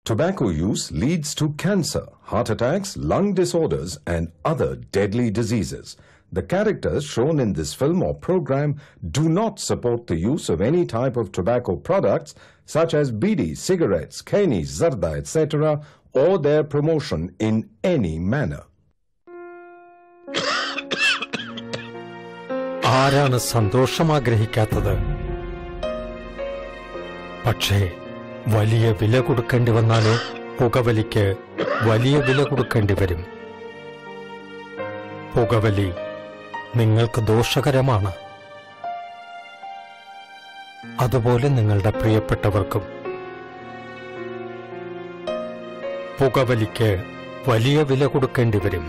Tobacco use leads to cancer, heart attacks, lung disorders, and other deadly diseases. The characters shown in this film or program do not support the use of any type of tobacco products such as bidi, cigarettes, kani, zarda, etc., or their promotion in any manner. ആരാണ് സന്തോഷം ആഗ്രഹിക്കാത്തത് പക്ഷേ വലിയ വില കൊടുക്കേണ്ടി വന്നാലോ പുകവലിക്ക് വലിയ വില കൊടുക്കേണ്ടി വരും പുകവലി നിങ്ങൾക്ക് ദോഷകരമാണ് അതുപോലെ നിങ്ങളുടെ പ്രിയപ്പെട്ടവർക്കും പുകവലിക്ക് വലിയ വില കൊടുക്കേണ്ടി വരും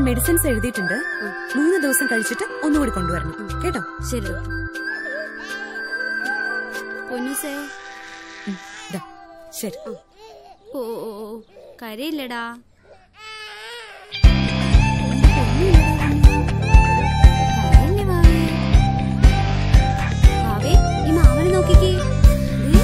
മെഡിസിൻസ് എഴുതിയിട്ടുണ്ട് മൂന്ന് ദിവസം കഴിച്ചിട്ട് ഒന്നുകൂടി കൊണ്ടുവരണം കേട്ടോ ശരി ഡോക്ടർ പൊന്നൂസേ ഉം, ദാ, ശരി ഓ ഓ, ഓ, കരയില്ലടാ കരയില്ലേ വാവേ? വാവേ, ഈ മാമനെ നോക്കിക്കേ ദേ,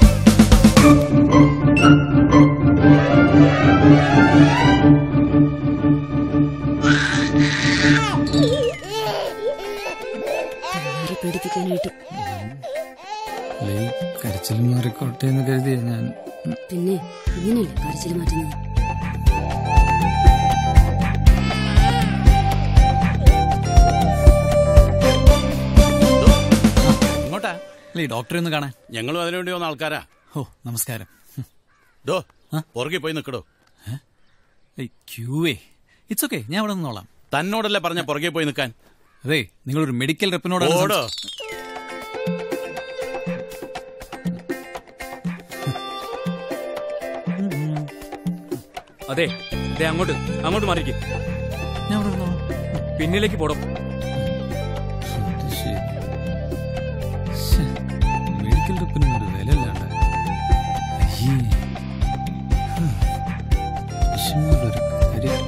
പിള്ളേരെ പേടിപ്പിക്കാനായിട്ട് കരച്ചിൽ മാറിക്കോട്ടെ എന്ന് കരുതിയ ഞാൻ പിന്നെ ഇങ്ങനെയല്ലേ കരച്ചിൽ മാറ്റുന്നത് ഇങ്ങോട്ടാ അല്ലേ ഈ ഡോക്ടറെ ഒന്ന് കാണാൻ ഞങ്ങളും അതിനുവേണ്ടി വന്ന ആൾക്കാരാ ഓ നമസ്കാരം ഡോ ആ? പുറകെ പോയി നിൽക്കടോ ക്യൂവേ ഇറ്റ്സ് ഓക്കെ ഞാൻ അവിടെ നിന്നോളാം തന്നോടല്ലേ പറഞ്ഞ പുറകെ പോയി നിൽക്കാൻ അതെ നിങ്ങളൊരു മെഡിക്കൽ റെപ്പിനോട് ഓടോ അതെ ദേ അങ്ങോട്ട് അങ്ങോട്ട് മാറിക്കും ഞാൻ അവിടെ നിന്നോളാം പിന്നിലേക്ക് പോടും അത് ശരി. ശ്ശെ, മെഡിക്കൽ റെപ്പിനും ഒരു വിലയില്ലാണ്ട് അയ്യേ. ഹ്. മനുഷ്യന്മാരുടെ ഒരു കാര്യം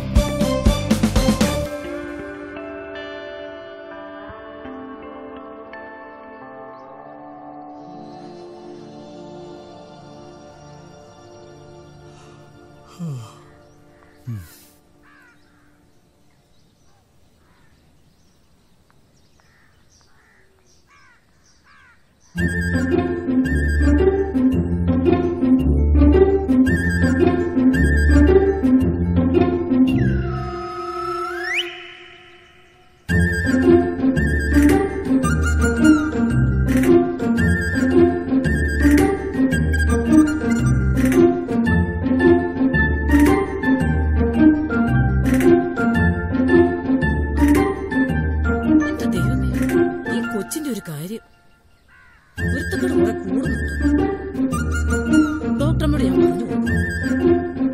എന്റെ ദൈവമേ ഈ കൊച്ചിന്റെ ഒരു കാര്യം ഒരുത്തക്കടെ കുറെ കൂടുന്നുണ്ട് ഡോക്ടറിനോട് ഞാൻ പറഞ്ഞു കൊടുക്കും.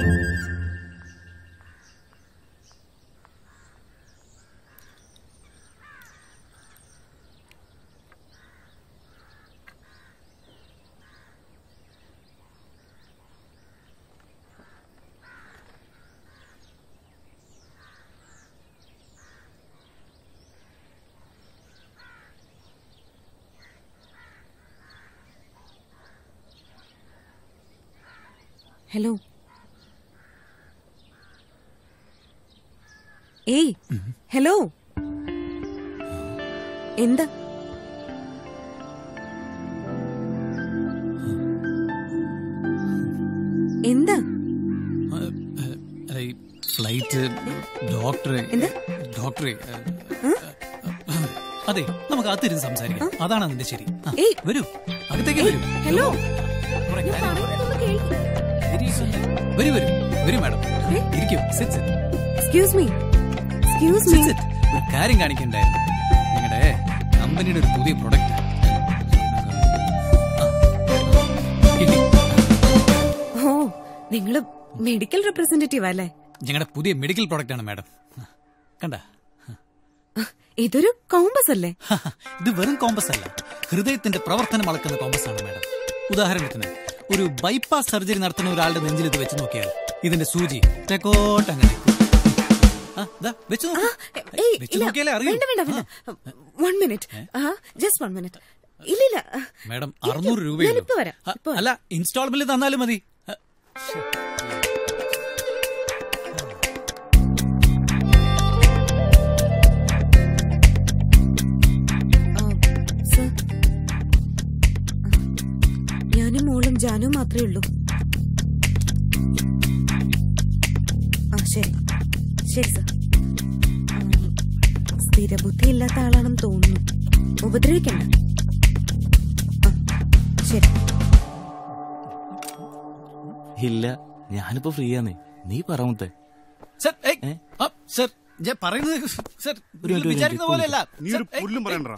ഹലോ ഏയ് ഹലോ എന്താ എന്താ അല്ല, ഈ ഫ്ലൈറ്റ് ഡോക്ടറെ എന്താ? ഡോക്ടറെ അതെ നമുക്ക് അകത്തിരുന്ന് സംസാരിക്കാം അതാണ് അതിന്റെ ശരി ആ, ഏയ്. വരൂ അകത്തേക്ക് ഏയ്, വരൂ ഹലോ കുറെ ഞാൻ കാര്യങ്ങൾ പറയുന്നതൊന്ന് കേൾക്ക്. വരൂ വരൂ വരൂ മാഡം ഏ? ഇരിക്കൂ sit sit excuse me excuse me sit sit ഒരു കാര്യം കാണിക്കണ്ടായിരുന്നു നിങ്ങളുടെ കമ്പനിയുടെ ഒരു പുതിയ പ്രൊഡക്റ്റ് ഓ നിങ്ങള് മെഡിക്കൽ റെപ്രസെന്റേറ്റീവ് അല്ലേ ഞങ്ങളുടെ പുതിയ മെഡിക്കൽ പ്രൊഡക്റ്റ് ആണ് മാഡം കണ്ട ഇതൊരു കോമ്പസ് അല്ലേ ഇത് വെറും കോമ്പസ് അല്ല ഹൃദയത്തിന്റെ പ്രവർത്തനം അളക്കുന്ന കോമ്പസ് ആണ് മാഡം ഉദാഹരണത്തിന് ഒരു ബൈപ്പാസ് സർജറി നടത്തുന്ന ഒരാളുടെ നെഞ്ചിൽ ഇത് വെച്ച് നോക്കിയാൽ ഇതിന്റെ സൂചി തെക്കോട്ട് അങ്ങനെ നിൽക്കും. ആ, ദാ, വെച്ച് നോക്കൂ. ഏയ്, വെച്ച് ഇല്ല. നോക്കിയാലേ അറിയൂ വേണ്ട വേണ്ട വേണ്ട one minute just one minute ഇല്ല ഇല്ല മാഡം ഇരിക്കൂ. അറുന്നൂറ് രൂപയുള്ളൂ ഞാനിപ്പോ വരാം ആ, ഇപ്പോ വരാം. അല്ല ഇൻസ്റ്റാൾമെന്റ് തന്നാലും മതി ആ, ശ്ശെ. ആ, സർ ഞാനും മോളും ജാനും മാത്രമേ ഉള്ളൂ ആ ശരി ശരി സർ സ്ഥിരബുദ്ധി ഇല്ലാത്ത ആളാണെന്ന് തോന്നുന്നു ഉപദ്രവിക്കണ്ട ആ, ശരി ഇല്ല ഞാനിപ്പോ ഫ്രീ ആന്നേ നീ പറ മുത്തേ സർ, ഏയ്, ഏ? ആ, സർ, ഞാൻ പറയുന്നത് സർ ഒരു മിനിറ്റ്, ഒരു വിചാരിക്കുന്ന മിനിറ്റ്. പോലെയല്ല നീ ഒരു പുല്ലും പറയണ്ടടാ.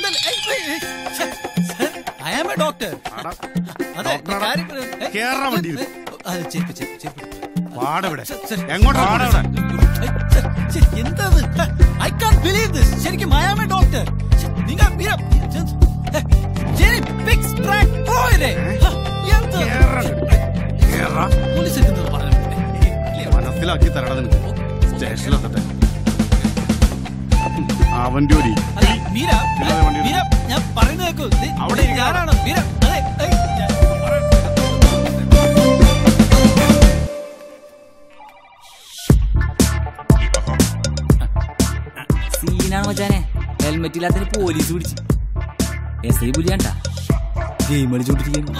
ഐ ആം എ ഡോക്ടർ അതെ ഡോക്ടറാടാ. കാര്യം പറ- ഏയ്, കേറാൻ വേണ്ടി ഏയ്, അത് ചെരുപ്പ്, ചെരുപ്പ്, ചെരുപ്പ്. പാടവിടെ സർ, സർ, എങ്ങോട്ടാ സർ, പാടവിടെ ഏയ്, സർ, എന്താ ഐ കാൺ ബിലീവ് ദിസ് ശരിക്കും മയാമി ഡോക്ടർ നിങ്ങൾ വീര- ഹെ, ജെറി പിക്സ് ട്രാക്ക് പോയതേ ഹ, എന്ത്? പോലീസ് എന്തെന്ന് പറഞ്ഞിട്ടുണ്ട്? മനസ്സിലാക്കി തരണം നിനക്ക് സ്റ്റേഷനിലെത്തട്ടെ അവന്റെ ഒരു അല്ല, വീര, വീര, ഞാൻ പറയുന്നത് കേൾക്കൂ. ദേ, അവിടെ ദേ, ഞാനാണ് വീര. അതെ, ഏയ്, ഞാൻ പറയാം. സീനാണ് മച്ചാനെ ഹെൽമെറ്റ് ഇല്ലാത്തതിന് പോലീസ് പിടിച്ച് എസ് ഐ പുലിയാണ്ടാ ഗെയിം കളിച്ചോണ്ടിരിക്കുന്നു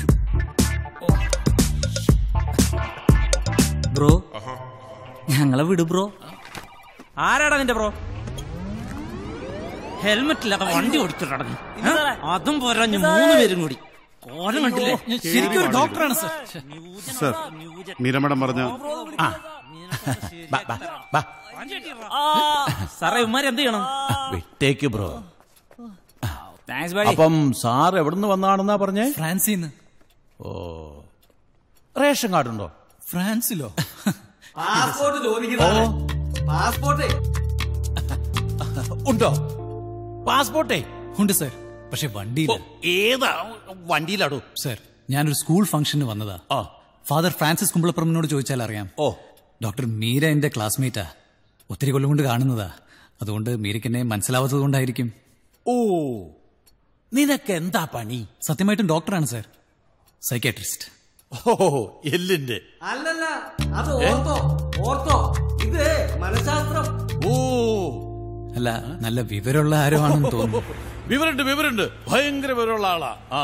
ബ്രോ ഞങ്ങളെ വിട് ബ്രോ ആരാടാ നിന്റെ ബ്രോ ഹെൽമെറ്റ് ഇല്ലാത്ത വണ്ടി ഓടിച്ചിട്ടടങ്ങി അതും പോരാഞ്ഞ് മൂന്ന് പേരും കൂടി കോലം കണ്ടില്ലേ ഞാൻ ശരിക്കും ഒരു ഡോക്ടറാണ് സർ സർ മീരമടം പറഞ്ഞ ആ ബാ, ബാ, ബാ. സാറേ ഉമ്മാര് എന്ത് ചെയ്യണം വിട്ടേക്ക് ബ്രോ താങ്ക്സ് ബൈ അപ്പം സാർ എവിടുന്ന് വന്നാണെന്നാ പറഞ്ഞേ ഫ്രാൻസിന്ന് ഓ റേഷൻ കാർഡ് ഉണ്ടോ ഫ്രാൻസിലോ പാസ്പോർട്ട് പാസ്പോർട്ട് ഉണ്ടോ പാസ്പോർട്ടേ ഉണ്ട് സർ പക്ഷെ വണ്ടിയില്ല ഏതാ വണ്ടിയിലാടോ സർ ഞാനൊരു സ്കൂൾ ഫംഗ്ഷന് വന്നതാ ആ ഫാദർ ഫ്രാൻസിസ് കുമ്പളപ്പുറമിനോട് ചോദിച്ചാൽ അറിയാം ഓ ഡോക്ടർ മീര എന്റെ ക്ലാസ്മേറ്റാ ഒത്തിരി കൊല്ലം കൊണ്ട് കാണുന്നതാ അതുകൊണ്ട് മീരയ്ക്ക് എന്നെ മനസ്സിലാവാത്തത് കൊണ്ടായിരിക്കും ഓ നിനക്ക് എന്താ പണി സത്യമായിട്ടും ഡോക്ടറാണ് സർ സൈക്കാട്രിസ്റ്റ് ഓ എല്ലിന്റെ അല്ലല്ല അത് ഓർത്തോ ഓർത്തോ ഇത് മനഃശാസ്ത്രം ഓ അല്ല നല്ല വിവരമുള്ള ആരോ ആണെന്ന് തോന്നുന്നു വിവരണ്ട് വിവരണ്ട് ഭയങ്കര വിവരമുള്ള ആളാ ആ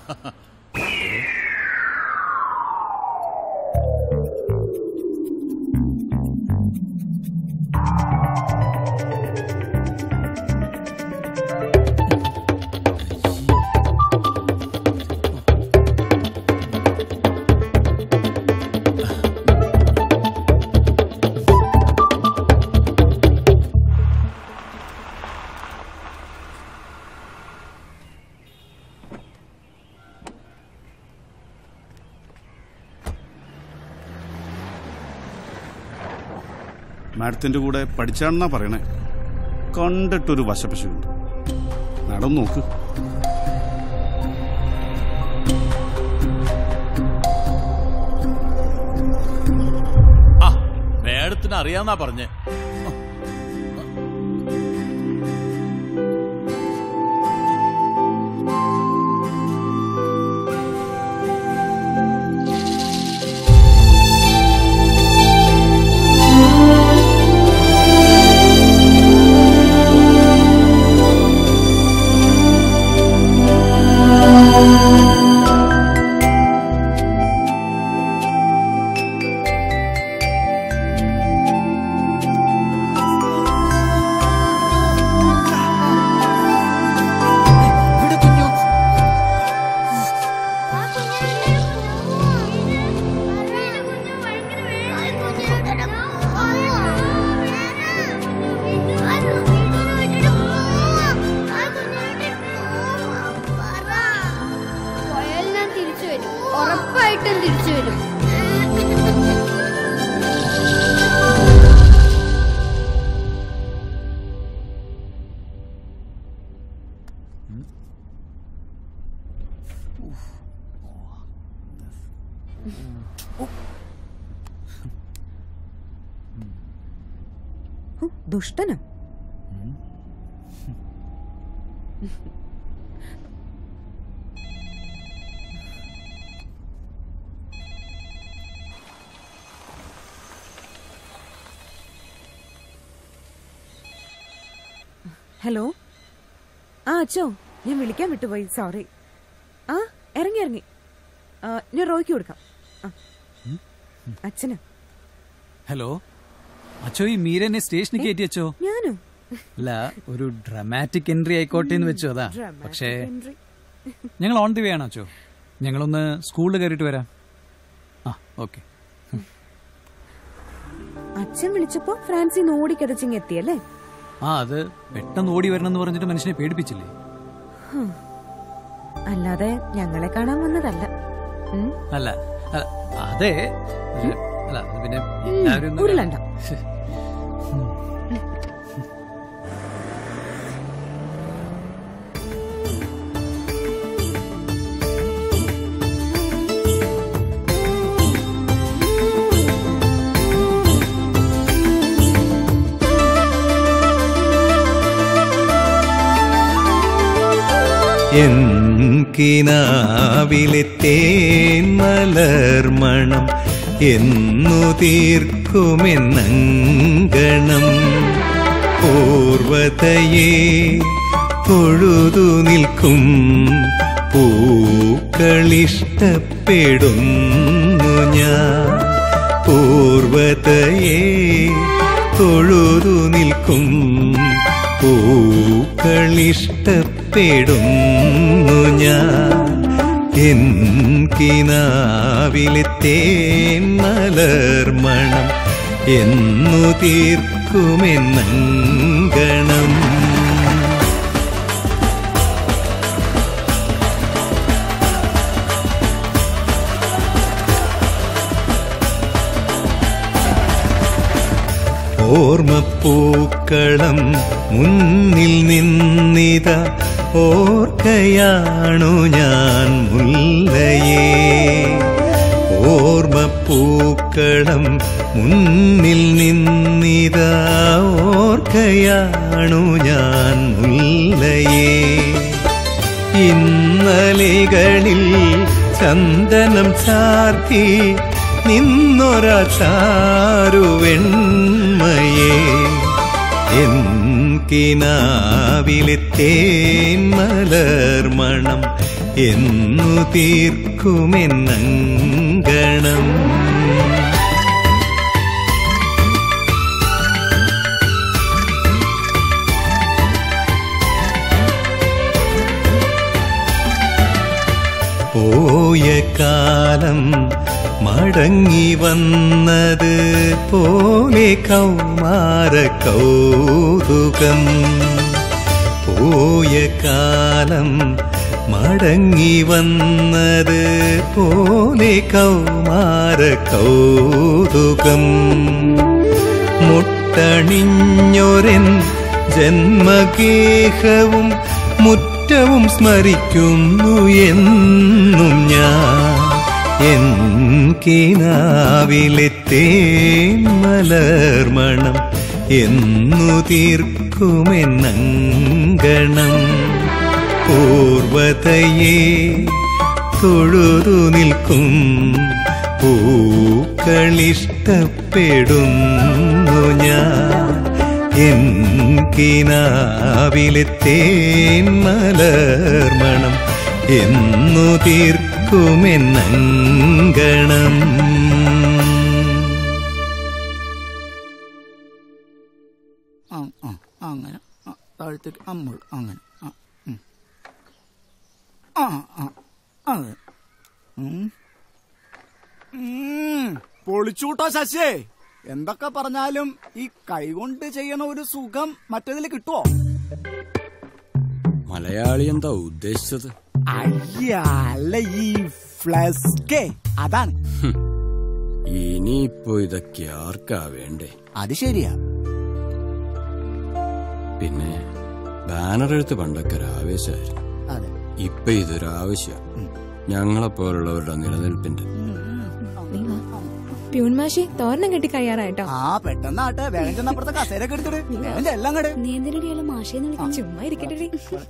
മാഡത്തിന്റെ കൂടെ പഠിച്ചാണെന്നാ പറയണേ കണ്ടിട്ടൊരു വശപശുണ്ട് മാഡം നോക്ക് ആ മേഡത്തിന് അറിയാന്നാ പറഞ്ഞേ പോയാൽ ഞാൻ തിരിച്ചു വരും ഉറപ്പായിട്ടും തിരിച്ചു വരും ഹു, ദുഷ്ടനോ ഹലോ ആ അച്ചോ ഞാൻ വിളിക്കാൻ വിട്ടുപോയി സോറി ആ ഇറങ്ങി ഇറങ്ങി ആ, ഞാൻ റോയ്ക്ക് കൊടുക്കാം ആ. അച്ഛന് ഹലോ അച്ചോ ഈ മീരനെ സ്റ്റേഷനിൽ കയറ്റി അച്ചോ ഞാനോ അല്ല ഒരു ഡ്രമാറ്റിക് എൻട്രി ആയിക്കോട്ടെ എന്ന് വെച്ചു അതാ Dramatic പക്ഷേ entry. ഞങ്ങൾ ഓൺ ദി വേ ആണ് അച്ചോ ഞങ്ങളൊന്ന് സ്കൂളിൽ കയറിയിട്ട് വരാം ആ ഓക്കെ അച്ഛൻ വിളിച്ചപ്പോ ഫ്രാൻസിന്ന് ഓടിക്കതച്ചിങ് എത്തിയല്ലേ ആ അത് പെട്ടെന്ന് ഓടി വരണം എന്ന് പറഞ്ഞിട്ട് മനുഷ്യനെ പേടിപ്പിച്ചില്ലേ ഹും. അല്ലാതെ ഞങ്ങളെ കാണാൻ വന്നതല്ല ഉം. അല്ല അല്ല, അതെ പക്ഷേ, അല്ല അത് പിന്നെ എല്ലാവരും ഒന്ന് ഉരുളണ്ട. കിനാവിലെ തേൻ മലർമണം എന്നു തീർക്കുമെന്നങ്കണം പൂർവതയെ തൊഴുതു നിൽക്കും പൂക്കളിഷ്ടപ്പെടുന്നു ഞാൻ പൂർവതയെ തൊഴുതു നിൽക്കും പൂക്കളിഷ്ടപ്പെടുന്നു ഞാൻ എൻ കിനാവിലെ തേൻ മലർമണം എന്നു തീർക്കുമെന്നങ്കണം ഓർമ്മപ്പൂക്കളം മുന്നിൽ നിന്നിത ഓർക്കയാണു ഞാൻ മുല്ലയേ ഓർമ്മപ്പൂക്കളം മുന്നിൽ നിന്നിത ഓർക്കയാണു ഞാൻ മുല്ലയേ ഇന്നലെകളിൽ ചന്ദനം ചാർത്തി നിന്നൊര ചാരുവെണ്മയേ എൻ കിനാവിലെ തേൻ മലർമണം എന്നു തീർക്കുമെന്നങ്കണം പോയ കാലം മടങ്ങി വന്നത് പോലെ കൗമാര കൗതുകം പോയ കാലം മടങ്ങി വന്നത് പോലെ കൗമാര കൗതുകം മുട്ടണിഞ്ഞൊരൻ ജന്മഗേഹവും മുറ്റവും സ്മരിക്കുന്നു എന്നും ഞാൻ എൻ കിനാവിലെ തേൻ മലർമണം എന്നു തീർക്കുമെന്നങ്കണം പൂർവതയെ തൊഴുതു നിൽക്കും പൂക്കളിഷ്ടപ്പെടുന്നു ഞാൻ എൻ കിനാവിലെ തേൻ മലർമണം എന്നു തീർക്കുമെന്നങ്കണം ആ ആ അങ്ങനെ ആ, താഴത്തേക്ക് അമ്മൾ അങ്ങനെ ആ ഉം. ആ ആ അതെ ഉം. ഉം, പൊളിച്ചൂട്ടോ ശശിയേ എന്തൊക്കെ പറഞ്ഞാലും ഈ കൈകൊണ്ട് ചെയ്യണ ഒരു സുഖം മറ്റേതിൽ കിട്ടുവോ മലയാളി എന്താ ഉദ്ദേശിച്ചത് അയ്യ അല്ല ഈ ഫ്ലസ്കേ അതാണ് ഇനിയിപ്പോ ഇതൊക്കെ ആർക്കാ വേണ്ടേ അത് ശരിയാ പിന്നെ ബാനർ എഴുത്ത് പണ്ടൊക്കെ ഒരു ആവേശമായിരുന്നു അതെ ഇപ്പൊ ഇതൊരു ആവശ്യം ഞങ്ങളെപ്പോലുള്ളവരുടെ നിലനിൽപ്പിന്റെ പ്യൂൺ മാഷി തോരണം കെട്ടി കഴിയാറായിട്ടോ ആ പെട്ടെന്നാട്ടെ വേഗം ചെന്നപ്പുറത്തെ കസേരൊക്കെ എടുത്തിട്ട് വേഗം ചെല്ലാം കട് നീ എന്തിനടിയാളെ മാഷേന്ന് വിളിക്കും ചുമ്മാ ഇരിക്കട്ടെ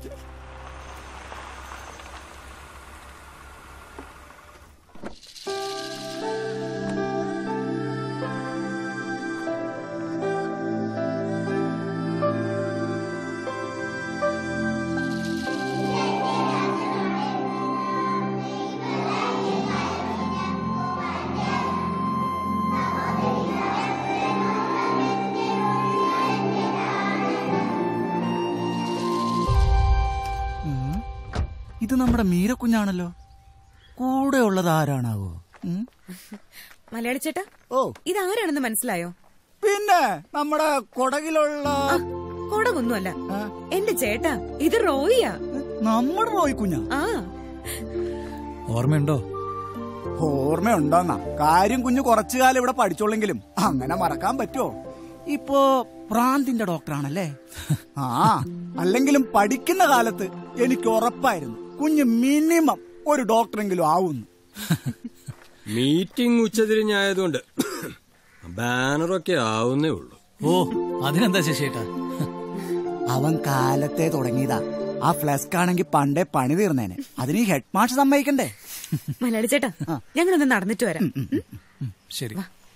ഇത് നമ്മുടെ മീരക്കുഞ്ഞാണല്ലോ കൂടെ ഉള്ളത് ആരാണാവോ ഉം? മലയാളി ചേട്ടാ ഓ ഇതാരാണെന്ന് മനസ്സിലായോ പിന്നെ നമ്മുടെ കൊടകിലുള്ള കൊടകൊന്നുമല്ല എന്റെ ചേട്ടാ ഇത് റോയിയാ നമ്മുടെ റോയ് കുഞ്ഞാ ആ ഓർമ്മയുണ്ടോ ഓർമ്മയുണ്ടോന്നാ കാര്യം കുഞ്ഞു കുറച്ചു കാലം ഇവിടെ പഠിച്ചോളെങ്കിലും അങ്ങനെ മറക്കാൻ പറ്റുമോ ഇപ്പോ പ്രാന്തിന്റെ ഡോക്ടറാണല്ലേ ആ അല്ലെങ്കിലും പഠിക്കുന്ന കാലത്ത് എനിക്ക് ഉറപ്പായിരുന്നു കുഞ്ഞ് മിനിമം ഒരു ഡോക്ടറെങ്കിലും ആവുന്നു മീറ്റിംഗ് ഉച്ചതിരിഞ്ഞായതുകൊണ്ട് ബാനറൊക്കെ ആവുന്നേ ഉള്ളൂ ഓ അതിനെന്താ ശശിയേട്ടാ അവൻ കാലത്തെ തുടങ്ങിയതാ ആ ഫ്ലസ്ക് ആണെങ്കിൽ പണ്ടേ പണി തീർന്നേനെ അതിന് ഈ ഹെഡ് മാഷ് സമ്മതിക്കണ്ടേ മലയാളി ചേട്ടാ ഞങ്ങളൊന്ന് നടന്നിട്ട് വരാം ഉം? ശരി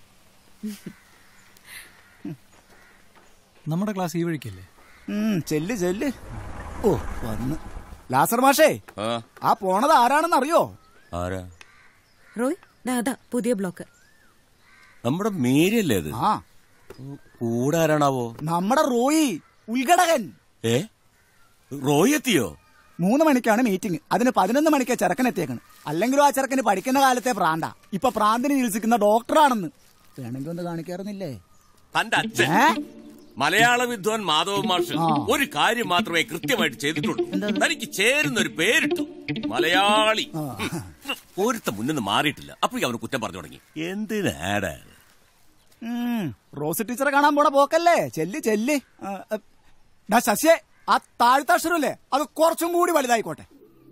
നമ്മുടെ ക്ലാസ് ഈ വഴിക്കല്ലേ ഉം, ചെല്ല് ചെല്ല് ഓ വന്ന് ലാസർ മാഷേ ആ പോണത് ആരാണെന്ന് അറിയോ ആരാ റോയ് ദാ അതാ പുതിയ ബ്ലോക്ക് നമ്മുടെ മേരിയല്ലേ അത് ആ കൂടെ ആരാണാവോ നമ്മുടെ റോയി ഉദ്ഘടകൻ ഏ റോയ് എത്തിയോ മൂന്ന് മണിക്കാണ് മീറ്റിംഗ് അതിന് പതിനൊന്ന് മണിക്ക് ചെറുക്കൻ എത്തിയേക്കണം അല്ലെങ്കിലും ആ ചെറുക്കന് പഠിക്കുന്ന കാലത്തെ പ്രാന്ത ഇപ്പൊ പ്രാന്തിന് ചികിത്സിക്കുന്ന ഡോക്ടറാണെന്ന് വേണമെങ്കിൽ ഒന്ന് കാണിക്കാറുന്നില്ലേ തന്റെ അച്ഛൻ മലയാള വിദ്വാൻ മാധവ മാഷ് ഒരു കാര്യം മാത്രമേ കൃത്യമായിട്ട് ചെയ്തിട്ടുള്ളൂ തനിക്ക് ചേരുന്ന ഒരു പേരിട്ടു മലയാളി ഒരുത്ത മുന്നിന്ന് മാറിയിട്ടില്ല അപ്പൊ അവന് കുറ്റം പറഞ്ഞു തുടങ്ങി എന്തിനാടാ ഉം, റോസ് ടീച്ചറെ കാണാൻ പോണ പോക്കല്ലേ ചെല്ല് ചെല്ല് ആ, ആ, ഡാ ശശിയെ ആ താഴ്ത്ത അക്ഷരല്ലേ അത് കുറച്ചും കൂടി വലുതായിക്കോട്ടെ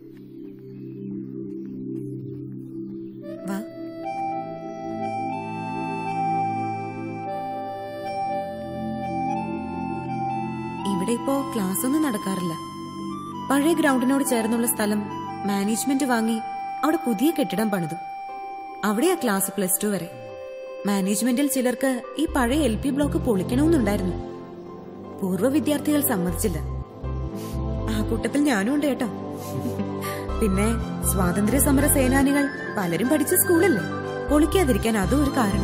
വാ ഇവിടെ ഇപ്പോ ക്ലാസ് ഒന്നും നടക്കാറില്ല പഴയ ഗ്രൗണ്ടിനോട് ചേർന്നുള്ള സ്ഥലം മാനേജ്മെന്റ് വാങ്ങി അവിടെ പുതിയ കെട്ടിടം പണിതു അവിടെയാ ക്ലാസ് പ്ലസ് ടു വരെ മാനേജ്മെന്റിൽ ചിലർക്ക് ഈ പഴയ എൽ പി ബ്ലോക്ക് പൊളിക്കണമെന്നുണ്ടായിരുന്നു പൂർവ്വ വിദ്യാർത്ഥികൾ സമ്മതിച്ചില്ല ആ കൂട്ടത്തിൽ ഞാനും ഉണ്ട് കേട്ടോ പിന്നെ സ്വാതന്ത്ര്യ സമര സേനാനികൾ പലരും പഠിച്ച സ്കൂളല്ലേ പൊളിക്കാതിരിക്കാൻ അതും ഒരു കാരണം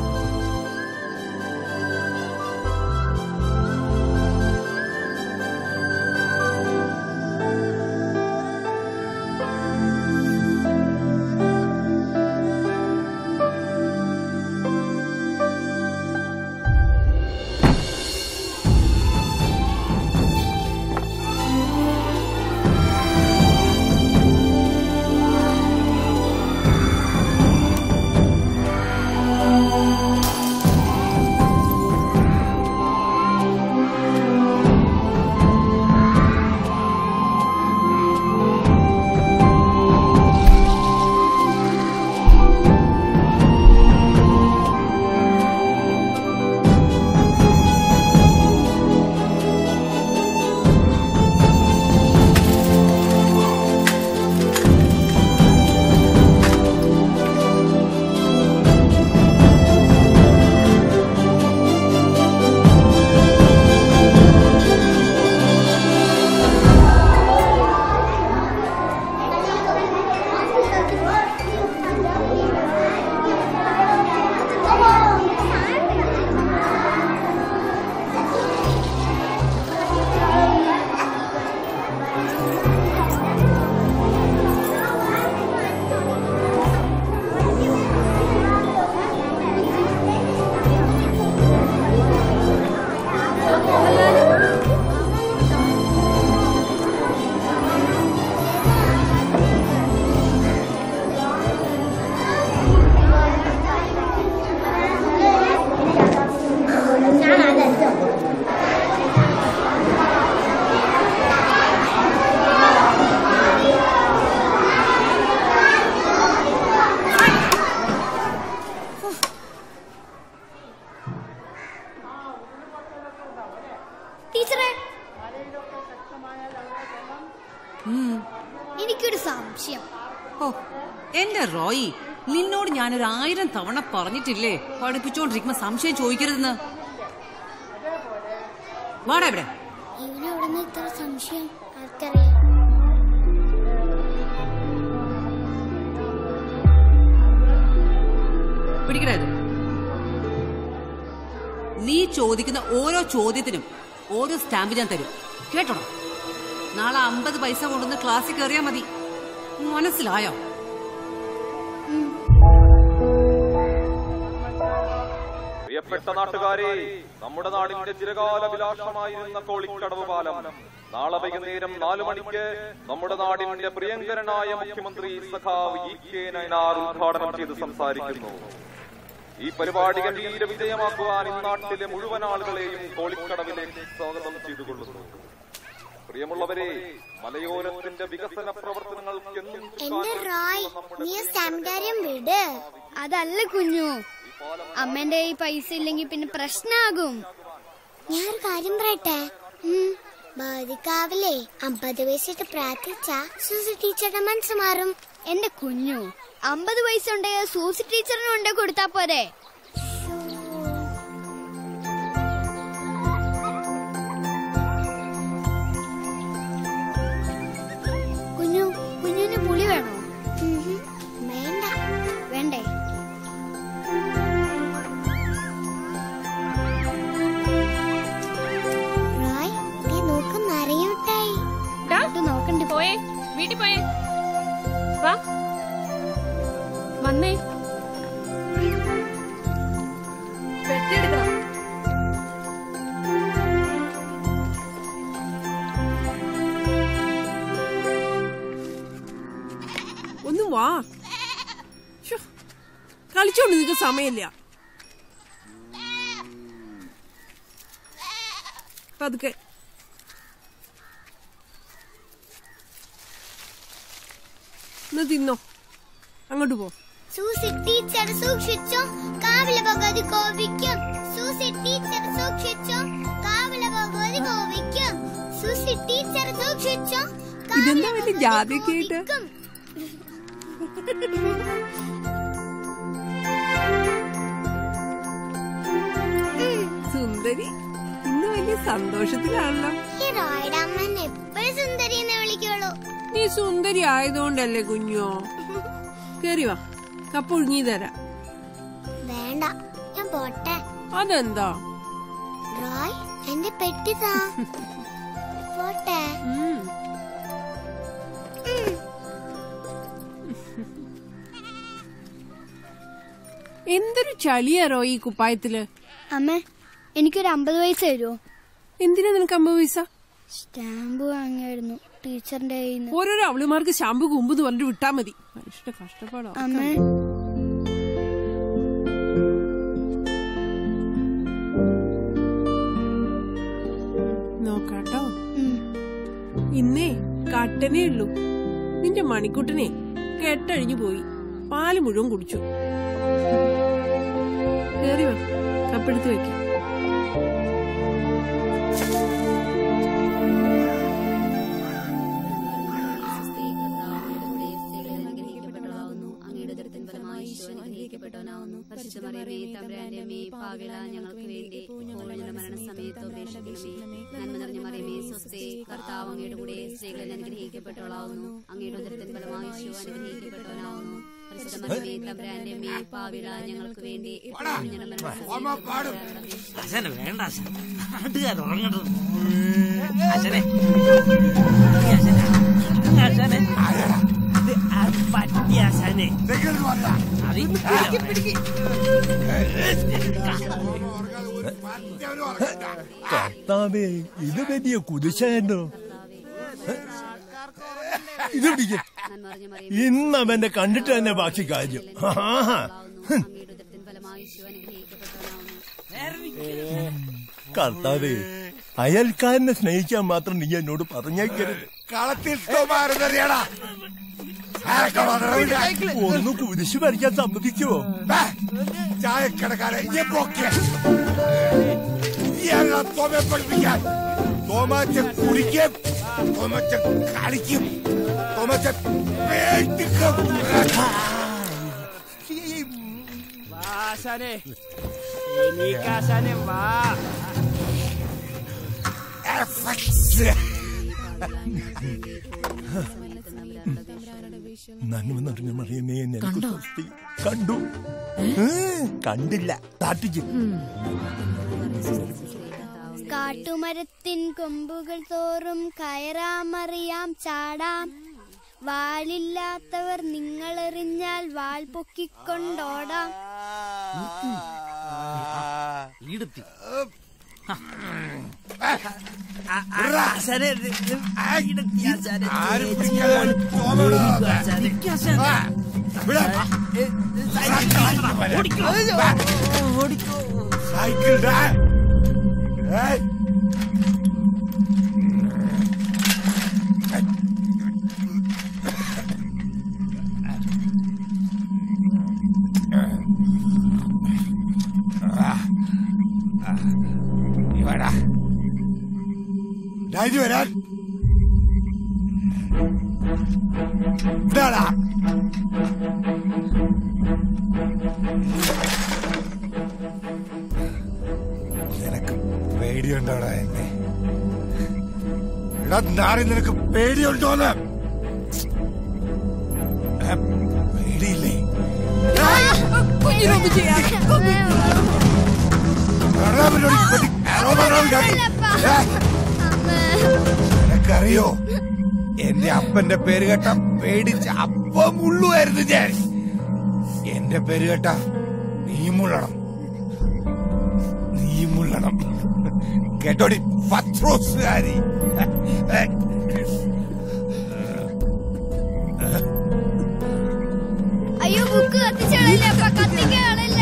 ടീച്ചറെ എനിക്കൊരു സംശയം ഓ എന്റെ റോയി നിന്നോട് ഞാനൊരു ആയിരം തവണ പറഞ്ഞിട്ടില്ലേ പഠിപ്പിച്ചോണ്ടിരിക്കുമ്പോ സംശയം ചോദിക്കരുതെന്ന് വാടാ ഇവിടെ ഇവനെവിടെ നിന്ന് ഇത്ര സംശയം ആർക്കറിയാം പിടിക്കടാ ഇത് നീ ചോദിക്കുന്ന ഓരോ ചോദ്യത്തിനും ഓരോ സ്റ്റാമ്പ് ഞാൻ തരും കേട്ടോടാ നാളെ അമ്പത് പൈസ കൊണ്ടുവന്ന് ക്ലാസ്സിൽ കയറിയാ മതി മനസ്സിലായോ പ്രിയപ്പെട്ട നാട്ടുകാരെ നമ്മുടെ നാടിന്റെ ചിരകാലഭിലാഷമായിരുന്ന കോളിക്കടവ് പാലം നാളെ വൈകുന്നേരം നാലു മണിക്ക് നമ്മുടെ നാടിന്റെ പ്രിയങ്കരനായ മുഖ്യമന്ത്രി സഖാവ് ഇ കെ നയനാർ ഉദ്ഘാടനം ചെയ്ത് സംസാരിക്കുന്നു ഈ പരിപാടി ഗംഭീര വിജയമാക്കുവാൻ ഇന്നാട്ടിലെ മുഴുവൻ ആളുകളെയും കോളിക്കടവിലേക്ക് സ്വാഗതം ചെയ്തുകൊള്ളുന്നു പ്രിയമുള്ളവരെ മലയോരത്തിന്റെ വികസന പ്രവർത്തനങ്ങൾക്ക് എന്നും എന്റെ റോയ് നീ സംകാര്യം വിട് അതല്ല കുഞ്ഞു അമ്മന്റെ ഈ പൈസ ഇല്ലെങ്കിൽ പിന്നെ പ്രശ്നാകും ഞാൻ ഒരു കാര്യം പറയട്ടെ ബാധിക്കാവില്ലേ അമ്പത് വയസ്സിട്ട് പ്രാർത്ഥിച്ച സൂസി ടീച്ചറുടെ മനസ്സ് മാറും എന്റെ കുഞ്ഞു അമ്പത് പൈസ ഉണ്ടെങ്കിൽ സൂസി ടീച്ചറിന് ഉണ്ടെ കൊടുത്താ പോരെ കുഞ്ഞു കുഞ്ഞിന് പുളി വേണോ വേണ്ട വേണ്ടേ റോയ് ദേ നോക്ക് നിറയൂട്ടായി ഇത് നോക്കണ്ടി പോയേ വീട്ടിൽ പോയേ വാ വന്നേ പെട്ടിയെടുക്കണം ഒന്ന് വാ ശ്ശോ, കളിച്ചോണ്ട് നിൽக்க സമയമില്ല പതുക്കെ എന്നാ തിന്നോ അങ്ങോട്ട് പോ സൂസി ടീച്ചർ സൂക്ഷിച്ചോ കാവിലെ ഭഗവതി കോപിക്കും സൂസി ടീച്ചർ സൂക്ഷിച്ചോ കാവിലെ ഭഗവതി കോപിക്കും സൂസി ടീച്ചർ സൂക്ഷിച്ചോ ഇതെന്താ വലിയ ജാതിയൊക്കെ ആയിട്ട് സുന്ദരി ഇന്ന് വലിയ സന്തോഷത്തിലാണല്ലോ ഈ റോയുടെ അമ്മ എപ്പോഴും സുന്ദരി എന്ന് വിളിക്കുള്ളൂ നീ സുന്ദരി ആയതുകൊണ്ടല്ലേ കുഞ്ഞോ കേറി വാ കപ്പൊഴുങ്ങി തരാം വേണ്ട ഞാൻ പോട്ടെ അതെന്താ റോയ് എന്റെ പെട്ടി താ പോട്ടെ എന്തൊരു ചളിയാറോ ഈ കുപ്പായത്തില് അമ്മ എനിക്കൊരു അമ്പത് പൈസ തരുമോ എന്തിനാ നിനക്ക് അമ്പത് പൈസ സ്റ്റാമ്പ് വാങ്ങിയായിരുന്നു ടീച്ചറിന്റെ കയ്യിൽ നിന്ന് ഓരോരോ അവളിമാർക്ക് ശാമ്പു കുമ്പെന്ന് പറഞ്ഞിട്ട് വിട്ടാ മതി മനുഷ്യന്റെ കഷ്ടപ്പാടോ അമ്മ നോക്കാട്ടോ ഇന്നേ കട്ടനേ ഉള്ളൂ നിന്റെ മണിക്കുട്ടനെ കെട്ടഴിഞ്ഞു പോയി പാല് മുഴുവൻ കുടിച്ചു കേറി വാ കപ്പെടുത്ത് വെക്കാം ഞങ്ങൾക്ക് വേണ്ടി ഞങ്ങളുടെ മരണസമയത്ത് ഉപേക്ഷിക്കണമേ നന്മ നിറഞ്ഞ മറിയമേ സ്വസ്തി കർത്താവ് അങ്ങയുടെ കൂടെ സ്ത്രീകളിൽ അനുഗ്രഹിക്കപ്പെട്ടവളാവുന്നു അങ്ങയുടെ ഉദരത്തിൻ ഫലമായി ശിവ അനുഗ്രഹിക്കപ്പെട്ടവനാവുന്നു പരിശുദ്ധ മറിയമേ തമ്പുരാന്റെ മേ പാവിള ഞങ്ങൾക്ക് വേണ്ടി ഇപ്പോഴും ഞങ്ങളുടെ മരണസമയത്ത് അച്ഛനെ വേണ്ട അച്ഛൻ നാട്ടുകാർ ഉറങ്ങട്ടു അച്ഛനെ അച്ഛനെ ഇത് അത് പറ്റിയ അച്ഛനെ കർത്താവേ ഇത് വലിയ കുതിശായിരുന്നു ഇത് പിടിക്ക ഇന്ന് അവന്റെ കണ്ടിട്ട് തന്നെ ബാക്കി കാര്യം ആഹാ. ഹും. കർത്താവേ അയൽക്കാരനെ സ്നേഹിക്കാൻ മാത്രം നീ എന്നോട് പറഞ്ഞേക്കരുത് കളത്തിൽ തോമാരെന്നറിയടാ ഒന്ന് കുരിശ് വരയ്ക്കാൻ സമ്മതിക്കുവോ ചായക്കടക്കാരെ ഈ പൊക്കെ ഇയാളെ തോമെ പഠിപ്പിക്കാൻ തോമാച്ച കുടിക്കും തോമച്ച കളിക്കും തോമച്ച പേടിക്കും ആശാനെ ആശാനെ വാ നന്മ നിറഞ്ഞ മറിയമേ നിനക്ക് സ്വസ്തി കണ്ടു ഏ, കണ്ടില്ല താട്ടിച്ചു കാട്ടുമരത്തിൻ കൊമ്പുകൾ തോറും കയറാമറിയാം ചാടാം വാലില്ലാത്തവർ നിങ്ങളെറിഞ്ഞാൽ വാൽ പൊക്കിക്കൊണ്ടോടാം ഈടുത്തി ആശാനെ, ഈടുത്തി ആശാനെ ആരും പിടിക്കാതെ തോമ ആശാനെ സൈക്കിൾ ഇവടാ ഇത് വരാൻ ഇതാടാ നിനക്ക് പേടിയുണ്ടോടാ എന്നെ എടാ നാറി നിനക്ക് പേടിയുണ്ടോന്ന് ഏ, പേടിയില്ലേ കുഞ്ഞിനൊന്നും ചെയ്യാം എടാ, അവനോട് ഈ പെട്ടി- എടോ, പറഞ്ഞോണ്ട് ഏ, നിനക്കറിയോ എന്റെ അപ്പന്റെ പേര് കേട്ട പേടിച്ച് അപ്പം മുള്ളുമായിരുന്നു ഞാൻ എന്റെ പേര് കേട്ട നീ മുള്ളണം നീ മുള്ളണം കേട്ടോടി പത്രോസുകാരി ഏ, അയ്യോ ബുക്ക് കത്തിച്ചാളല്ലേ അപ്പ കത്തിക്കാളല്ലേ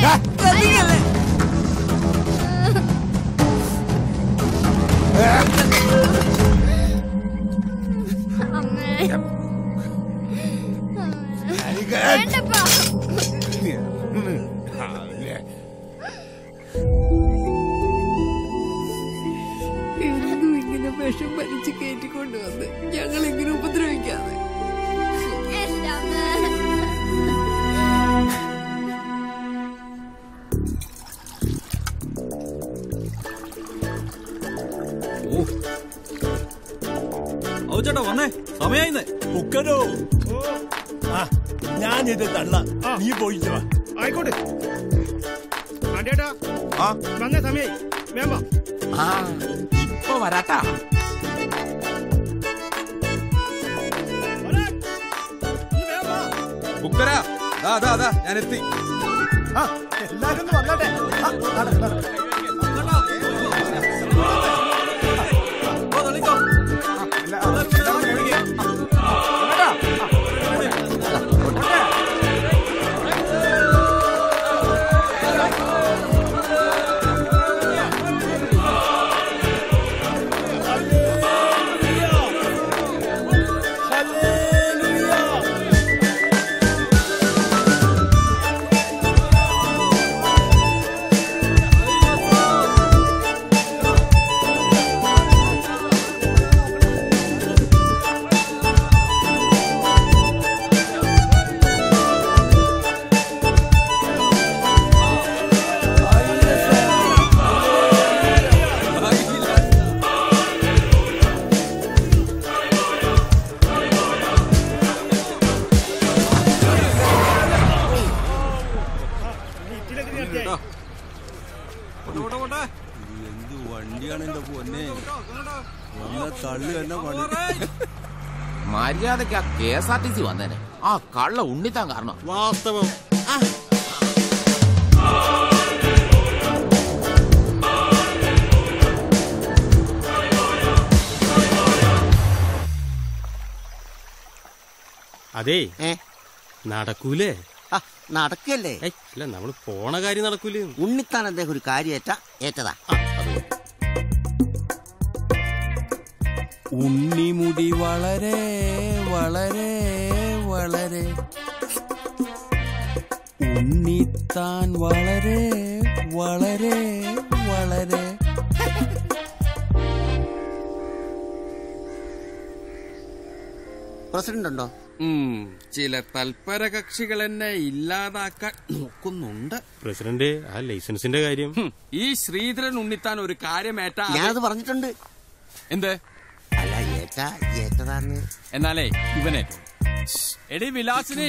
വേണ്ടപ്പാ എന്നും ഇങ്ങനെ വിഷം വലിച്ചു കയറ്റിക്കൊണ്ട് വന്ന് ഞങ്ങൾ ഇങ്ങനെ ഉപദ്രവിക്കാതെ ഔ ചേട്ടാ വന്നേ സമയായിന്ന് ഉക്കനോ ആ ഞാനിത് തള്ള നീ പോയിട്ട് വാ ആയിക്കോട്ടെ ആണ്ടേട്ടാ വന്ന സമയായി വേമ്പ ആ ഇപ്പൊ വരാട്ടാ ഉക്കരാ ദാ ദാ ദാ ഞാൻ എത്തി എല്ലാരും ഒന്ന് വന്നോട്ടെ ആ, നട, നട. എന്ത് വണ്ടിയാണ് എന്റെ പൊന്നെ വന്ന തള്ളു തന്നെ പണി മര്യാദക്ക് ആ K S R T C വന്നേനെ ആ കള്ള ഉണ്ണിത്താൻ കാരണം വാസ്തവം അതേ നടക്കൂലേ നടക്കല്ലേ അല്ല നമ്മൾ പോണ കാര്യം നടക്കൂലേ ഉണ്ണിത്താൻ അദ്ദേഹം ഒരു കാര്യേറ്റ ഏറ്റതാ ഉണ്ണിമുടി വളരെ വളരെ വളരെ ഉണ്ണിത്താൻ വളരെ വളരെ വളരെ പ്രസിഡന്റ് ഉണ്ടോ ചില തൽപര കക്ഷികൾ എന്നെ ഇല്ലാതാക്കാൻ നോക്കുന്നുണ്ട് പ്രസിഡന്റ് ആ ലൈസൻസിന്റെ കാര്യം ഈ ശ്രീധരൻ ഉണ്ണിത്താൻ ഒരു കാര്യമേറ്റ ഞാനത് പറഞ്ഞിട്ടുണ്ട് എന്ത് അല്ല ഏറ്റ ഏറ്റതാന്ന് എന്നാലേ ഇവനെ എടി വിലാസിനെ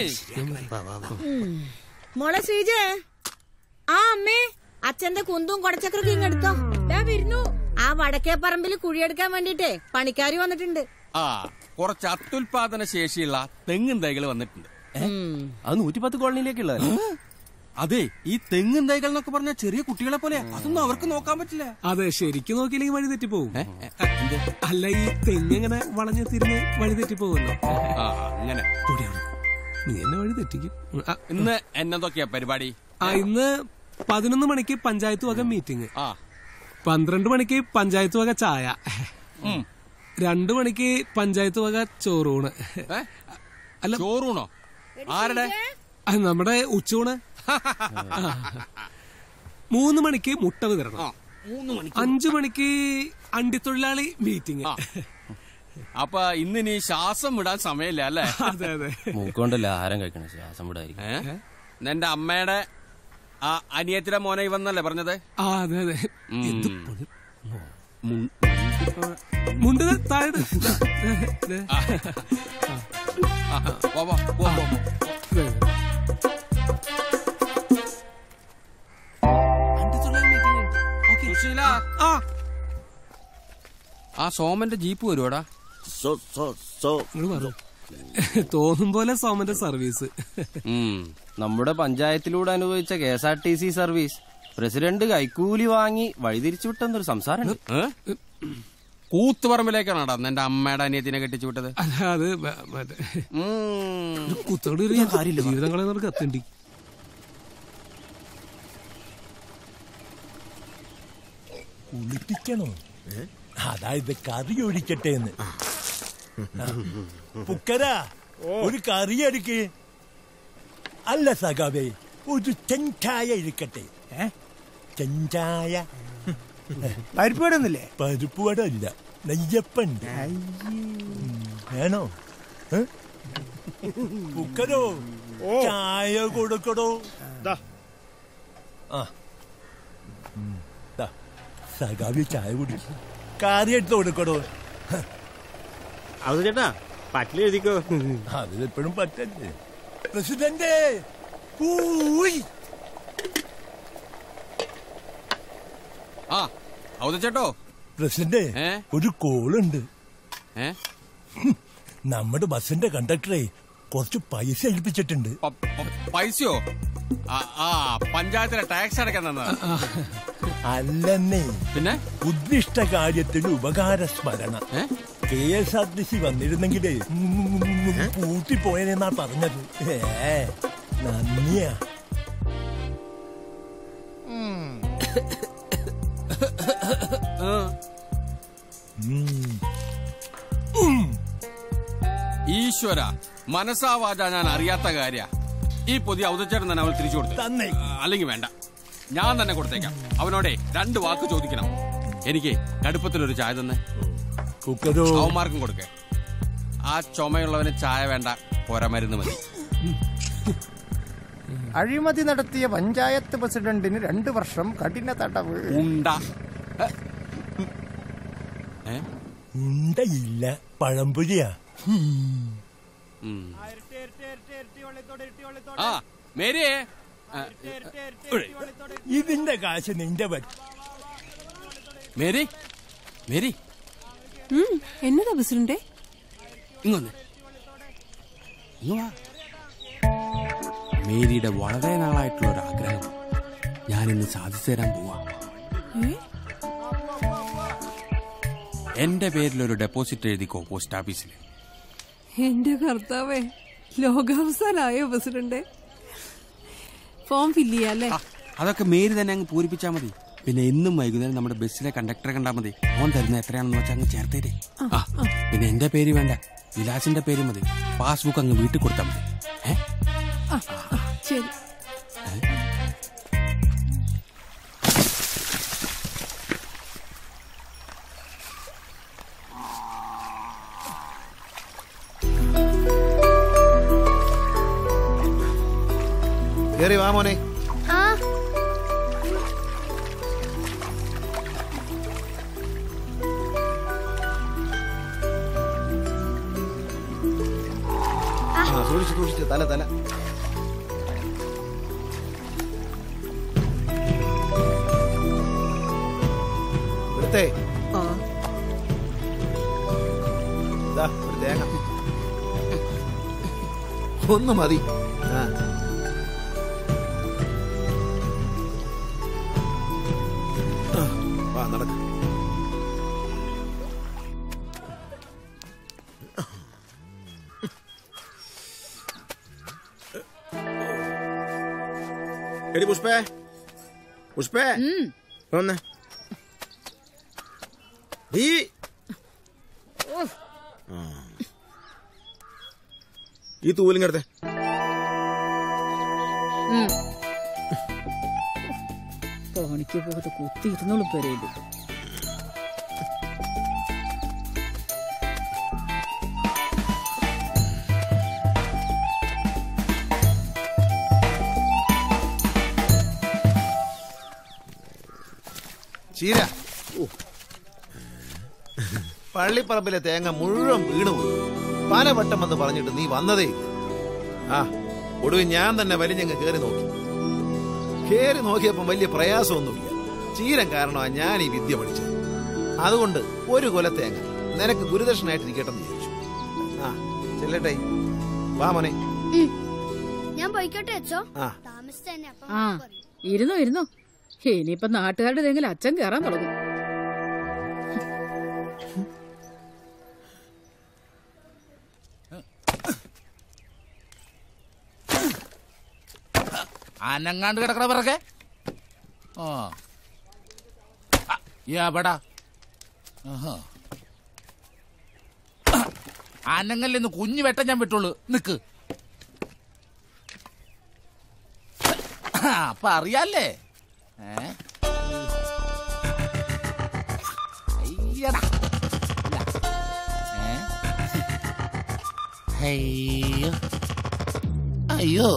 മോളെ ശ്രീജേ ആ അമ്മേ അച്ഛന്റെ കുന്തും കൊടച്ചക്രക്കും ഇങ്ങെടുത്തോ ദാ വരുന്നു ആ വടക്കേ പറമ്പിൽ കുഴിയെടുക്കാൻ വേണ്ടിട്ടേ പണിക്കാരി വന്നിട്ടുണ്ട് ആ കുറച്ച് അത്യുൽപാദന ശേഷിയുള്ള തെങ്ങും തൈകൾ വന്നിട്ടുണ്ട് അത് നൂറ്റിപ്പത്ത് കോളനിയിലേക്കുള്ളതല്ലേ അതെ ഈ തെങ്ങും തൈകൾ എന്നൊക്കെ പറഞ്ഞ ചെറിയ കുട്ടികളെ പോലെ അതൊന്നും അവർക്ക് നോക്കാൻ പറ്റില്ല അതെ ശരിക്കും നോക്കിയില്ലെങ്കിൽ വഴി തെറ്റിപ്പോവും അല്ല ഈ തെങ്ങ് ഇങ്ങനെ വളഞ്ഞു തിരിഞ്ഞ് വഴി തെറ്റിപ്പോകുമല്ലോ ആ അങ്ങനെ നീ എന്നെ വഴി തെറ്റിക്കും ആ, ഇന്ന് എന്നതൊക്കെയാ പരിപാടി ആ ഇന്ന് പതിനൊന്ന് മണിക്ക് പഞ്ചായത്ത് വക മീറ്റിംഗ് പന്ത്രണ്ട് മണിക്ക് പഞ്ചായത്ത് വക ചായ രണ്ടു മണിക്ക് പഞ്ചായത്ത് വക ചോറൂണ് അല്ല ചോറൂണോ ആരുടെ ആ, നമ്മുടെ ഉച്ചൂണ് ആ. മൂന്ന് മണിക്ക് മുട്ട വിതരണം മൂന്ന് മണിക്ക് അഞ്ചു മണിക്ക് അണ്ടിത്തൊഴിലാളി മീറ്റിംഗ് അപ്പൊ ഇന്ന് നീ ശ്വാസം വിടാൻ സമയമില്ല അല്ലേ അതെ അതെ മൂക്കൊണ്ടല്ല ആഹാരം കഴിക്കണം ശ്വാസം വിടായിരിക്കും ഏ? നിന്റെ അമ്മയുടെ ആ അനിയത്തിയുടെ മോനെ ഇവന്നല്ലേ പറഞ്ഞത് ആ അതെ അതെ ഉം. എന്ത് പണി? മുണ്ട് താഴെ ഇട്. ദേ. ആ, വാ, വാ, പോ, പോ, പോ. ദേ. സുശീല ആ ആ സോമന്റെ ജീപ്പ് വരുവാടാ സോ സോ സോ ഇങ്ങട് പറ. തോന്നും പോലെ സോമന്റെ സർവീസ് നമ്മുടെ പഞ്ചായത്തിലൂടെ അനുഭവിച്ച K S R T C service president കൈക്കൂലി വാങ്ങി വഴിതിരിച്ചു വിട്ടെന്നൊരു സംസാരമുണ്ട് കൂത്തുപറമ്പിലേക്കാണോടാ നിന്റെ അമ്മയുടെ അനിയത്തിനെ കെട്ടിച്ചു വിട്ടത് അല്ല അത് മ- മറ്റേ ഒരു കുത്തോട് കാര്യമില്ല ജീവിതം കളയുന്നവർ കത്തണ്ടി കുളിപ്പിക്കണോ അതായത് കറി ഒഴിക്കട്ടെ എന്ന് പുക്കര ഒരു കറി എടുക്ക് അല്ല സഖാവേ ഒരു ചെഞ്ചായ ഇരിക്കട്ടെ ചെഞ്ചായ പരിപ്പ് വടയൊന്നുമില്ലേ? പരിപ്പ് വട ഇല്ല നെയ്യപ്പുണ്ട് വേണോ ഏ? പുക്കരോ ചായ കൊടുക്കടോ ആ ഉം, ദാ, സഖാവി ചായ കുടിക്കും കറി എടുത്ത് കൊടുക്കടോ അത് ചേട്ടാ പറ്റില്ല എഴുതിക്കോ അതിലെപ്പോഴും പറ്റല്ലേ പ്രസിഡന്റ് ഊയ്. ആ ഔതച്ചേട്ടോ പ്രസിഡന്റ് ഒരു കോളുണ്ട് ഏ നമ്മുടെ ബസിന്റെ കണ്ടക്ടറെ കുറച്ച് പൈസ ഏൽപ്പിച്ചിട്ടുണ്ട് പൈസയോ ആ, ആ പഞ്ചായത്തിലെ ടാക്സ് അടക്കാൻ തന്നതാ അല്ലെന്നേ പിന്നെ ഉദ്ദിഷ്ട കാര്യത്തിന് ഉപകാര സ്മരണ K S R T C വന്നിരുന്നെങ്കിലേ പൂട്ടിപ്പോയനെന്നാ പറഞ്ഞത് ഏ നന്ദിയാ ഈശ്വര മനസ്സാവാച ഞാൻ അറിയാത്ത കാര്യ ഈ പുതിയ ഔതച്ചേട്ടൻ തന്നെ അവൾ തിരിച്ചു കൊടുത്തു അല്ലെങ്കിൽ വേണ്ട ഞാൻ തന്നെ കൊടുത്തേക്കാം അവനോടെ രണ്ട് വാക്ക് ചോദിക്കണം എനിക്ക് കടുപ്പത്തിലൊരു ചായ തന്നെ അവന്മാർക്കും കൊടുക്കേ ആ ചുമയുള്ളവന് ചായ വേണ്ട പോരമരുന്ന് മതി അഴിമതി നടത്തിയ പഞ്ചായത്ത് പ്രസിഡന്റിന് രണ്ടു വർഷം കഠിന തടവ് ഉണ്ട ഉണ്ടയില്ല പഴംപൊരിയാ ആ മേരിയേ ആ, ഇതിന്റെ കാശ് നിന്റെ പറ്റും മേരി മേരി ഉം, എന്നതാ പ്രസിഡന്റെ ഇങ്ങൊന്ന് ഇങ്ങ് വാ. മേരിയുടെ വളരെ നാളായിട്ടുള്ള ഒരു ആഗ്രഹം ഞാൻ ഇന്ന് സാധിച്ചു തരാൻ പോവാ എന്റെ പേരിൽ ഒരു ഡെപ്പോസിറ്റ് എഴുതിക്കോ പോസ്റ്റ് ഓഫീസിൽ എന്റെ കർത്താവേ ലോകാവസാനായോ പ്രസിഡന്റെ ഫോം ഫില്ല് ചെയ്യാല്ലേ അതൊക്കെ മേരി തന്നെ അങ്ങ് പൂരിപ്പിച്ചാൽ മതി പിന്നെ എന്നും വൈകുന്നേരം നമ്മുടെ ബസ്സിലെ കണ്ടക്ടറെ കണ്ടാൽ മതി അവൻ തരുന്ന എത്രയാണെന്ന് വെച്ചാൽ അങ്ങ് ചേർത്തേരെ ആ പിന്നെ എന്റെ പേര് വേണ്ട വിലാസിന്റെ പേര് മതി പാസ്ബുക്ക് അങ്ങ് വീട്ടിൽ കൊടുത്താൽ മതി ഏ ആ, ആ, ശരി കേറി വാ മോനെ ആ ആ, സൂക്ഷിച്ച് സൂക്ഷിച്ച് തല തല എടുത്തേ ദാ, ഒരു തേങ്ങ ഒന്ന് മതി ആ ആ, വാ നടക്ക എടി പുഷ്പേ പുഷ്പേ വന്നേ ഈ ആ. ഈ തൂവലും കിടത്തെ തോണിക്ക് പോകത്ത് കുത്തി ഇരുന്നോളും പെരയില് ചീര ഓ. പള്ളിപ്പറമ്പിലെ തേങ്ങ മുഴുവൻ വീണുപോയി പലവട്ടം വന്ന് പറഞ്ഞിട്ട് നീ വന്നതേ ഇല്ല. ആ ഒടുവിൽ ഞാൻ തന്നെ വലിഞ്ഞങ്ങ് കേറി നോക്കി കേറി നോക്കിയപ്പം വലിയ പ്രയാസമൊന്നുമില്ല ചീരം കാരണമാ ഞാൻ ഈ വിദ്യ പഠിച്ചത് അതുകൊണ്ട് ഒരു കൊല തേങ്ങ നിനക്ക് ഗുരുദക്ഷിണായിട്ട് ഇരിക്കട്ടെന്ന് വിചാരിച്ചു ആ ചെല്ലട്ടെ വാ മോനെ ഞാൻ പോയിക്കോട്ടെ അച്ചോ ആ താമസിച്ച തന്നെ അപ്പം ആ ഇരുന്നോ ഇരുന്നോ ഇനിയിപ്പൊ നാട്ടുകാരുടെ ഇതെങ്കിലും അച്ഛൻ കയറാൻ തുടങ്ങും അനങ്ങാണ്ട് കിടക്കണ പിറകെ ആ ആ, എവിടാ ആഹാ. അനങ്ങലിൽ നിന്ന് കുഞ്ഞു വെട്ടം ഞാൻ വിട്ടുള്ളൂ നിക്ക് ആ, അപ്പൊ അറിയാല്ലേ ഏ അയ്യടാ. ഏ? അയ്യോ അയ്യോ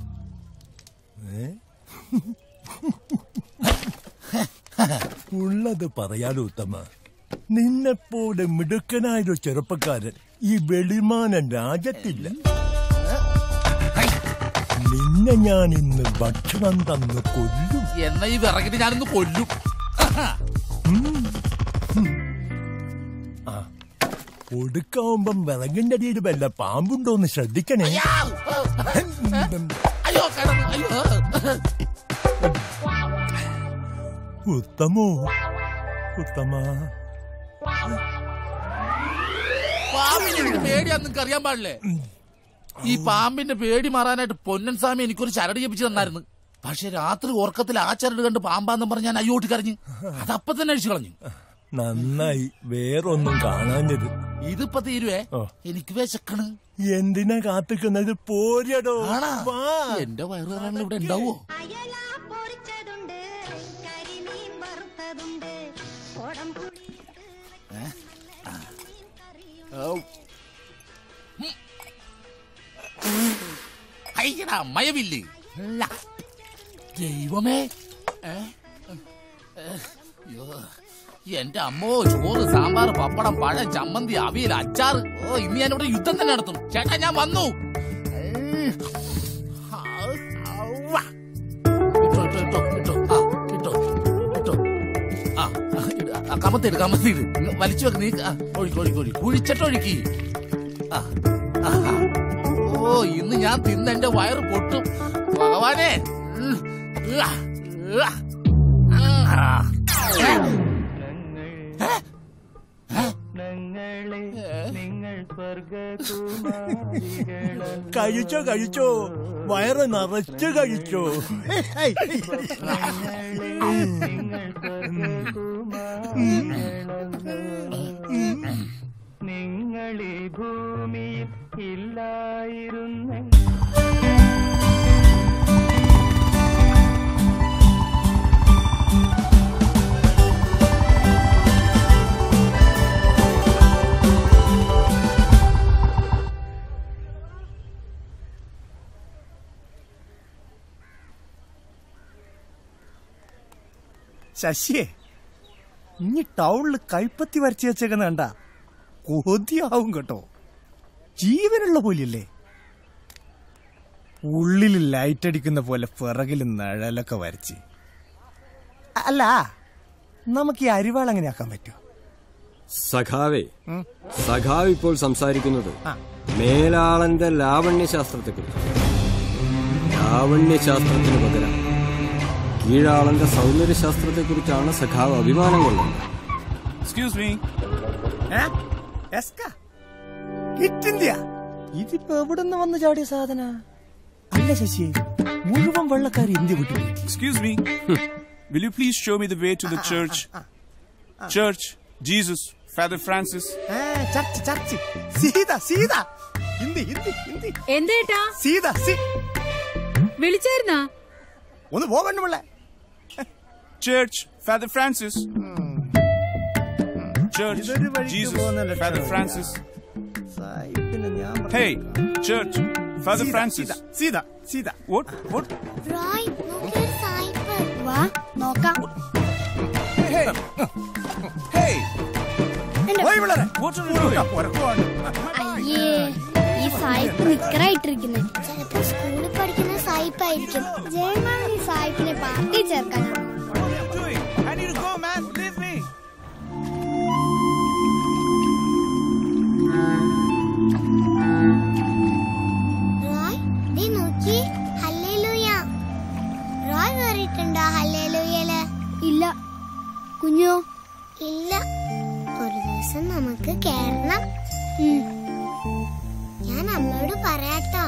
ഉള്ളത് പറയാലോ ഉത്തമ നിന്നെപ്പോലെ മിടുക്കനായൊരു ചെറുപ്പക്കാരൻ ഈ വെളിമാനൻ രാജത്തില്ല നിന്നെ ഞാൻ ഇന്ന് ഭക്ഷണം തന്ന് കൊല്ലും എന്നാ ഈ വിറകിട്ട് ഞാനൊന്ന് കൊല്ലും ഒടുക്കാവുമ്പം വിറകിന്റെ അടിയിൽ വല്ല പാമ്പുണ്ടോന്ന് ശ്രദ്ധിക്കണേ അയ്യോ കിടന്നു അയ്യോ ഉത്തമോ ഉത്തമ പാമ്പിനെ എനിക്ക് പേടിയാന്ന് നിങ്ങൾക്ക് അറിയാൻ പാടില്ലേ ഈ പാമ്പിന്റെ പേടി മാറാനായിട്ട് പൊന്നൻ സ്വാമി എനിക്കൊരു ചരട് ജപിച്ചു തന്നായിരുന്നു പക്ഷെ രാത്രി ഉറക്കത്തിൽ ആ ചരട് കണ്ട് പാമ്പാന്ന് പറഞ്ഞ് ഞാൻ അയ്യോട്ടി കരഞ്ഞു അതപ്പൊ തന്നെ അഴിച്ചു കളഞ്ഞു നന്നായി വേറൊന്നും കാണാഞ്ഞത് ഇതിപ്പോ തീരുവേ ഓ. എനിക്ക് വിശക്കണ് എന്തിനാ കാത്തിക്കുന്നത് പോരടോ ആണാ? വാ. എന്റെ വയറുകാരാണ് ഇവിടെ ഉണ്ടാവോ അയ്യടാ മയവില്ല് ല. ദൈവമേ ഏ? ഏ, അയ്യോ. എന്റെ അമ്മോ ചോറ് സാമ്പാർ പപ്പടം പഴം ചമ്മന്തി അവിയൽ അച്ചാറ് ഓ ഇന്ന് ഞാൻ ഇവിടെ യുദ്ധം തന്നെ നടത്തും ചേട്ടാ ഞാൻ വന്നു ഏ. ഔ, ഔവ്വ. ഇട്ടോ, ഇട്ടോ, ഇട്ടോ, ഇട്ടോ. ആ, ഇട്ടോ, ഇട്ടോ. ആ, ആ, ഇട്. ആ, കമത്തിട് കമത്തിട് ഇങ്ങ് വലിച്ചു വെക്ക് നീ ആ, ഒഴിക്ക് ഒഴിക്ക് ഒഴിക്ക് കുഴിച്ചിട്ടൊഴുക്കി ആ ആ, ആ. ഓ ഇന്ന് ഞാൻ തിന്ന് എന്റെ വയറ് പൊട്ടും ഭഗവാനെ ഉം. ഉവ്വ. ഉവ്വ. ആ. ഏ? കഴിച്ചോ കഴിച്ചോ വയറ് നിറച്ച് കഴിച്ചോ നിങ്ങളീ ഭൂമിയിൽ ഇല്ലായിരുന്ന ശശിയെ ഇനി ടൗണിൽ കൈപ്പത്തി വരച്ചു വെച്ചേക്കുന്ന കണ്ട കൊതിയാവും കേട്ടോ ജീവനുള്ള പോലെയല്ലേ ഉള്ളിൽ ലൈറ്റ് അടിക്കുന്ന പോലെ പിറകിൽ നിഴലൊക്കെ വരച്ച് അല്ല നമുക്ക് ഈ അരിവാൾ എങ്ങനെ ആക്കാൻ പറ്റുമോ സഖാവേ സഖാവ് ഇപ്പോൾ സംസാരിക്കുന്നത് മേലാളന്റെ ലാവണ്യശാസ്ത്രത്തെക്കുറിച്ച് ലാവണ്യശാസ്ത്രത്തിന് പകരം കീഴാളന്റെ സൗന്ദര്യശാസ്ത്രത്തെക്കുറിച്ചാണ് സഖാവ് അഭിമാനം കൊള്ളുന്നത് എക്സ്ക്യൂസ് മീ കിറ്റിന്ത്യ ഇതിപ്പോ എവിടുന്ന് വന്ന് ചാടിയ സാധന അല്ല ശശി മുഴുവൻ വെള്ളക്കാർ ഇന്ത്യ വിട്ടു Excuse me. Will you please show me the way to the church? Church, Jesus, Father Francis. Church church Seetha Seetha Hindi Hindi Hindi എന്തേട്ടാ സീത സീ വിളിച്ചായിരുന്നാ ഒന്ന് പോകണ്ട പിള്ളേ Church, Father Francis. Church, Jesus, Father Francis. Hey, church, Father Sita, Francis. Sita, Sita Sita What? What? Roy നോക്കിയൊരു സായിപ്പ് വാ നോക്കാം Hey! Hey! പോയി പിള്ളേരെ What are you doing? പുറക്കുവാണ് അയ്യേ ഈ സായിപ്പ് നിക്കറായിട്ടിരിക്കുന്നത് ചിലപ്പോ സ്കൂളിൽ പഠിക്കുന്ന സായിപ്പായിരിക്കും ജയമാൻ ഈ സായിപ്പിനെ പാർട്ടി ചേർക്കാനാണ് I need to go, man. Leave me. Roy ദേ നോക്കി ഹല്ലേലൂയ റോയ് കയറിയിട്ടുണ്ടോ ഹല്ലേലൂയയില് ഇല്ല കുഞ്ഞോ ഇല്ല ഒരു ദിവസം നമുക്ക് കേറണം ഞാൻ അമ്മയോട് പറയാട്ടോ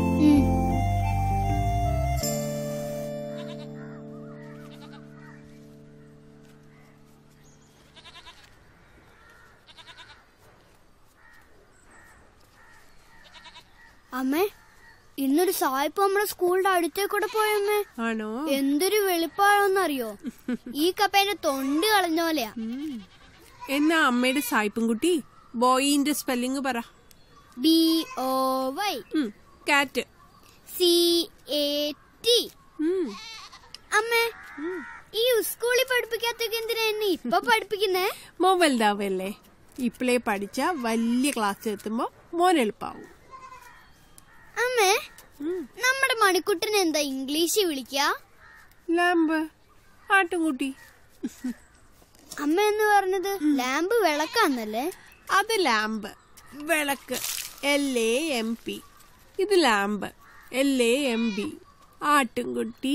അമ്മേ ഇന്നൊരു സായിപ്പ് നമ്മുടെ സ്കൂളിന്റെ അടുത്തേക്കൂടെ പോയമ്മേ ആണോ എന്തൊരു വെളുപ്പാഴോന്നറിയോ ഈ കപ്പേന്റെ തൊണ്ട് കളഞ്ഞ പോലെയാ എന്നാ അമ്മയുടെ സായിപ്പും കുട്ടി ബോയിന്റെ സ്പെല്ലിംഗ് പറ B O Y cat C A T അമ്മേ ഈ സ്കൂളിൽ പഠിപ്പിക്കാത്തൊക്കെ എന്തിനാ എന്നെ ഇപ്പൊ പഠിപ്പിക്കുന്നേ മോൻ വലുതാവല്ലേ ഇപ്പളേ പഠിച്ച വലിയ ക്ലാസ് എത്തുമ്പോ മോൻ എളുപ്പാവും അമ്മേ നമ്മുടെ മണിക്കുട്ടൻ എന്താ ഇംഗ്ലീഷ് വിളിക്ക ലാമ്പ് ആട്ടുംകുട്ടി അമ്മ എന്ന് പറഞ്ഞത് ലാമ്പ് വിളക്കാന്നല്ലേ അത് ലാമ്പ് വിളക്ക് എൽ എ എം പി ഇത് lamp L A M B ആട്ടുംകുട്ടി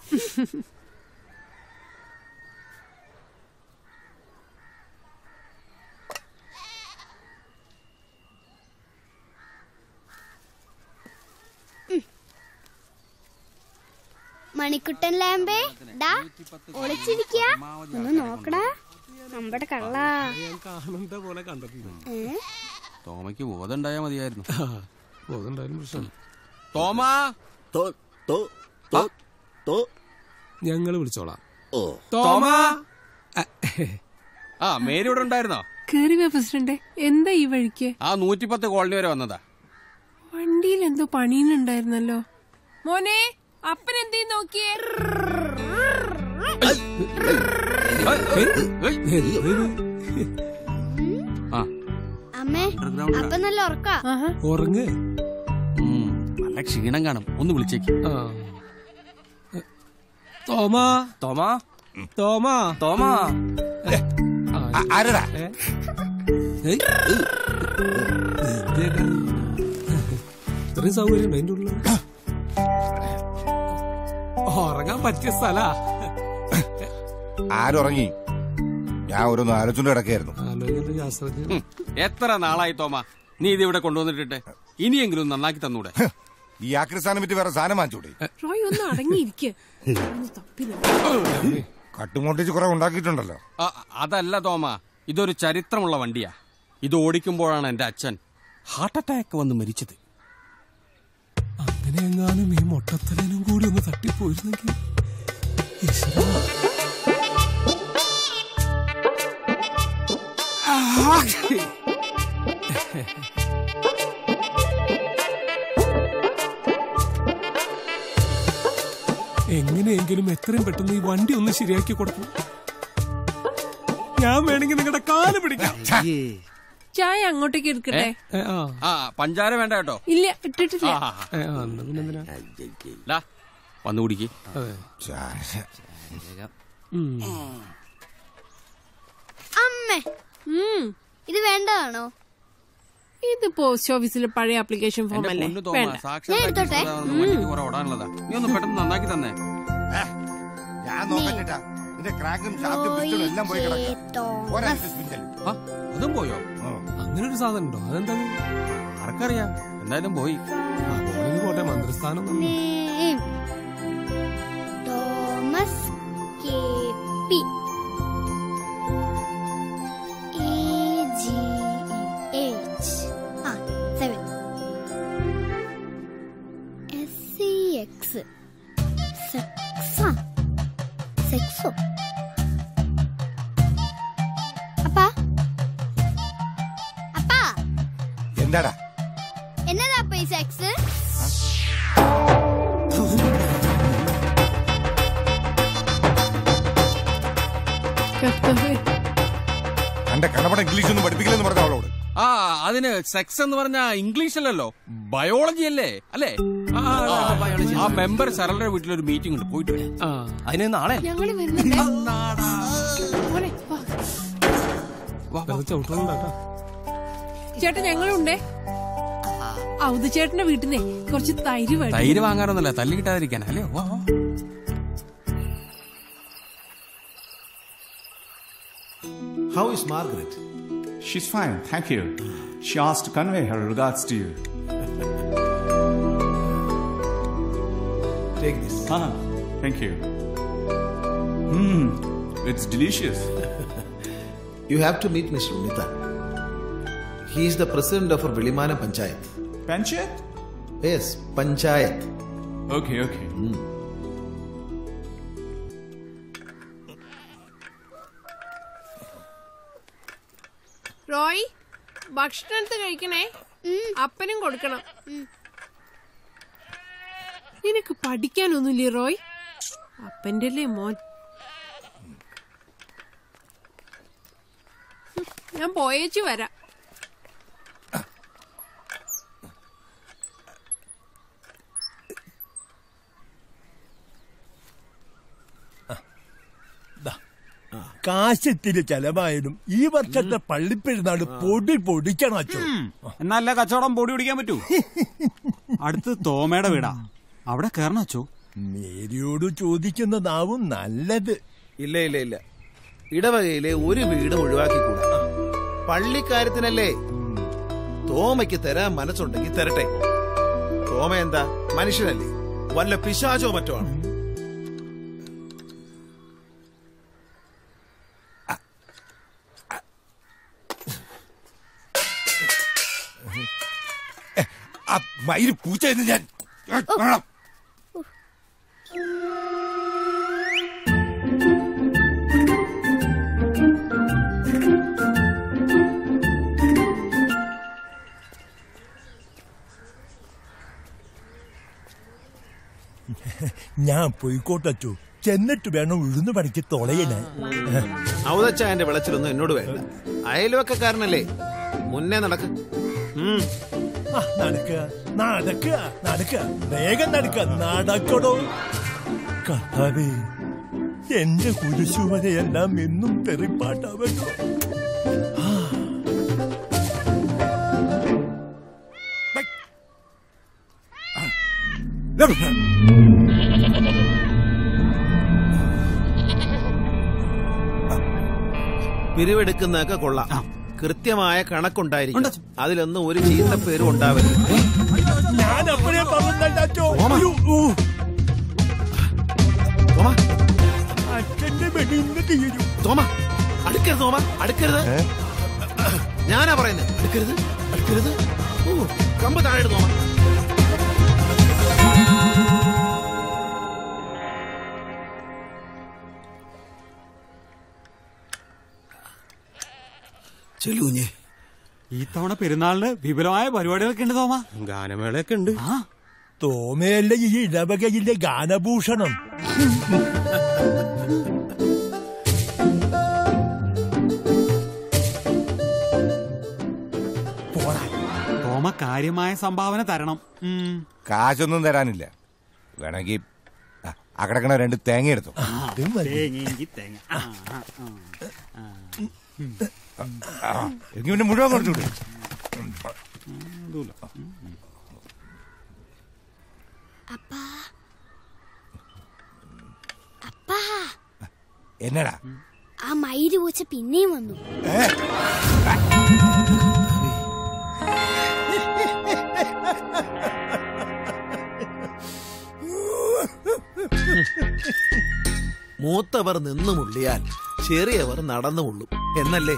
മണിക്കുട്ടൻ ലാമ്പേ ഡാ ഒളിച്ചിരിക്ക ഒന്ന് നോക്കടാ നമ്മുടെ കള്ള കാണുന്ന പോലെ കണ്ടിട്ടുണ്ട് ഏ തോമയ്ക്ക് ബോധം ഉണ്ടായാ മതിയായിരുന്നു ബോധമുണ്ടായാലും പ്രശ്നം തോമാ ഞങ്ങള് വിളിച്ചോളാം തോമാ ആ മേരി ഇവിടെ ഉണ്ടായിരുന്നോ കേറി വാ പ്രസിഡന്റ് എന്താ ഈ വഴിക്ക് ആ നൂറ്റിപ്പത്ത് കോളനി വരെ വന്നതാ വണ്ടിയിൽ എന്തോ പണിയുന്നുണ്ടായിരുന്നല്ലോ മോനെ അപ്പൻ എന്തേ നോക്കിയേ ആ അമ്മേ അപ്പൊ നല്ല ഉറക്കാ ഉറങ്ങ് ഉം, നല്ല ക്ഷീണം കാണും ഒന്ന് വിളിച്ചേക്ക് തോമാ തോമാ തോമാ തോമാ ആരടാ ഇത്രയും സൗകര്യം അതിന്റെ ഉള്ളിൽ ഉറങ്ങാൻ പറ്റിയ സ്ഥലാ ആരുറങ്ങി ഞാൻ ഓരോന്ന് ആലോചിച്ചുകൊണ്ട് കിടക്കായിരുന്നു ആലോചന ശാസ്ത്രജ്ഞ ഉം, എത്ര നാളായി തോമ നീ ഇത് ഇവിടെ കൊണ്ടുവന്നിട്ടിട്ട് ഇനിയെങ്കിലും നന്നാക്കി തന്നൂടെ ഈ ആക്രിസ്ഥാനം പറ്റി വേറെ സാധനം വാങ്ങിച്ചൂടെ റോയ് ഒന്ന് അടങ്ങിയിരിക്കെ കട്ടുമോട്ടിച്ച് കുറെ ഉണ്ടാക്കിയിട്ടുണ്ടല്ലോ ആ, അതല്ല തോമ ഇതൊരു ചരിത്രമുള്ള വണ്ടിയാ ഇത് ഓടിക്കുമ്പോഴാണ് എന്റെ അച്ഛൻ ഹാർട്ട് അറ്റാക്ക് വന്ന് മരിച്ചത് അങ്ങനെ എങ്ങാനും ഈ മൊട്ടത്തലനും കൂടി ഒന്ന് തട്ടിപ്പോയിരുന്നെങ്കിൽ ഈശ്വരാ. എങ്ങനെയെങ്കിലും എത്രയും പെട്ടെന്ന് ഈ വണ്ടി ഒന്ന് ശരിയാക്കി കൊടുക്കും ഞാൻ വേണമെങ്കിൽ നിങ്ങളുടെ കാല് പിടിക്കാം ചായ അങ്ങോട്ടേക്ക് എടുക്കട്ടെ ഏ, ആ. ആ പഞ്ചാര വേണ്ട കേട്ടോ ഇല്ല ഇട്ടിട്ടില്ല ആ, ആ, ആ. ഏ, ആ, എന്നാ പിന്നെ എന്തിനാ? ലാ, വന്നു കുടിക്ക് അതെ. അമ്മേ ഇത് വേണ്ടതാണോ ഇത് പോസ്റ്റ് ഓഫീസിലെ പഴയ ആപ്ലിക്കേഷൻ ഫോം എന്റെ അല്ലേ പൊന്നു തോമ വേണ്ട സാക്ഷാൽ ഞാൻ എടുത്തോട്ടെ? വണ്ടിക്ക് കുറെ ഓടാനുള്ളതാ നീ ഒന്ന് പെട്ടെന്ന് നന്നാക്കി തന്നെ ഞാൻ നോക്കട്ടെട്ടാ നിന്റെ ക്രാക്കും ഷാഫ്റ്റും പിസ്റ്റളും എല്ലാം പോയി കിടക്കാം ഒരാഴ്ച സ്പിൻഡൽ ആ, അതും പോയോ അങ്ങനെ ഒരു സാധനം ഉണ്ടോ അതെന്താ ആർക്കറിയാം എന്തായാലും പോയി ആ, പോണെങ്കിൽ പോട്ടെ മന്ത്രിസ്ഥാനം ഒന്നും- നേം. Thomas K P A G H ആ സെവൻ എസ് സി എക്സ് സെക്സാ സെക്സോ അപ്പാ അപ്പാ എന്താടാ എന്നതാ അപ്പ ഈ സെക്സ് എന്റെ കടപട ഇംഗ്ലീഷ് ഒന്നും പഠിപ്പിക്കില്ലെന്ന് പറഞ്ഞ അവളോട് ആ അതിന് സെക്സ് എന്ന് പറഞ്ഞ ഇംഗ്ലീഷ് അല്ലല്ലോ ബയോളജി അല്ലേ അല്ലേ ആ, ആ, ആ മെമ്പർ സരളയുടെ വീട്ടിലൊരു മീറ്റിംഗ് ഉണ്ട് പോയിട്ട് വരാം. അതിന് നാളെ ഞങ്ങള് വരുന്നുണ്ട് മോനെ, വാ. ചേട്ടാ ഞങ്ങളുണ്ടേ ഔത് ചേട്ടന്റെ വീട്ടിൽ നിന്നേ കുറച്ച് തൈര് വേണം തൈര് വാങ്ങാറൊന്നുമല്ല തല്ലി കിട്ടാതിരിക്കാൻ അല്ലേ വാ വാ. How is Margaret? She's fine, thank you. She asked to convey her regards to you. Take this. Ah, thank you. Mmm, it's delicious. You have to meet Mr. Unitha. He is the president of our Vilimana Panchayat. Panchayat? Yes, Panchayat. Okay, okay. Roy ഭക്ഷണം എടുത്ത് കഴിക്കണേ അപ്പനും കൊടുക്കണം നിനക്ക് പഠിക്കാനൊന്നുമില്ലേ റോയ് അപ്പന്റെ അല്ലേ മോൻ ഞാൻ പോയേച്ചു വരാം കാശിത്തിരി ചെലവായാലും ഈ വർഷത്തെ പള്ളിപ്പെരുന്നാൾ പൊടി പൊടിക്കണം അച്ഛൻ എന്നല്ല കച്ചവടം പൊടി പിടിക്കാൻ പറ്റൂ അടുത്ത് തോമയുടെ വീടാ അവിടെ കയറണം അച്ചോ മേരിയോട് ചോദിക്കുന്നതാവും നല്ലത് ഇല്ല ഇല്ല ഇല്ല ഇടവകയിലെ ഒരു വീട് ഒഴിവാക്കിക്കൂടാ പള്ളിക്കാര്യത്തിനല്ലേ തോമയ്ക്ക് തരാൻ മനസ്സുണ്ടെങ്കിൽ തരട്ടെ തോമ എന്താ മനുഷ്യനല്ലേ വല്ല പിശാചോ മറ്റോ ആണ് ആ മയില് പൂച്ച എന്ന് ഞാൻ കാണാം. ഞാൻ പോയിക്കോട്ടു ചെന്നിട്ട് വേണം ഉഴുന്ന് പണിക്ക് തുളയിടാൻ ഔതച്ചായന്റെ വിളച്ചിലൊന്നും എന്നോട് വേണ്ട അയൽവക്കക്കാരനല്ലേ മുന്നേ നടക്ക് ഉം. ആ, നടക്കുക നടക്കുക നടക്കുക വേഗം നടക്കുക നടക്കടോ കർത്താവേ എന്റെ കുരിശുവരെയെല്ലാം എന്നും തെറിപ്പാട്ടാവല്ലോ ആ. പിരിവെടുക്കുന്നതൊക്കെ കൊള്ളാം കൃത്യമായ കണക്കുണ്ടായിരിക്കും അതിലൊന്നും ഒരു ചീത്ത പേരും ഉണ്ടാവരുത് ഞാൻ അപ്പോഴേ പറഞ്ഞല്ലോ അച്ഛന്റെ വെടി ഇന്ന് തീരും തോമ അടുക്കരുത് തോമ അടുക്കരുത് ഞാനാ പറയുന്നത് അടുക്കരുത് അടുക്കരുത് ഓ, കമ്പ് താഴെ ഇട് തോമ ചെലൂഞ്ഞേ ഈ തവണ പെരുന്നാളിന് വിപുലമായ പരിപാടികളൊക്കെ ഉണ്ട് തോമ ഗാനമേളയൊക്കെ ഉണ്ട് തോമയല്ല ഈ ഇടവകയിലെ ഗാനഭൂഷണം തോമ കാര്യമായ സംഭാവന തരണം ഉം. കാശൊന്നും തരാനില്ല വേണമെങ്കിൽ അക്കടക്കണ രണ്ട് തേങ്ങ എടുത്തു തേങ്ങയെങ്കി തേങ്ങ ആ, ആ, ആ. എനിക്ക് പിന്നെ മുഴുവൻ കൊടുത്തു ഇതുമില്ല. അപ്പാ അപ്പാ എന്നടാ ആ മയില് പൂച്ച പിന്നെയും വന്നു മൂത്തവർ നിന്നു മുള്ളിയാൽ ചെറിയവർ നടന്നു മുള്ളും എന്നല്ലേ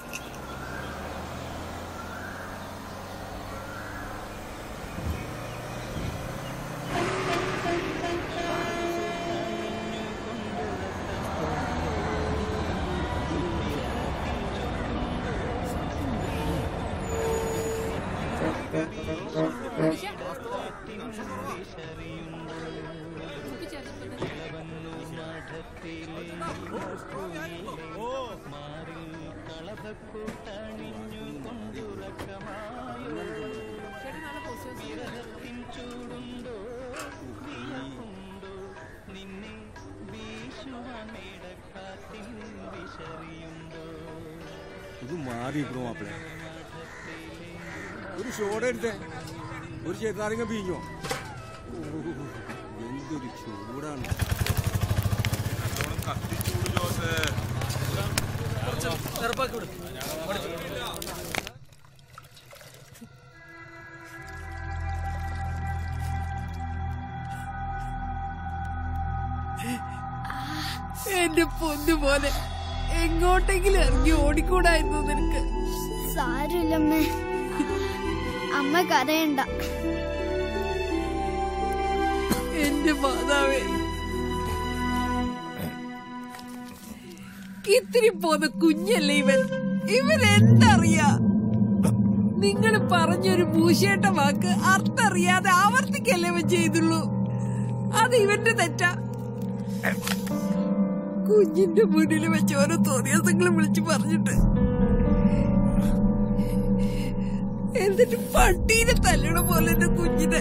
ഇത് മാറിയിരിക്കണോ മാപ്പിള ഒരു ഷോടെ എടുത്തേ ഒരു ചെറുനാരങ്ങ പിഴിഞ്ഞോ ഓ, എന്തൊരു ചൂടാണ് എന്റെ പൊന്നു പോലെ എങ്ങോട്ടെങ്കിലും ഇറങ്ങി ഓടിക്കൂടായിരുന്നു നിനക്ക് സാരമില്ലമ്മേ അമ്മ കരയണ്ട എന്റെ മാതാവേ ഇത്തിരി പോന്ന കുഞ്ഞല്ലേ ഇവൻ ഇവൻ എന്തറിയാ നിങ്ങൾ പറഞ്ഞൊരു മൂശേട്ട വാക്ക് അർത്ഥറിയാതെ ആവർത്തിക്കല്ലേ ഇവൻ ചെയ്തുള്ളൂ അത് ഇവന്റെ തെറ്റാ കുഞ്ഞിന്റെ മുന്നിൽ വെച്ച് ഓരോ തോന്നിയാസങ്ങളും വിളിച്ചു പറഞ്ഞിട്ട് എന്നിട്ട് പട്ടീനെ തല്ലണ പോലെ എന്റെ കുഞ്ഞിനെ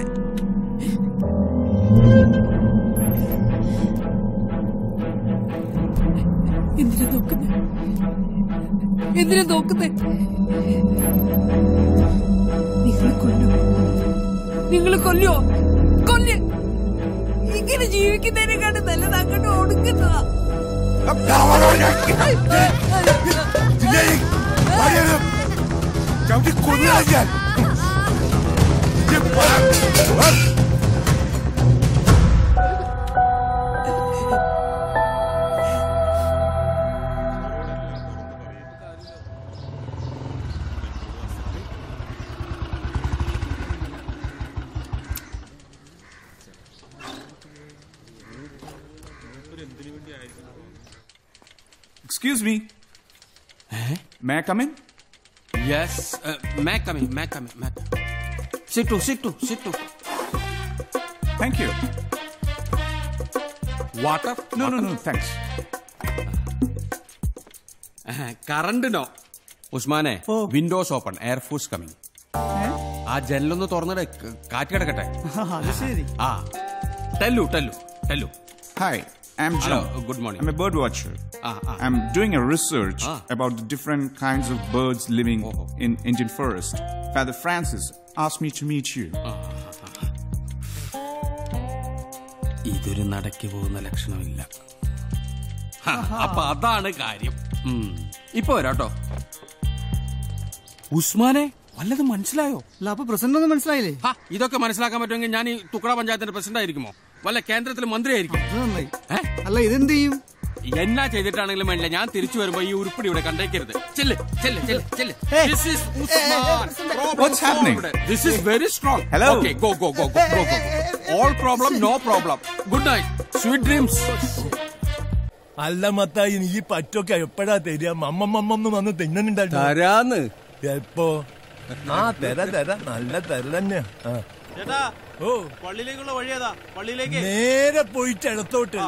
എന്തിനാ നോക്കുന്നേ എന്തിനാ നോക്കുന്നേ നിങ്ങൾ കൊല്ലോ നിങ്ങൾ കൊല്ലോ കൊല്ല് ഇങ്ങനെ ജീവിക്കുന്നതിനെക്കാട്ട് നല്ലത് അങ്ങോട്ട് ഒടുക്കുന്നതാ ചവിട്ടി കൊന്നു ഞാൻ Excuse me. May I come in? Yes, uh, may come in, may come in, may come in. Sit to, sit to, sit to. Thank you. Water? No, no, no, thanks. Current no ഉസ്മാനെ windows open air force coming ആ ജനലൊന്ന് തുറന്നിടെ ക- കാറ്റ് കിടക്കട്ടെ അത് ശരി ആ ടെല്ലു ടെല്ലു ടെല്ലു Hi, I'm Hello, John. good morning. I'm a bird watcher. Ah, ah. I'm doing a research about the different kinds of birds living in Indian forest. Father Francis asked me to meet you. ഇതൊരു നടക്കി പോകുന്ന ലക്ഷണമില്ല ഹ, അപ്പൊ അതാണ് കാര്യം ഉം. ഇപ്പൊ വരാട്ടോ ഉസ്മാനെ വല്ലതും മനസ്സിലായോ അപ്പൊ പ്രസിഡന്റ് ഒന്നും മനസ്സിലായില്ലേ ഹ, ഇതൊക്കെ മനസ്സിലാക്കാൻ പറ്റുമെങ്കിൽ ഞാൻ ഈ തുക്കട പഞ്ചായത്തിന്റെ പ്രസിഡന്റ് ആയിരിക്കുമോ വല്ല കേന്ദ്രത്തിൽ മന്ത്രിയായിരിക്കും ഏ? അല്ല ഇതെന്ത് ചെയ്യും എന്നാ ചെയ്തിട്ടാണെങ്കിലും വേണ്ടില്ല ഞാൻ തിരിച്ചു വരുമ്പോ ഈ ഉരുപ്പടി ഇവിടെ കണ്ടേക്കരുത് ചെല്ല് ചെല്ല് ചെല്ല് ചെല്ല് This is Usman. Problem What's happening? solved. This is very strong. Hello? Okay, go, go, go, go, go, go. All problem, no problem. Good night. Sweet dreams. അല്ല മത്തായി നീ ഈ പറ്റൊക്കെ എപ്പോഴാ തരിക മമ്മമ്മമ്മന്ന് വന്ന് തിന്നുന്നുണ്ടായിരുന്നു തരാന്ന് എപ്പോ ആ തര തര നല്ല തര തന്നെ ചേട്ടാ ഓ പള്ളിയിലേക്കുള്ള വഴിയേതാ പള്ളിയിലേക്ക് നേരെ പോയിട്ട് ഇടത്തോട്ട്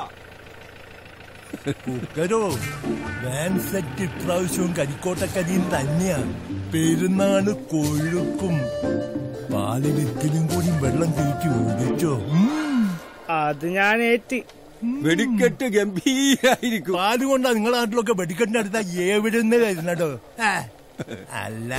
കുക്കരോ വാൻ സെറ്റ് ഇപ്രാവശ്യവും കരിക്കോട്ടക്കരിയും തന്നെയാ പെരുന്നാള് കൊഴുക്കും പാലിലിത്തിനും കൂടി വെള്ളം കയറ്റി ഒഴിച്ചോ അത് ഞാൻ ഏറ്റി വെടിക്കെട്ട് ഗംഭീരായിരിക്കും പാല് കൊണ്ടാ നിങ്ങളെ നാട്ടിലൊക്കെ വെടിക്കെട്ടിന്റെ അടുത്ത എവിടുന്ന് വരുന്നടോ ആ, അല്ല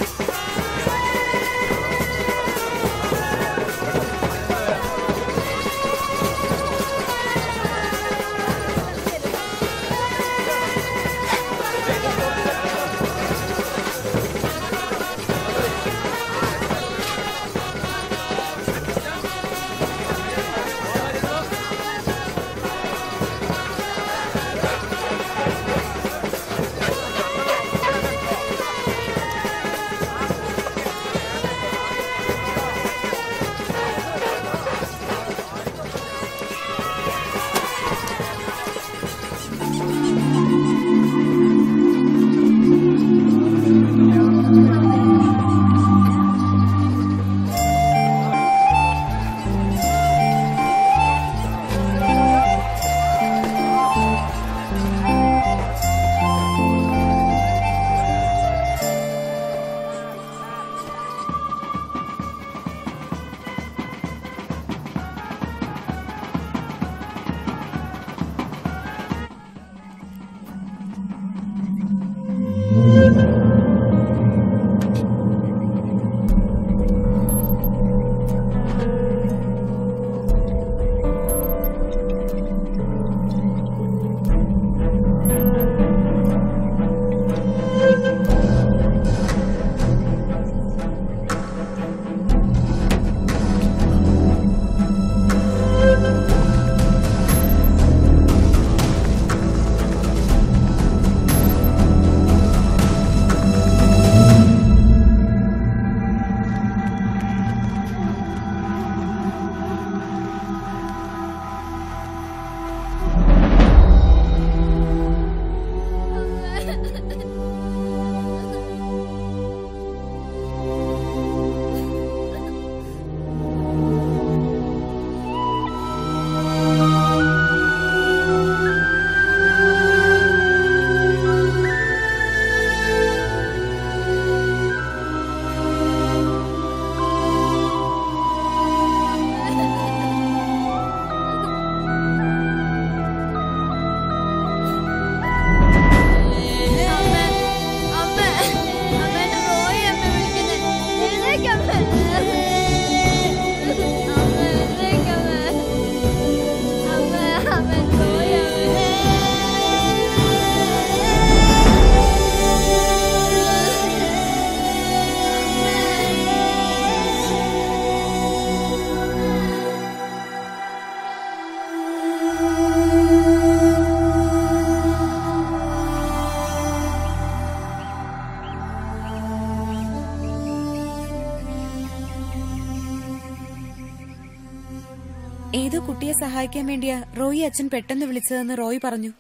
ഏതോ കുട്ടിയെ സഹായിക്കാൻ വേണ്ടിയാ റോയി അച്ഛൻ പെട്ടെന്ന് വിളിച്ചതെന്ന് റോയ് പറഞ്ഞു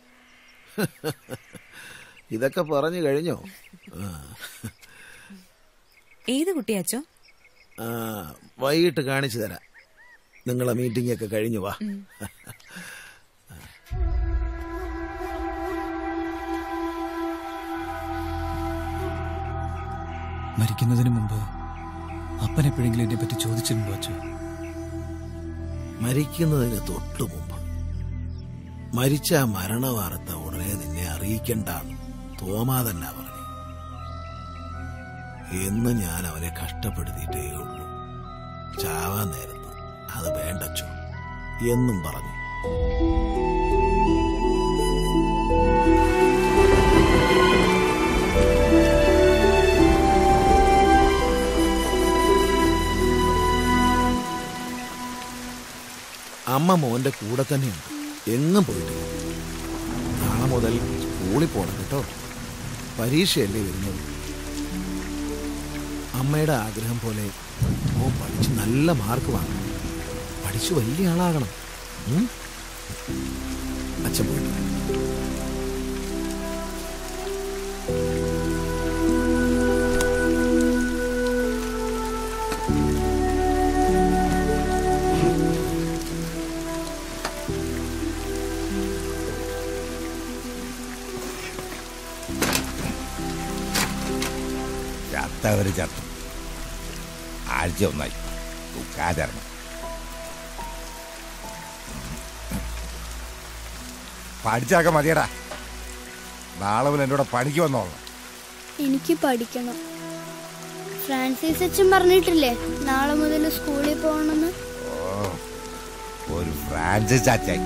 ഇതൊക്കെ പറഞ്ഞു കഴിഞ്ഞോ ആ. ഏത് കുട്ടിയാ അച്ഛോ ആ, വൈകിട്ട് കാണിച്ചു തരാം നിങ്ങളെ മീറ്റിംഗ് ഒക്കെ കഴിഞ്ഞു വാ മരിക്കുന്നതിന് മുമ്പ് അപ്പൻ എപ്പോഴെങ്കിലും എന്നെ പറ്റി ചോദിച്ചിട്ടുണ്ടോ അച്ഛോ മരിക്കുന്നതിന് തൊട്ടു മുമ്പ് മരിച്ച ആ മരണവാർത്ത ഉടനെ നിന്നെ അറിയിക്കണ്ടെന്ന് തോമാ തന്നെ പറഞ്ഞു എന്ന് ഞാൻ അവനെ കഷ്ടപ്പെടുത്തിയിട്ടേ ഉള്ളൂ ചാവാൻ നേരത്ത് അത് വേണ്ടച്ചോ എന്നും പറഞ്ഞു അമ്മ മോന്റെ കൂടെ തന്നെയുണ്ട് എങ്ങും പോയിട്ടില്ല നാളെ മുതൽ സ്കൂളിൽ പോണം കേട്ടോ പരീക്ഷയല്ലേ വരുന്നത് അമ്മയുടെ ആഗ്രഹം പോലെ മോൻ പഠിച്ച് നല്ല മാർക്ക് വാങ്ങണം പഠിച്ചു വലിയ ആളാകണം ഉം? അച്ഛൻ പോയിട്ട് വരാം. ചത്തവര് ചത്തു ആഴ്ച ഒന്നായി ദുഃഖാചരണം പഠിച്ചൊക്കെ മതിയടാ നാളെ മുതൽ എൻ്റെ കൂടെ പണിക്ക് വന്നോളാം എനിക്ക് പഠിക്കണം ഫ്രാൻസിസ് അച്ഛൻ പറഞ്ഞിട്ടില്ലേ നാളെ മുതൽ സ്കൂളിൽ പോകണമെന്ന് ഓ ഒരു ഫ്രാൻസിസ് ചാച്ചായി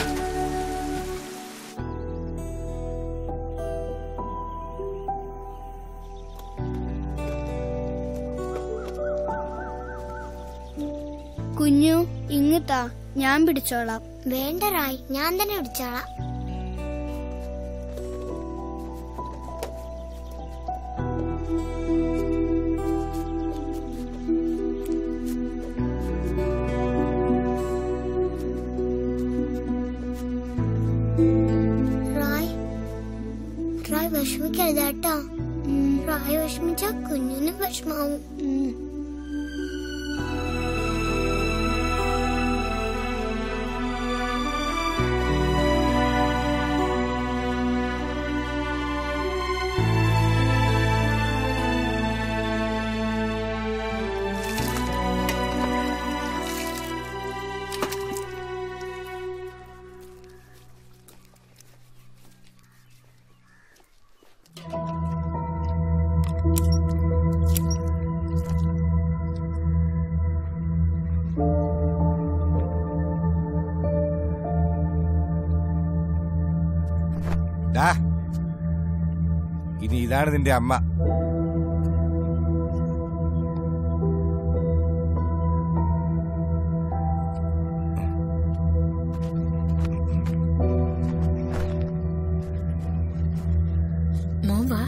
കുഞ്ഞു ഇങ്ങത്താ ഞാൻ പിടിച്ചോളാം വേണ്ട റായ് ഞാൻ തന്നെ പിടിച്ചോളാം റായ് റായ് വിഷമിക്കരുത് കേട്ടോ റായ് വിഷമിച്ച കുഞ്ഞിന് വിഷമാവും ഇതാണ് നിന്റെ അമ്മ മോൻ വാ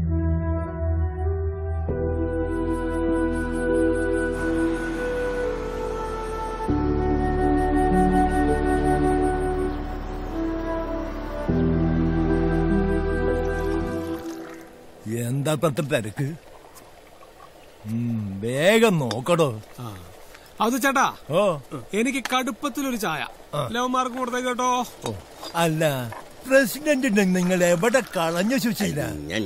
എന്താ പത്ര തിരക്ക് ഉം, വേഗം നോക്കടോ അത് ചേട്ടാ ഓ എനിക്ക് കടുപ്പത്തിലൊരു ചായ ലവന്മാർക്ക് കൊടുത്തേ കേട്ടോ അല്ല പ്രസിഡന്റിനെ നിങ്ങൾ എവിടെ കളഞ്ഞു സുശീല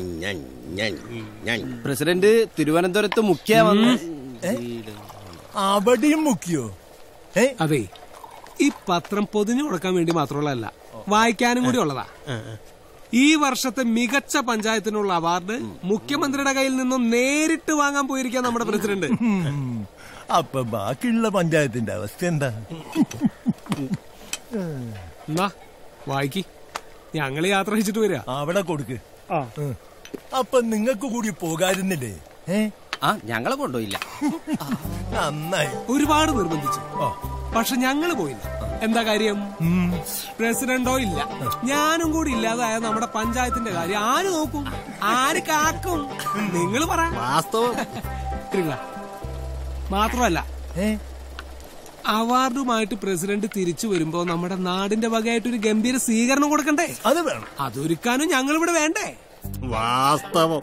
പ്രസിഡന്റ് തിരുവനന്തപുരത്ത് മുഖ്യ വന്ന് അവിടെയും മുക്കിയോ അതെ ഈ പത്രം പൊതിഞ്ഞു കൊടുക്കാൻ വേണ്ടി മാത്രമുള്ളതല്ല വായിക്കാനും കൂടി ഉള്ളതാ ഈ വർഷത്തെ മികച്ച പഞ്ചായത്തിനുള്ള അവാർഡ് മുഖ്യമന്ത്രിയുടെ കയ്യിൽ നിന്നും നേരിട്ട് വാങ്ങാൻ പോയിരിക്കുക നമ്മുടെ പ്രസിഡന്റ് ഉം. അപ്പൊ ബാക്കിയുള്ള പഞ്ചായത്തിന്റെ അവസ്ഥ എന്താ എന്നാ വായിക്കി ഞങ്ങള് യാത്ര അയച്ചിട്ട് വരിക അവിടെ കൊടുക്ക് ഉം. അപ്പൊ നിങ്ങക്ക് കൂടി പോകാരുന്നില്ലേ ഏ ആ ഞങ്ങളെ കൊണ്ടുപോയില്ല നന്നായി ഒരുപാട് നിർബന്ധിച്ചു പക്ഷെ ഞങ്ങള് പോയില്ല എന്താ കാര്യം പ്രസിഡന്റോ ഇല്ല ഞാനും കൂടി ഇല്ലാതായ നമ്മുടെ പഞ്ചായത്തിന്റെ കാര്യം ആര് നോക്കും ആര് കാക്കും നിങ്ങൾ പറ വാസ്തവം മാത്രമല്ല അവാർഡുമായിട്ട് പ്രസിഡന്റ് തിരിച്ചു വരുമ്പോ നമ്മുടെ നാടിന്റെ വകയായിട്ട് ഒരു ഗംഭീര സ്വീകരണം കൊടുക്കണ്ടേ അത് വേണം അതൊരുക്കാനും ഞങ്ങൾ ഇവിടെ വേണ്ടേ വാസ്തവം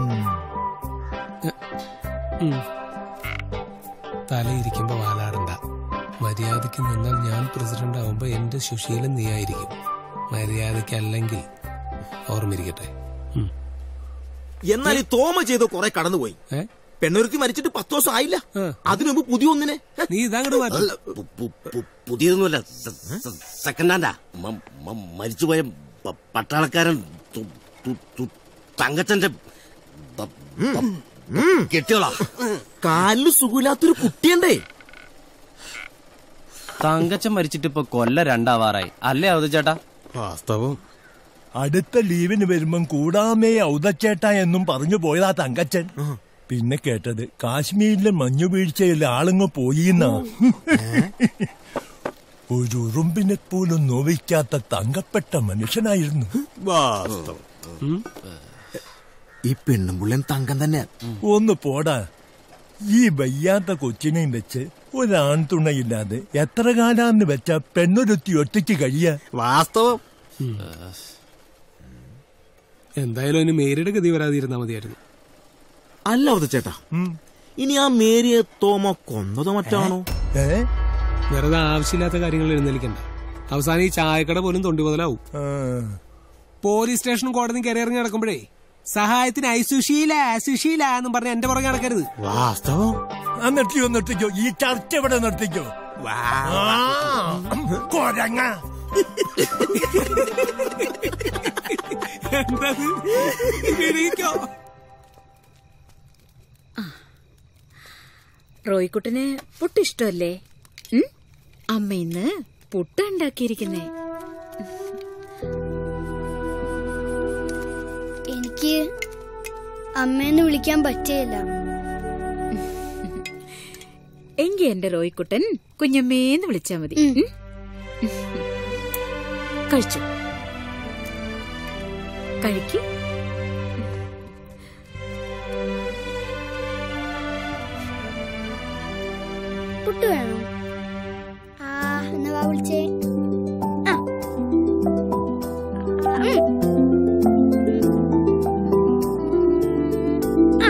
ഉം. തലയിരിക്കുമ്പോ വാലാടണ്ട മര്യാദയ്ക്ക് നിന്നാൽ ഞാൻ പ്രസിഡന്റ് ആവുമ്പോ എന്റെ സുശീലൻ നീയായിരിക്കും മര്യാദയ്ക്കല്ലെങ്കിൽ ഓർമ്മിരിക്കട്ടെ ഉം. എന്നാൽ ഈ തോമ ചെയ്ത് കുറെ കടന്നുപോയി ഏ? പെണ്ണൊരുക്കി മരിച്ചിട്ട് പത്ത് ദിവസം ആയില്ല അതിനു മുമ്പ് പുതിയ ഒന്നിനെ നീ ഇതങ്ങോട്ട് മാറ്റി അല്ല, പുതിയതൊന്നുമല്ല സെക്കൻഡ് ഹാൻഡാ മ- മ- മരിച്ചുപോയ പ- പട്ടാളക്കാരൻ തു- തു- തു- തങ്കച്ചന്റെ പ- പ- കെട്ടിയോളാ കാലിന് സുഖമില്ലാത്തൊരു കുട്ടിയുണ്ടേ തങ്കച്ചൻ മരിച്ചിട്ട് ഇപ്പൊ കൊല്ല രണ്ടാവാറായി അല്ലേ അവധ ചേട്ടാ വാസ്തവം അടുത്ത ലീവിന് വരുമ്പം കൂടാമേ ഔതച്ചേട്ട എന്നും പറഞ്ഞു പോയതാ തങ്കച്ചൻ പിന്നെ കേട്ടത് കാശ്മീരിലെ മഞ്ഞുവീഴ്ചയിൽ ആളുങ്ങ് പോയിന്നാ ഒരു ഉറുമ്പിനെ പോലും നോവിക്കാത്ത തങ്കപ്പെട്ട മനുഷ്യനായിരുന്നു വാസ്തവം ഈ പെണ്ണും പുള്ളൻ തങ്കം തന്നെ ഒന്ന് പോടാ ഈ വയ്യാത്ത കൊച്ചിനെയും വെച്ച് ഒരാൺ തുണയില്ലാതെ എത്ര കാലാന്ന് വെച്ച പെണ്ണൊരുത്തി ഒറ്റയ്ക്ക് കഴിയ വാസ്തവം എന്തായാലും അതിന് മേരിയുടെ ഗതി വരാതിരുന്നാ മതിയായിരുന്നു അല്ല അവത ചേട്ടാ ഇനി ആ മേരിയെ തോമ കൊന്നതോ മറ്റാണോ വെറുതെ ആവശ്യമില്ലാത്ത കാര്യങ്ങൾ എഴുന്നേലിക്കണ്ട അവസാനം ഈ ചായക്കട പോലും തൊണ്ടി മുതലാവും പോലീസ് സ്റ്റേഷനും കോടതിയും കയറി ഇറങ്ങി നടക്കുമ്പോഴേ സഹായത്തിന് ഐ സുശീല സുശീല എന്നും പറഞ്ഞ് എന്റെ പുറകെ നടക്കരുത് വാസ്തവം ആ നിർത്തിക്കോ നിർത്തിക്കോ ഈ ചർച്ച എവിടെ നിർത്തിക്കോ ആ, കൊരങ്ങ എന്തത് എണീക്കോ റോയ്ക്കുട്ടന് പുട്ട് ഇഷ്ടമല്ലേ ഉം? അമ്മ ഇന്ന് പുട്ട് ഉണ്ടാക്കിയിരിക്കുന്നേ എനിക്ക് അമ്മേന്ന് വിളിക്കാൻ പറ്റില്ല എങ്കി എന്റെ റോയ്ക്കുട്ടൻ കുഞ്ഞമ്മേന്ന് വിളിച്ചാ മതി ഉം? കഴിച്ചു കഴിക്ക് പുട്ട് വേണോ ആ എന്നാ വാ വിളിച്ചേ ആ. ഉം. ആ.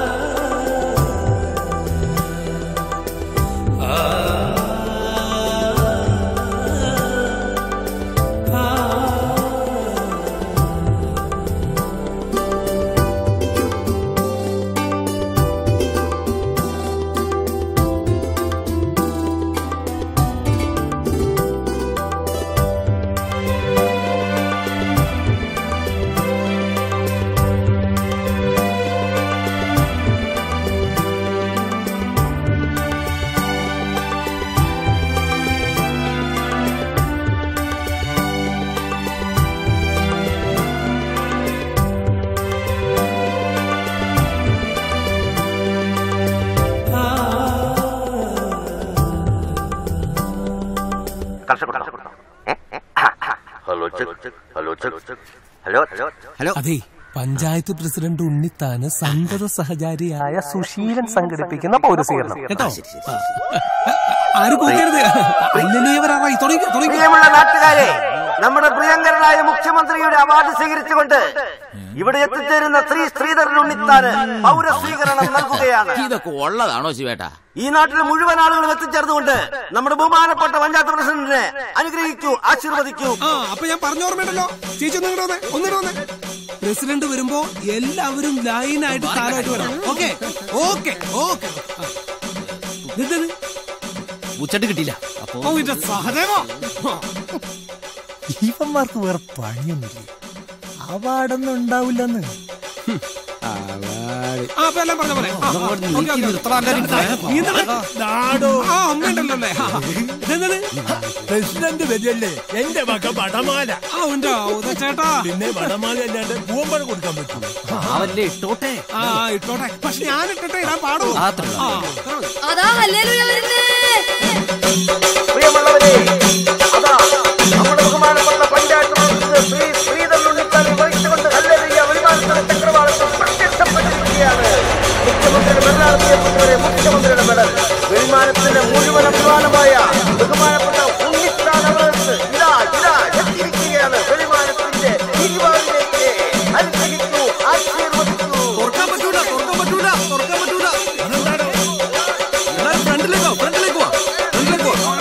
ആ കർഷക hello check hello check hello hello അതെ പഞ്ചായത്ത് പ്രസിഡന്റ് ഉണ്ണിത്താന് സന്തത സഹചാരിയായ സുശീലൻ സംഘടിപ്പിക്കുന്ന പൗരസ്വീകരണം കേട്ടോ ആരും കൂട്ടരുത് അല്ലല്ലേ വരാറായി തുടങ്ങി തുടങ്ങി പ്രിയമുള്ള നാട്ടുകാരെ നമ്മുടെ പ്രിയങ്കരനായ മുഖ്യമന്ത്രിയുടെ അവാർഡ് സ്വീകരിച്ചുകൊണ്ട് ഇവിടെ എത്തിച്ചേരുന്ന ശ്രീ ശ്രീധരൻ ഉണ്ണിത്താന് പൗരസ്വീകരണം നൽകുകയാണ് ഇതൊക്കെ ഉള്ളതാണോ ശിവേട്ട ഈ നാട്ടിലെ മുഴുവൻ ആളുകളും എത്തിച്ചേർന്നുകൊണ്ട് നമ്മുടെ ബഹുമാനപ്പെട്ട പഞ്ചായത്ത് പ്രസിഡന്റിനെ അനുഗ്രഹിക്കൂ ആശീർവദിക്കൂ ആ അപ്പൊ ഞാൻ പറഞ്ഞോർമ്മയുണ്ടല്ലോ ചേച്ചി ഒന്നിങ്ങോട്ട് വന്നേ ഒന്നിങ്ങോട്ട് വന്നേ പ്രസിഡന്റ് വരുമ്പോ എല്ലാവരും ലൈനായിട്ട് കാലമായിട്ട് വരണം ഓക്കെ ഓക്കെ ഓക്കെ ഉച്ചട്ട് കിട്ടിയില്ല അപ്പൊ സഹദേവോ ഇവന്മാർക്ക് വേറെ പണിയൊന്നുമില്ല അവാർഡൊന്നും ഉണ്ടാവില്ലെന്ന് ആ അപ്പൊ എല്ലാം പറഞ്ഞ പോലെ ആ, ആ, ഓക്കേ, ഓക്കേ. നീ എന്താ? നാടോ ആ അമ്മയുണ്ടല്ലോ അല്ലേ ആ, ആ. ഇതെന്തത്? പ്രസിഡന്റ് വരില്ലേ എന്റെ മക വടമാല ആ ഉണ്ട് ചേട്ടാ പിന്നെ വടമാല അല്ലാണ്ട് പൂവമ്പഴം കൊടുക്കാൻ പറ്റും അവല്ലേ ഇട്ടോട്ടെ ആ ഇട്ടോട്ടെ പക്ഷെ ഞാൻ ഇട്ടിട്ടെ ഇടാൻ പാടുള്ളൂ ആ, അത്രേ ഉള്ളൂ. ആ, അത്രേ മതി. അതാ ഹല്ലേലൂയ വരുന്നേ പ്രിയമുള്ളവരെ അതാ നമ്മുടെ ബഹുമാനപ്പെട്ട പഞ്ചായത്ത് പ്രസിഡന്റ് ശ്രീ ശ്രീധരൻ ഉണ്ണിത്താനെ വഹിച്ചുകൊണ്ട് ഹല്ലേലൂയ വിമാനത്തിന്റെ ചക്രവാളത്തിൽ പ്രത്യക്ഷപ്പെട്ടിരിക്കുകയാണ് മുഖ്യമന്ത്രിയുടെ മെഡലറിയപ്പെട്ടവരെ മുഖ്യമന്ത്രിയുടെ മെഡൽ വിമാനത്തിന്റെ മുഴുവൻ അഭിമാനമായ ബഹുമാനപ്പെട്ട ഉണ്ണിത്താൻ അവാർഡ്സ് ഇതാ ഇതാ എത്തിയിരിക്കുകയാണ് വിമാനത്തിന്റെ ഇരുവാതിലേക്ക് അനുഗ്രഹിക്കൂ ആശീർവദിക്കൂ തുറക്കാൻ പറ്റൂല തുറക്കാൻ പറ്റൂല തുറക്കാൻ പറ്റൂല എല്ലാരും ഫ്രണ്ടിലേക്കോ ഫ്രണ്ടിലേക്ക് വാ ഫ്രണ്ടിലേക്ക് വാ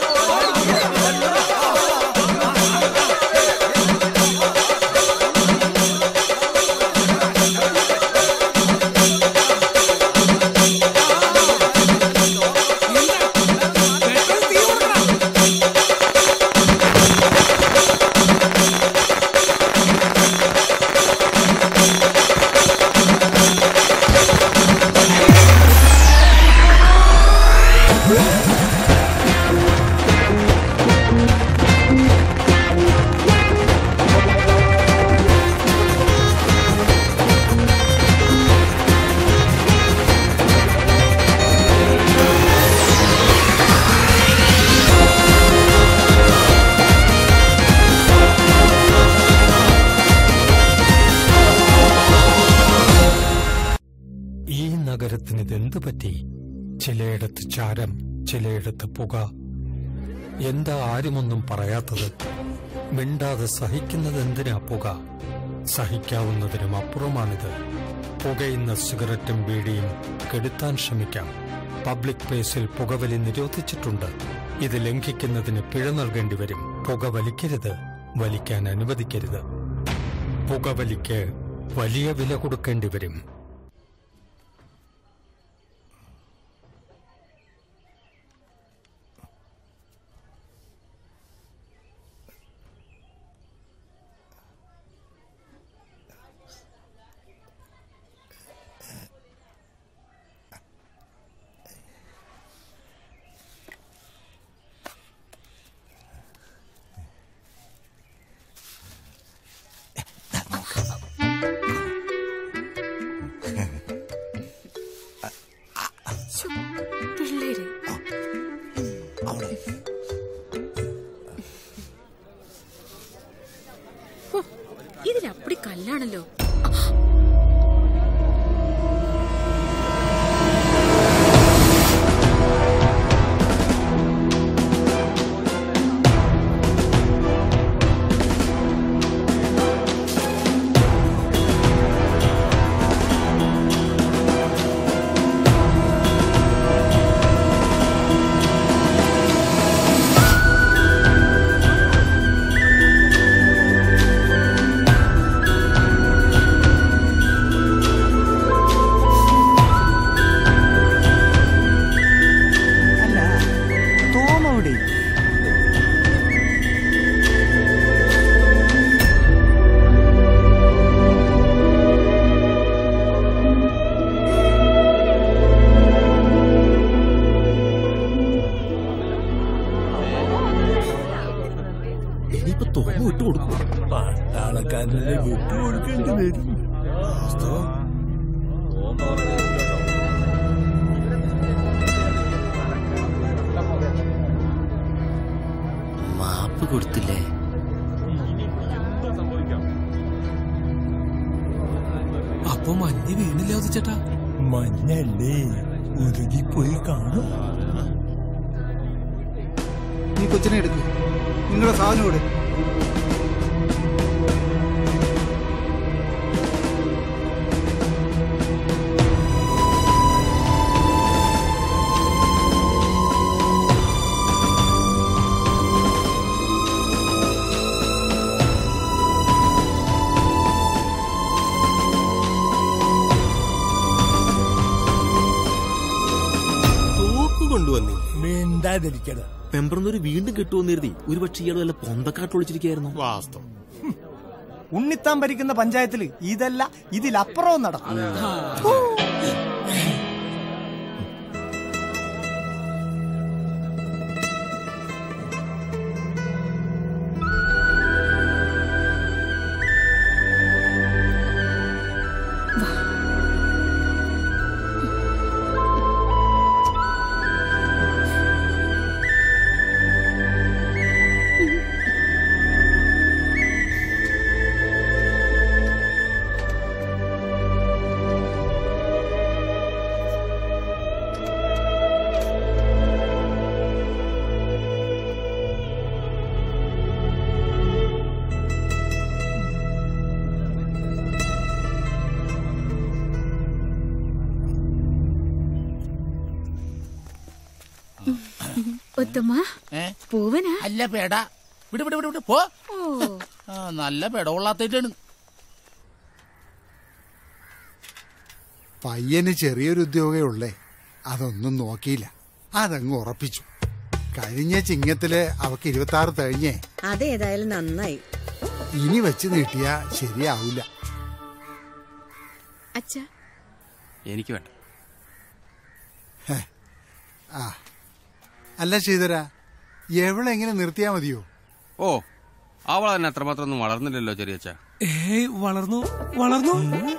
ഈ നഗരത്തിന് ഇതെന്തു പറ്റി ചിലയിടത്ത് ചാരം ചിലയിടത്ത് പുക എന്താ ആരുമൊന്നും പറയാത്തത് മിണ്ടാതെ സഹിക്കുന്നത് എന്തിനാ പുക സഹിക്കാവുന്നതിനും അപ്പുറമാണിത് പുകയുന്ന സിഗരറ്റും ബീഡിയും കെടുത്താൻ ശ്രമിക്കാം പബ്ലിക് പ്ലേസിൽ പുകവലി നിരോധിച്ചിട്ടുണ്ട് ഇത് ലംഘിക്കുന്നതിന് പിഴ നൽകേണ്ടി വരും പുക വലിക്കരുത് വലിക്കാൻ അനുവദിക്കരുത് പുകവലിക്ക് വലിയ വില കൊടുക്കേണ്ടി വരും പിള്ളേര് ഹോ, ഇതിലപ്പടി കല്ലാണല്ലോ അല്ല തോമവിടെ ഇനിയിപ്പോ തോമ വിട്ടു കൊടുക്കും പട്ടാളക്കാരനെ വിട്ടു കൊടുക്കേണ്ടി വരും കൊടുത്തില്ലേ അപ്പൊ മഞ്ഞ് വീണില്ല ഉദിച്ചേട്ടാ മഞ്ഞല്ലേ ഉരുകിപ്പോയി കാണും നീ കൊച്ചിനെ എടുക്ക് നിങ്ങളുടെ സാധനം ഇവിടെ തോക്ക് കൊണ്ടുവന്നില്ല മിണ്ടാതിരിക്കണം മെമ്പർന്നൊരു വീണ്ടും കിട്ടുമെന്നിരുതി ഒരു പക്ഷേ ഇയാൾ വല്ല പൊന്തക്കാട്ട് ഒളിച്ചിരിക്കായിരുന്നു വാസ്തവം ഉണ്ണിത്താൻ ഭരിക്കുന്ന പഞ്ചായത്തിൽ ഇതല്ല ഇതിലപ്പുറവും നടക്കും ഒത്തമ്മ പൂവനാ അല്ല പേട വിട് വിട് വിട് വിട് പോ ഓ ആ, നല്ല പെടകൊള്ളാത്തേറ്റാണ് പയ്യന് ചെറിയൊരു ഉദ്യോഗേ ഉള്ളേ അതൊന്നും നോക്കിയില്ല അതങ്ങ് ഉറപ്പിച്ചു കഴിഞ്ഞ ചിങ്ങത്തില് അവക്ക് ഇരുപത്തി ആറ് കഴിഞ്ഞേ അതേതായാലും നന്നായി ഇനി വെച്ച് നീട്ടിയാ ശരിയാവൂല അച്ഛ എനിക്ക് വേണ്ട ഹെ. ആ അല്ല ശ്രീധര എവളെങ്ങനെ നിർത്തിയാ മതിയോ ഓ അവൾ തന്നെ അത്രമാത്രം ഒന്നും വളർന്നില്ലല്ലോ ചെറിയച്ച ഏയ് വളർന്നു വളർന്നു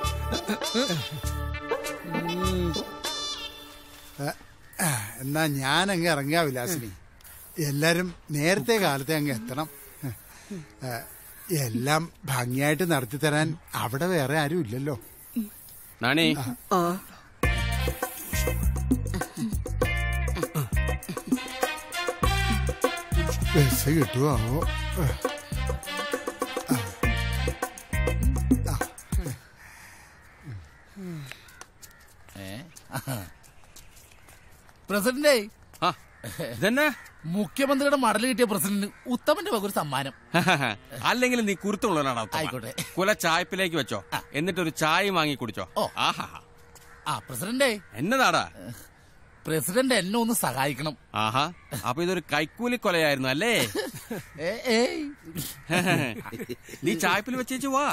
ഏ, ആ, എന്നാ ഞാനങ്ങ് ഇറങ്ങാ വിലാസിനി എല്ലാരും നേരത്തെ കാലത്തെ അങ്ങ് എത്തണം ഏ, എല്ലാം ഭംഗിയായിട്ട് നടത്തി തരാൻ അവിടെ വേറെ ആരും ഇല്ലല്ലോ നാണി ഓ ബസ് കിട്ടുമോ ആവോ ഏ. പ്രസിഡന്റേ ഇതെന്നെ മുഖ്യമന്ത്രിയുടെ മടൽ കിട്ടിയ പ്രസിഡന്റ് ഉത്തമന്റെ വക ഒരു സമ്മാനം അല്ലെങ്കിൽ നീ കുരുത്തുള്ളവനാണ് ആയിക്കോട്ടെ. കുല ചായപ്പിലേക്ക് വെച്ചോ എന്നിട്ട് ഒരു ചായ വാങ്ങി കുടിച്ചോ ആഹാ ആ പ്രസിഡന്റേ എന്നതാടാ പ്രസിഡന്റ് എന്നെ ഒന്ന് സഹായിക്കണം ആഹാ അപ്പൊ ഇതൊരു കൈക്കൂലി കൊലയായിരുന്നു അല്ലേ ഏ, ഏയ്. നീ ചായപ്പിൽ വെച്ചേച്ചു വാ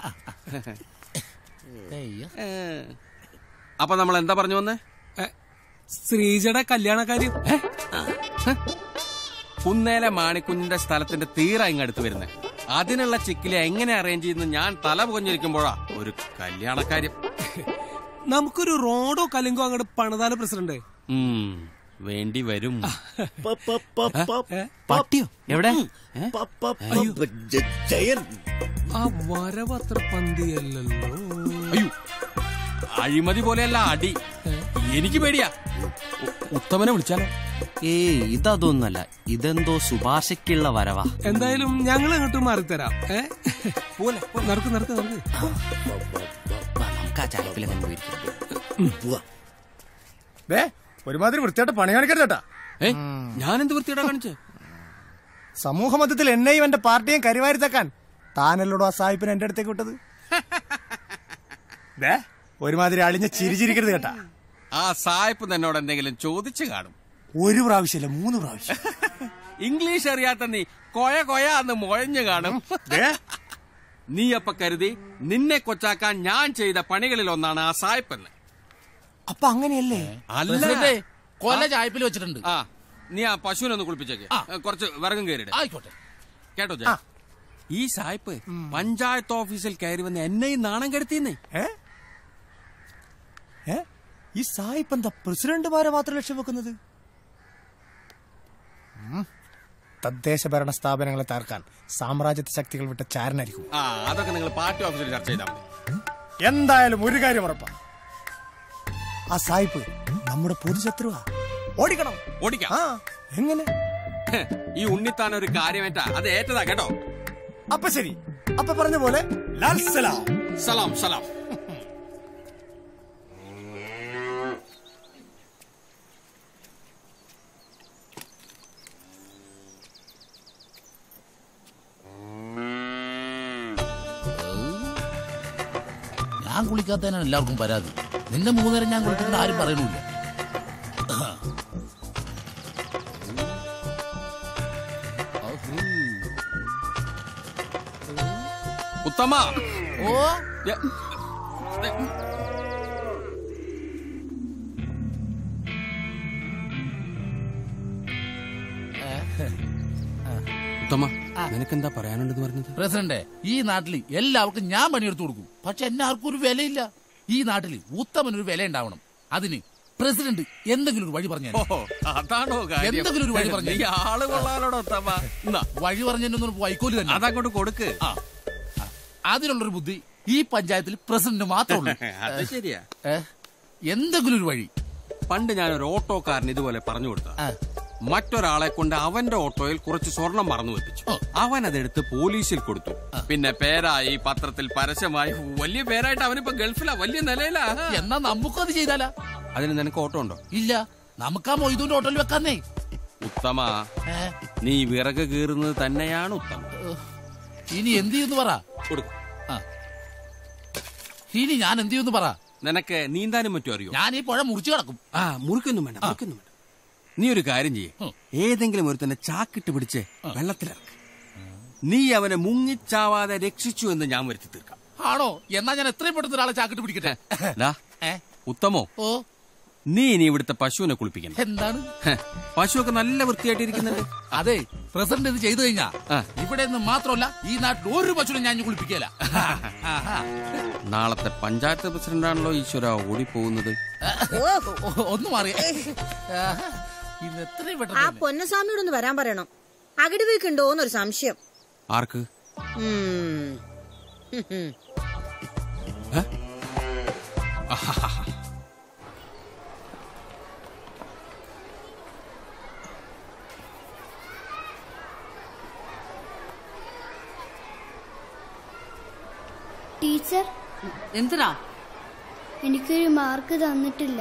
അയ്യോ. ഏ. അപ്പൊ നമ്മൾ എന്താ പറഞ്ഞു വന്നേ ശ്രീജയുടെ കല്യാണക്കാര്യം കുന്നേലെ മാണിക്കുഞ്ഞിന്റെ സ്ഥലത്തിന്റെ തീറ ഇങ്ങ് അടുത്ത് വരുന്നത് അതിനുള്ള ചിക്കിലെ എങ്ങനെ അറേഞ്ച് ചെയ്യുന്നു ഞാൻ തല പുകഞ്ഞിരിക്കുമ്പോഴാ ഒരു കല്യാണക്കാര്യം നമുക്കൊരു റോഡോ കലിങ്കോ അങ്ങോട്ട് പണിതാല പ്രസിഡന്റ് ഉം, വേണ്ടി വരും പട്ടിയോ എവിടെ ആ വരവ് അത്ര പന്തിയല്ലല്ലോ അയ്യോ അഴിമതി പോലെയല്ല അടി എനിക്ക് പേടിയാ ഉ- ഉത്തമനെ വിളിച്ചാലോ ഏയ് ഇതൊന്നല്ല ഇതെന്തോ ശുപാർശയ്ക്കുള്ള വരവാ എന്തായാലും ഞങ്ങൾ അങ്ങോട്ട് മാറിത്തരാം ഏ പോലെ നടക്ക് നടക്ക് നടക്ക് നമുക്ക് ആ ചായപ്പിൽ തന്നെ പോയിരിക്കാം ദേ ഒരുമാതിരി വൃത്തിയായിട്ട് പണി കാണിക്കരുതേട്ടാ ഞാനെന്ത് വൃത്തിയായിട്ടാ കാണിച്ചേ സമൂഹ മധ്യത്തിൽ എന്നെയും എന്റെ പാർട്ടിയും കരിവാരി തക്കാൻ താനല്ലോടോ ആ സാഹിബിനെ എന്റെ അടുത്തേക്ക് വിട്ടത് ദേ ഒരുമാതിരി അളിഞ്ഞ ചിരിച്ചിരിക്കരുത് കേട്ടാ ആ സായിപ്പ് തന്നോട് എന്തെങ്കിലും ചോദിച്ചു കാണും ഒരു പ്രാവശ്യമല്ല മൂന്ന് പ്രാവശ്യം ഇംഗ്ലീഷ് അറിയാത്ത നീ കൊയ കൊയ എന്ന് മുഴഞ്ഞു കാണും നീ അപ്പൊ കരുതി നിന്നെ കൊച്ചാക്കാൻ ഞാൻ ചെയ്ത പണികളിൽ ഒന്നാണ് ആ സായിപ്പെന്ന് അപ്പൊ അങ്ങനെയല്ലേ പ്രസിഡന്റേ, കൊല ചായപ്പിൽ വെച്ചിട്ടുണ്ട് ആ നീ ആ പശുവിനെ ഒന്ന് കുളിപ്പിച്ചേക്ക് കുറച്ച് വിറകും കയറിയിട്ട് ആയിക്കോട്ടെ കേട്ടോ ജയ ഈ സായിപ്പ് പഞ്ചായത്ത് ഓഫീസിൽ കയറി വന്ന് എന്നെയും നാണം കെടുത്തിന്നേ ഏ ഈ സായിപ്പ് എന്താ പ്രസിഡന്റുമാരെ മാത്രം ലക്ഷ്യം വെക്കുന്നത് ഉം. തദ്ദേശ ഭരണ സ്ഥാപനങ്ങളെ തകർക്കാൻ സാമ്രാജ്യത്വ ശക്തികൾ വിട്ട ചാരനായിരിക്കും ആ അതൊക്കെ നിങ്ങൾ പാർട്ടി ഓഫീസിൽ ചർച്ച ചെയ്താൽ മതി എന്തായാലും ഒരു കാര്യം ഉറപ്പാ ആ സായിപ്പ് നമ്മുടെ പൊതുശത്രുവാ ഓടിക്കണം ഓടിക്കാം എങ്ങനെ ഹെ, ഈ ഉണ്ണിത്താൻ ഒരു കാര്യമേറ്റാ അത് ഏറ്റതാ കേട്ടോ അപ്പൊ ശരി അപ്പൊ പറഞ്ഞ പോലെ ലാൽ സലാം സലാം സലാം ഞാൻ കുളിക്കാത്തതിനാണ് എല്ലാവർക്കും പരാതി നിന്നെ മൂന്നേരം ഞാൻ കുളിച്ചിട്ട് ആരും പറയണില്ല ഉത്തമ ഓ യ- ഉത്തമ നിനക്കെന്താ പറയാനുണ്ടെന്ന് പറഞ്ഞത് പ്രസിഡന്റ് ഈ നാട്ടിൽ എല്ലാവർക്കും ഞാൻ പണിയെടുത്തു കൊടുക്കും പക്ഷെ എന്നെ ആർക്കും ഒരു വിലയില്ല ഈ നാട്ടിൽ ഉത്തമൻ ഒരു വില ഉണ്ടാവണം അതിന് പ്രസിഡന്റ് എന്തെങ്കിലും ഒരു വഴി പറഞ്ഞു ഓ അതാണോ കാര്യം എന്തെങ്കിലും ഒരു വഴി പറഞ്ഞു നീ ആള് കൊള്ളാലോടോ ഉത്തമ എന്നാ വഴി പറഞ്ഞു വൈക്കോല് തന്നെ അതങ്ങോട്ട് കൊടുക്ക് ആ ആ. അതിനുള്ളൊരു ബുദ്ധി ഈ പഞ്ചായത്തിൽ പ്രസിഡന്റ് മാത്രമേ അത് ഉള്ളൂ ശരിയാ ഏ? എന്തെങ്കിലും ഒരു വഴി പണ്ട് ഞാൻ ഒരു ഓട്ടോക്കാരൻ ഇതുപോലെ പറഞ്ഞു കൊടുത്ത മറ്റൊരാളെ കൊണ്ട് അവന്റെ ഓട്ടോയിൽ കുറച്ച് സ്വർണം മറന്നു വെപ്പിച്ചു അവൻ അതെടുത്ത് പോലീസിൽ കൊടുത്തു പിന്നെ പേരായി പത്രത്തിൽ പരസ്യമായി വലിയ പേരായിട്ട് അവനിപ്പോ ഗൾഫിലാ വലിയ നിലയിലാ എന്നാ നമുക്കും അത് ചെയ്താലാ അതിന് നിനക്ക് ഓട്ടോ ഉണ്ടോ ഇല്ല നമുക്ക് ആ മൊയ്തുന്റെ ഹോട്ടലിൽ വെക്കാന്നേ ഉത്തമ നീ വിറക് കീറുന്നത് തന്നെയാണ് ഉത്തമം ഇനി എന്ത് ചെയ്യുന്നു പറ കൊടുക്കും ആ. ഇനി ഞാൻ എന്ത് ചെയ്യുന്നു പറ നിനക്ക് നീന്താനും മറ്റും അറിയോ ഞാൻ ഈ പുഴ മുറിച്ചു കിടക്കും ആ മുറിക്കൊന്നും വേണ്ട മുറിക്കൊന്നും വേണ്ട നീ ഒരു കാര്യം ചെയ്യേ ഏതെങ്കിലും ഒരു തന്നെ ചാക്കിട്ട് പിടിച്ച് വെള്ളത്തിലിറക്ക് നീ അവനെ മുങ്ങിച്ചാവാതെ രക്ഷിച്ചു എന്ന് ഞാൻ വരുത്തി തീർക്കാം ആണോ എന്നാ ഞാൻ എത്രയും പെട്ടെന്ന് ഒരാളെ ചാക്കിട്ട് പിടിക്കട്ടെ ദാ, ഉത്തമോ ഓ നീ ഇനി ഇവിടുത്തെ പശുവിനെ കുളിപ്പിക്കണം എന്താണ് ഹെ, പശുവൊക്കെ നല്ല വൃത്തിയായിട്ടിരിക്കുന്നുണ്ട് അതെ പ്രസിഡന്റ് ഇത് ചെയ്തു കഴിഞ്ഞാ ആ. ഇവിടെ നിന്ന് മാത്രമല്ല ഈ നാട്ടിൽ ഒരു പശുവിനെ ഞാൻ ഇനി കുളിപ്പിക്കല നാളത്തെ പഞ്ചായത്ത് പ്രസിഡന്റാണല്ലോ ഈശ്വര ഓടിപ്പോകുന്നത് ഒന്ന് മാറി ഇത് എത്രയും ആ പെട്ടെന്ന് പൊന്നസ്വാമിയോട് ഒന്ന് വരാൻ പറയണം അകിട് വീക്കുണ്ടോന്നൊരു സംശയം ആർക്ക് ഉം. ഉം, ഉം. ടീച്ചർ എന്തിനാ എനിക്കൊരു മാർക്ക് തന്നിട്ടില്ല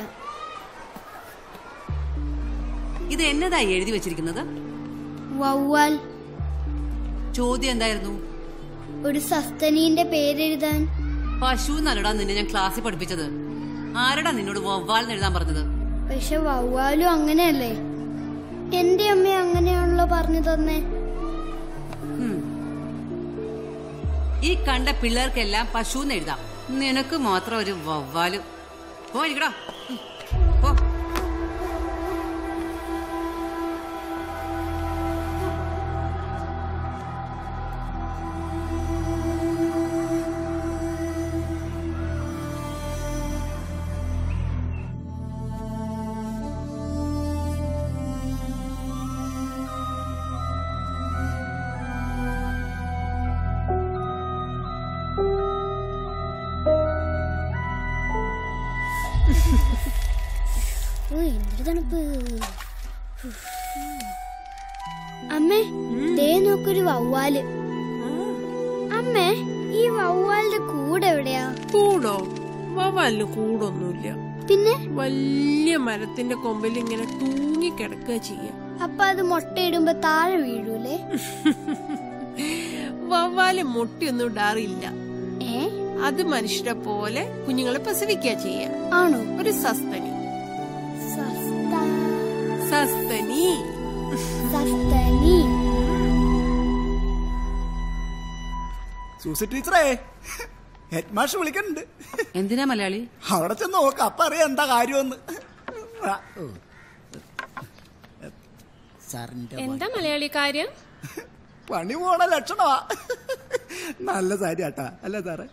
ഇത് എന്നതായി എഴുതി വെച്ചിരിക്കുന്നത് വവ്വാൽ ചോദ്യം എന്തായിരുന്നു ഒരു സസ്തനീന്റെ പേരെഴുതാൻ പശു നല്ലടാ നിന്നെ ഞാൻ ക്ലാസ്സിൽ പഠിപ്പിച്ചത് ആരടാ നിന്നോട് വവ്വാൽ എഴുതാൻ പറഞ്ഞത് പക്ഷെ വവ്വാലും അങ്ങനെയല്ലേ എന്റെ അമ്മ അങ്ങനെയാണല്ലോ പറഞ്ഞു തന്നെ ഉം. ഈ കണ്ട പിള്ളേർക്കെല്ലാം പശു എഴുതാം നിനക്ക് മാത്രം ഒരു വവ്വാല് പോയിരിക്കടാ ഉം. പോ ഓ എന്തൊരു തണുപ്പ് അമ്മേ ദേ നോക്കൊരു വവ്വാല് അമ്മേ ഈ വവ്വാലിന്റെ കൂടെ എവിടെയാ കൂടോ വവ്വാലിന് കൂടൊന്നുമില്ല പിന്നെ വലിയ മരത്തിന്റെ കൊമ്പിൽ ഇങ്ങനെ തൂങ്ങി കിടക്കുക ചെയ്യാം അപ്പൊ അത് മുട്ടയിടുമ്പോ താഴെ വീഴൂലേ വവ്വാല് മുട്ടിയൊന്നും ഇടാറില്ല ഏ അത് മനുഷ്യരെ പോലെ കുഞ്ഞുങ്ങളെ പ്രസവിക്കുക ചെയ്യാം ആണോ ഒരു സസ്തനി സസ്ത- സസ്തനി സസ്തനി സൂസി ടീച്ചറേ ഹെഡ് മാഷ് വിളിക്കുന്നുണ്ട് എന്തിനാ മലയാളി അവിടെ ചെന്ന് നോക്ക അപ്പൊ അറിയാം എന്താ കാര്യമെന്ന് ആ, ഓ. സാറിന്റെ എന്താ മലയാളി കാര്യം പണി പോണ ലക്ഷണമാ നല്ല സാരിയാട്ടാ അല്ലേ സാറേ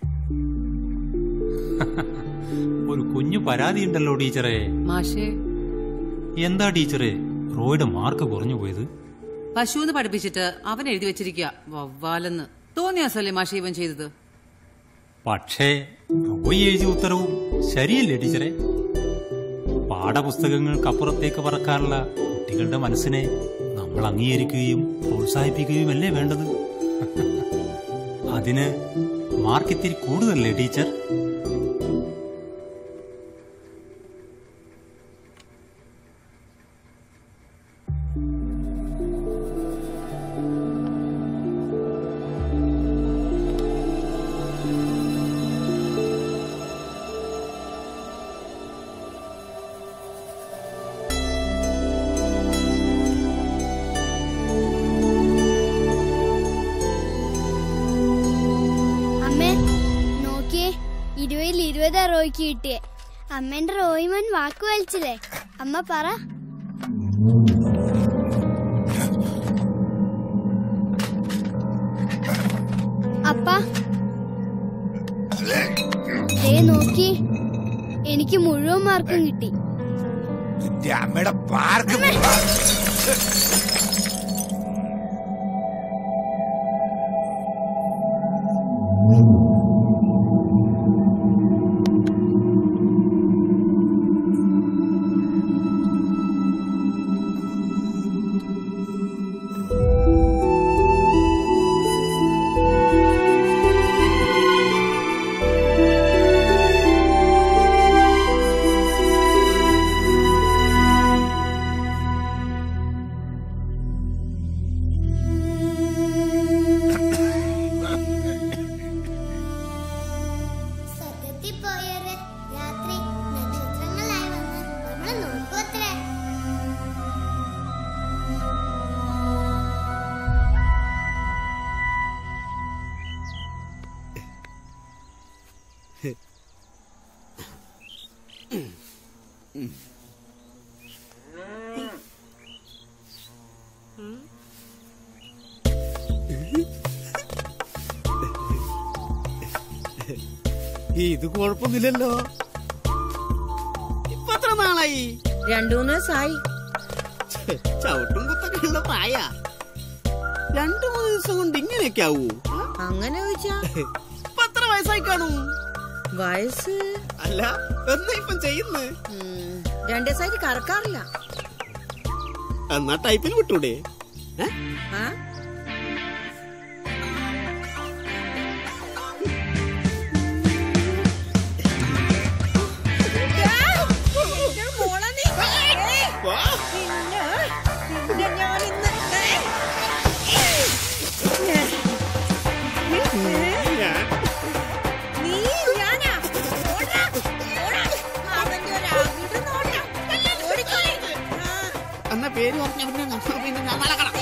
ഒരു കുഞ്ഞു പരാതി ഉണ്ടല്ലോ ടീച്ചറെ മാഷേ എന്താ ടീച്ചറെ റോയുടെ മാർക്ക് കുറഞ്ഞു പോയത് പശുന്ന് പഠിപ്പിച്ചിട്ട് അവൻ എഴുതി വെച്ചിരിക്കുക വവ്വാലെന്ന് തോന്നിയാസല്ലേ മാഷി ഇവൻ ചെയ്തത് പക്ഷേ റോയി എഴുതിയ ഉത്തരവും ശരിയല്ലേ ടീച്ചറെ പാഠപുസ്തകങ്ങൾക്കപ്പുറത്തേക്ക് പറക്കാനുള്ള കുട്ടികളുടെ മനസ്സിനെ നമ്മൾ അംഗീകരിക്കുകയും പ്രോത്സാഹിപ്പിക്കുകയുമല്ലേ വേണ്ടത് അതിന് മാർക്ക് ഇത്തിരി കൂടുതലല്ലേ ടീച്ചർ അമ്മേ നോക്കിയേ ഇരുപതിൽ ഇരുപതാ റോയ്ക്ക് കിട്ടിയേ അമ്മേന്റെ റോയിമോൻ വാക്ക് വലിച്ചില്ലേ അമ്മ പറ അപ്പ ദേ നോക്കി എനിക്ക് മുഴുവൻ മാർക്കും കിട്ടി നിന്റെ അമ്മയുടെ പാർക്ക് സ്വർഗത്തിൽ പോയവര് രാത്രി നക്ഷത്രങ്ങളായി വന്ന് നമ്മളെ നോക്കുവത്രേ ഇത് കുഴപ്പമൊന്നുമില്ലല്ലോ ഇപ്പൊ എത്ര നാളായി രണ്ടു മൂന്ന് ദിവസമായി ചവിട്ടും കുത്തൊക്കെ ഉള്ള പ്രായ രണ്ടു മൂന്ന് ദിവസം കൊണ്ട് ഇങ്ങനെയൊക്കെ ആവൂ അങ്ങനെ ചോദിച്ചാ ഇപ്പൊ എത്ര വയസ്സായി കാണും വയസ്സ് അല്ല എന്നാ ഇപ്പം ചെയ്യുന്നത് ഉം, രണ്ടു ദിവസമായിട്ട് കറക്കാറില്ല എന്നാ ടൈപ്പിൽ വിട്ടൂടെ ഏ? ആ എന്നാ പേര് പറഞ്ഞ പിന്നെ നമ്മ- പിന്നെ നമ്മളെ കട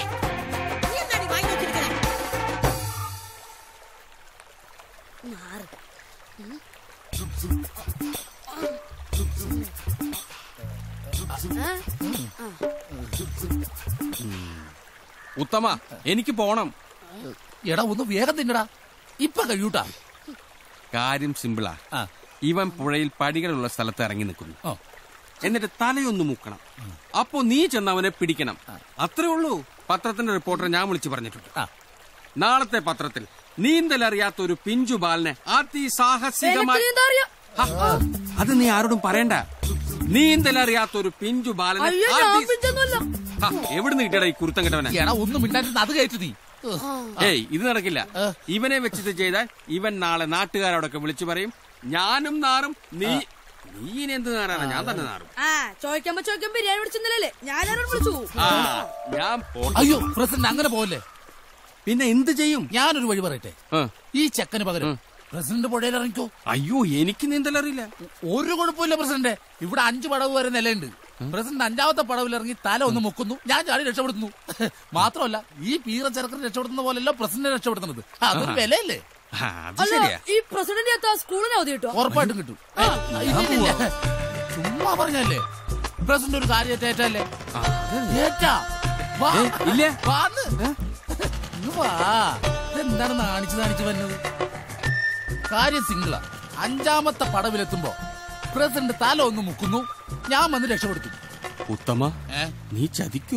ഉത്തമ എനിക്ക് പോണം എടാ ഒന്ന് വേഗം തിന്നടാ ഇപ്പൊ കഴിയൂട്ടാ കാര്യം സിമ്പിളാ ഇവൻ പുഴയിൽ പടികളുള്ള സ്ഥലത്ത് ഇറങ്ങി നിൽക്കുന്നു എന്നിട്ട് തലയൊന്ന് മുക്കണം അപ്പോ നീ ചെന്ന് അവനെ പിടിക്കണം അത്രേ ഉള്ളൂ പത്രത്തിന്റെ റിപ്പോർട്ടറെ ഞാൻ വിളിച്ചു പറഞ്ഞിട്ടുണ്ട് നാളത്തെ പത്രത്തിൽ നീന്തലറിയാത്ത ഒരു പിഞ്ചു ബാലിനെ അതിസാഹസികമായി ഹ, അത് നീ ആരോടും പറയണ്ട നീന്തലറിയാത്ത ഒരു പിഞ്ചു ബാലനെ അയ്യോ, ഞാൻ അതി- പിഞ്ചൊന്നുമല്ല. ഹ, എവിടുന്ന് കിട്ടിയടാ ഈ കുരുത്തം കെട്ടവനെ എടാ ഒന്നും മിണ്ടായിരുന്നു അത് കയറ്റു നീ ഏയ് ഇത് നടക്കില്ല ഇവനെ വെച്ചിട്ട് ചെയ്താൽ ഇവൻ നാളെ നാട്ടുകാരോടൊക്കെ വിളിച്ചു പറയും ഞാനും നാറും നീ നീ ഇനി എന്ത് നാറാണ് ഞാൻ തന്നെ നാറും ആ ചോദിക്കുമ്പോ ചോദിക്കുമ്പോ ബിരിയാണി വിളിച്ചെന്നല്ലേ ഞാൻ ആരോട് വിളിച്ചു ആ ഞാൻ പോട്ടെ. അയ്യോ പ്രസിഡന്റ് അങ്ങനെ പോവല്ലേ പിന്നെ എന്ത് ചെയ്യും ഞാനൊരു വഴി പറയട്ടെ ഈ ചെക്കന് പകരം പ്രസിഡന്റ് പുഴയിൽ ഇറങ്ങിക്കോ അയ്യോ എനിക്ക് നീന്തലറിയില്ല ഒരു കുഴപ്പമില്ല പ്രസിഡന്റ് ഇവിടെ അഞ്ച് പടവ് വരെ നിലയുണ്ട് പ്രസിഡന്റ് അഞ്ചാമത്തെ പടവിൽ ഇറങ്ങി തല ഒന്ന് മുക്കുന്നു ഞാൻ ചാടി രക്ഷപ്പെടുത്തുന്നു മാത്രമല്ല ഈ പീറ ചെറുക്കന് രക്ഷപ്പെടുത്തുന്ന പോലെയല്ലോ പ്രസിഡന്റ് രക്ഷപ്പെടുത്തുന്നത് അതൊരു വിലയല്ലേ ആ, അത് ശരിയാ ഈ പ്രസിഡന്റ് എത്താ സ്കൂളിന് അവധി കിട്ടോ ഉറപ്പായിട്ടും കിട്ടും ഏ, ഇല്ലില്ല. ചുമ്മാ പറഞ്ഞല്ലേ പ്രസിഡന്റ് ഒരു കാര്യം ഏറ്റല്ലേ ഏറ്റാ വാ. ഇല്ല വാന്ന്. ഇങ്ങ് വാ എന്താണ് നാണിച്ച് നാണിച്ച് വരുന്നത് കാര്യം സിംഗിളാ അഞ്ചാമത്തെ പടവിലെത്തുമ്പോ പ്രസിഡന്റ് തല ഒന്ന് മുക്കുന്നു ഞാൻ വന്ന് രക്ഷപ്പെടുത്തും ഉത്തമ ഏ? നീ ചതിക്കോ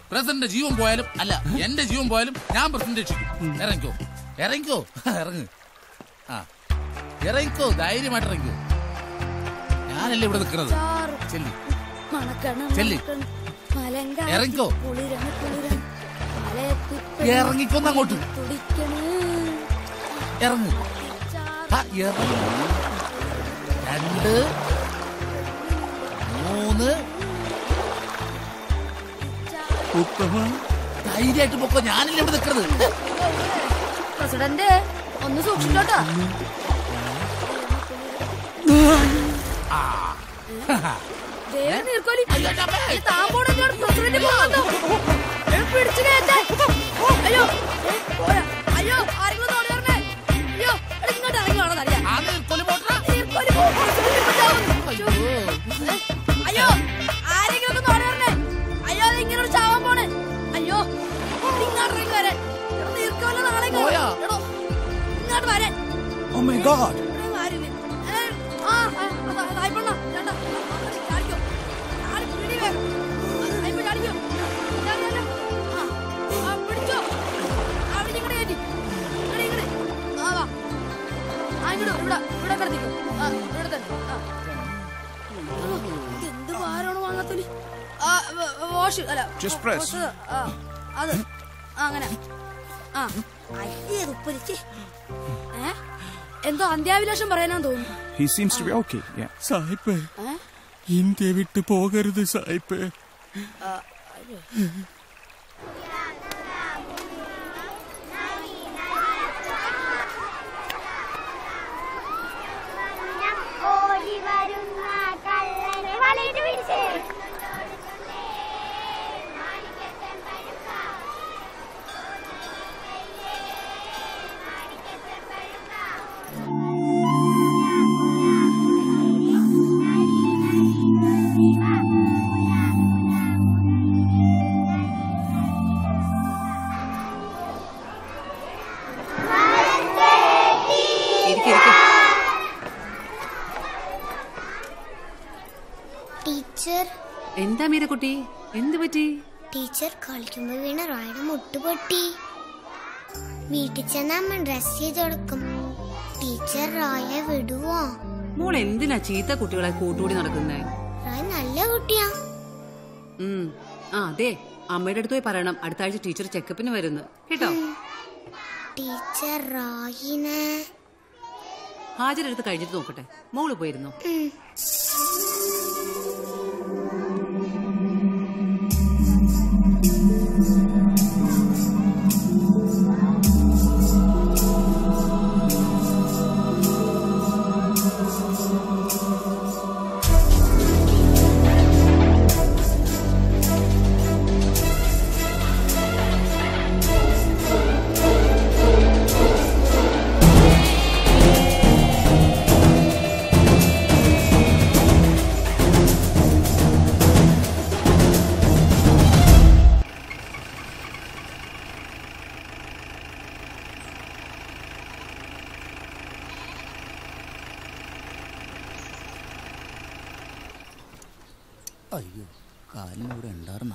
പ്രസിഡന്റ് ജീവൻ പോയാലും അല്ല എന്റെ ജീവൻ പോയാലും ഞാൻ പ്രസിഡന്റ് രക്ഷിക്കും ഇറങ്ങിക്കോ ഇറങ്ങിക്കോ ഇറങ്ങ് ആ ഇറങ്ങിക്കോ ധൈര്യമായിട്ട് ഇറങ്ങിക്കോ ഞാനല്ലേ ഇവിടെ നിൽക്കുന്നത് ചെല്ലി മണക്കണം ചെല്ല്. മണക്കണം. മലങ്കാറ്റ് ഇറങ്ങിക്കോ. കുളിരാണ്, കുളിരാണ്. മലയത്തിപ്പഴം ഇറങ്ങിക്കൊന്ന് അങ്ങോട്ട്. തുടിക്കണ്. ഇറങ്ങ് ആ, ഇറങ്ങ് രണ്ട് മൂന്ന് ധൈര്യമായിട്ട് പൊക്കോ ഞാനല്ലേ ഇവിടെ നിൽക്കുന്നത് പ്രസിഡന്റ് ഒന്ന് സൂക്ഷിച്ചോട്ടോ വേഗം നീർക്കോലി ഈ താമ്പോടെ പ്രസിഡന്റ് പോകുന്നു പിടിച്ചു കയറ്റാൻ അയ്യോ ഏ, പോരാ. അയ്യോ ആരെങ്കിലും ഓടി വരണേ അയ്യോ എടാ, ഇങ്ങോട്ട് ഇറങ്ങി വേണം അറിയാം നീർക്കോലി പോ, പ്രസിഡന്റ് ഇപ്പൊ ചാവും. ഏ, അയ്യോ ആരെങ്കിലും ഒക്കെ ഓടി വരണേ അയ്യോ അത് ഇങ്ങനെ ഒരു ചാവാൻ പോണേ അയ്യോ ഇങ്ങോട്ട് ഇറങ്ങി വരാൻ എടാ, നീർക്കോലി നാളെ കാണാം. പോയാ? എടോ, ഇങ്ങോട്ട് വരാൻ ഓ മൈ ഗോഡ് ഇത്രയും കാര്യമില്ല. ഏ, ആ, ആ, ആ, സായിപ്പണ്ണ, ചേട്ടാ, ചാടിക്കോ. ചാടി പിടി വേഗം. ആ, സായിപ്പ് ചാടിക്കോ. ചാടി, ചാടി. ആ, ആ, പിടിച്ചോ. ആ, പിടിച്ച് ഇങ്ങട് കയറ്റി. ഇങ്ങട്, ഇങ്ങട്. ആ, വാ. ആ, ഇങ്ങട്, ഇവിടെ, ഇവിടെ കിടത്തിക്കോ. ആ, ഇവിടെ തന്നെ. ആ. ഓ, ഇതെന്ത് ഭാരമാണ് വാങ്ങാത്തോലി? ആ, വ- വാഷ് അല്ല Just press. വാഷ്, ആ, അത് ആ, അങ്ങനെ ആ അയ്യേ ഉപ്പരിച്ച് ഏ എന്തോ അന്ത്യാഭിലാഷം പറയാനാന്ന് തോന്നുന്നു He seems to be okay, yeah. സായിപ്പ് ഏ? ഇന്ത്യ വിട്ടു പോകരുത് സായിപ്പ് ആ, അയ്യോ. ഓടി വരുന്ന കള്ളനെ വലയിട്ട് പിടിച്ച് ഇരിക്ക്, ഇരിക്ക്. ടീച്ചർ എന്താ മീരക്കുട്ടി എന്ത് പറ്റി ടീച്ചർ കളിക്കുമ്പോ വീണ റോയുടെ മുട്ട് പൊട്ടി വീട്ടിൽ ചെന്ന് അമ്മ ഡ്രസ് ചെയ്ത് കൊടുക്കും ടീച്ചർ റോയെ വിടുവോ മോൾ എന്തിനാ ചീത്ത കുട്ടികളെ കൂട്ടുകൂടി നടക്കുന്നേ റോയ് നല്ല കുട്ടിയാ ഉം. ആ അതെ അമ്മയുടെ അടുത്ത് പോയി പറയണം അടുത്ത ആഴ്ച ടീച്ചർ ചെക്കപ്പിന് വരുന്നു കേട്ടോ ടീച്ചർ റോയിനെ ഹാജരെടുത്ത് കഴിഞ്ഞിട്ട് നോക്കട്ടെ മോള് പോയിരുന്നു അയ്യോ കാലിനിവിടെ ഉണ്ടായിരുന്ന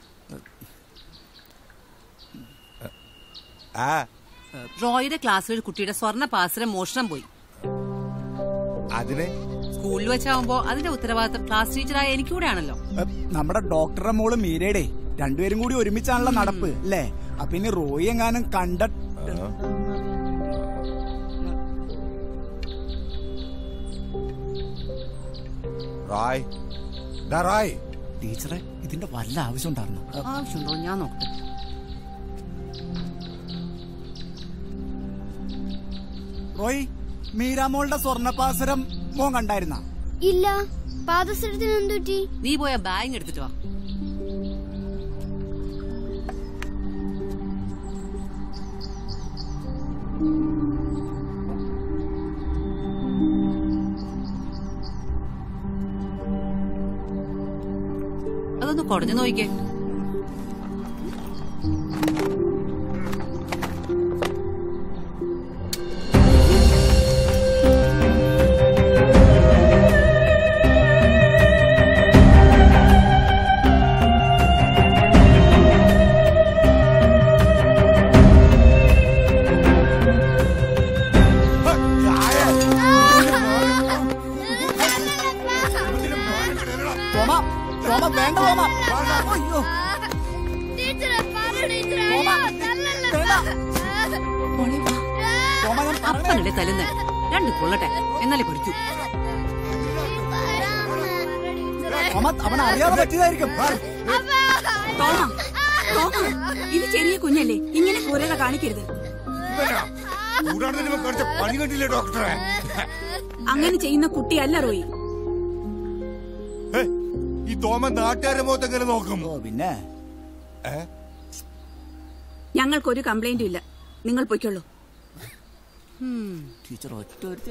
റോയുടെ ക്ലാസ്സിൽ ഒരു കുട്ടിയുടെ സ്വർണ്ണ പാസരം മോഷണം പോയി അതിന് സ്കൂളിൽ വെച്ചാവുമ്പോ അതിന്റെ ഉത്തരവാദിത്തം ക്ലാസ് ടീച്ചറായ എനിക്കൂടെ ആണല്ലോ നമ്മുടെ ഡോക്ടറുടെ മോള് മീരയുടെ രണ്ടുപേരും കൂടി ഒരുമിച്ചാണല്ലോ നടപ്പ് അല്ലേ അപ്പൊ ഇനി റോയി എങ്ങാനും കണ്ട റായ് ഡാ റായ് ടീച്ചറെ ഇതിന്റെ വല്ല ആവശ്യം ഉണ്ടായിരുന്നു ആവശ്യമുണ്ടോ ഞാൻ നോക്കട്ടെ റോയ് മീരാമോളുടെ സ്വർണ്ണപാസരം മോൻ കണ്ടായിരുന്ന ഇല്ല പാദസരത്തിന് എന്തുറ്റി നീ പോയ ബാഗ് എടുത്തിട്ട് വാ അതൊന്ന് കുടഞ്ഞു നോക്കിക്കേ തോമ തോമ വേണ്ട തോമ അയ്യോ ടീച്ചറെ പറ ടീച്ചറെ തോമ, അയ്യോ തല്ലല്ല തോമ ഞാൻ അപ്പനല്ലേ തലുന്നേ രണ്ട് കൊള്ളട്ടെ എന്നാലേ പഠിക്കൂ തോമ അവൻ അറിയാതെ പറ്റിയതായിരിക്കും തോമ തോമ ഇത് ചെറിയ കുഞ്ഞല്ലേ ഇങ്ങനെ ക്രൂരത കാണിക്കരുത് കൂടാണ്ട് നിങ്ങൾ കുറച്ച് പണി കണ്ടില്ലേ ഡോക്ടറെ അങ്ങനെ ചെയ്യുന്ന കുട്ടിയല്ല റോയി ഏ, ഈ തോമ നാട്ടുകാരെ മുഖത്ത് എങ്ങനെ നോക്കും പിന്നെ ഞങ്ങൾക്കൊരു കംപ്ലൈന്റും ഇല്ല നിങ്ങൾ പൊയ്ക്കൊള്ളൂ ടീച്ചർ ഒറ്റ ഒരുത്തി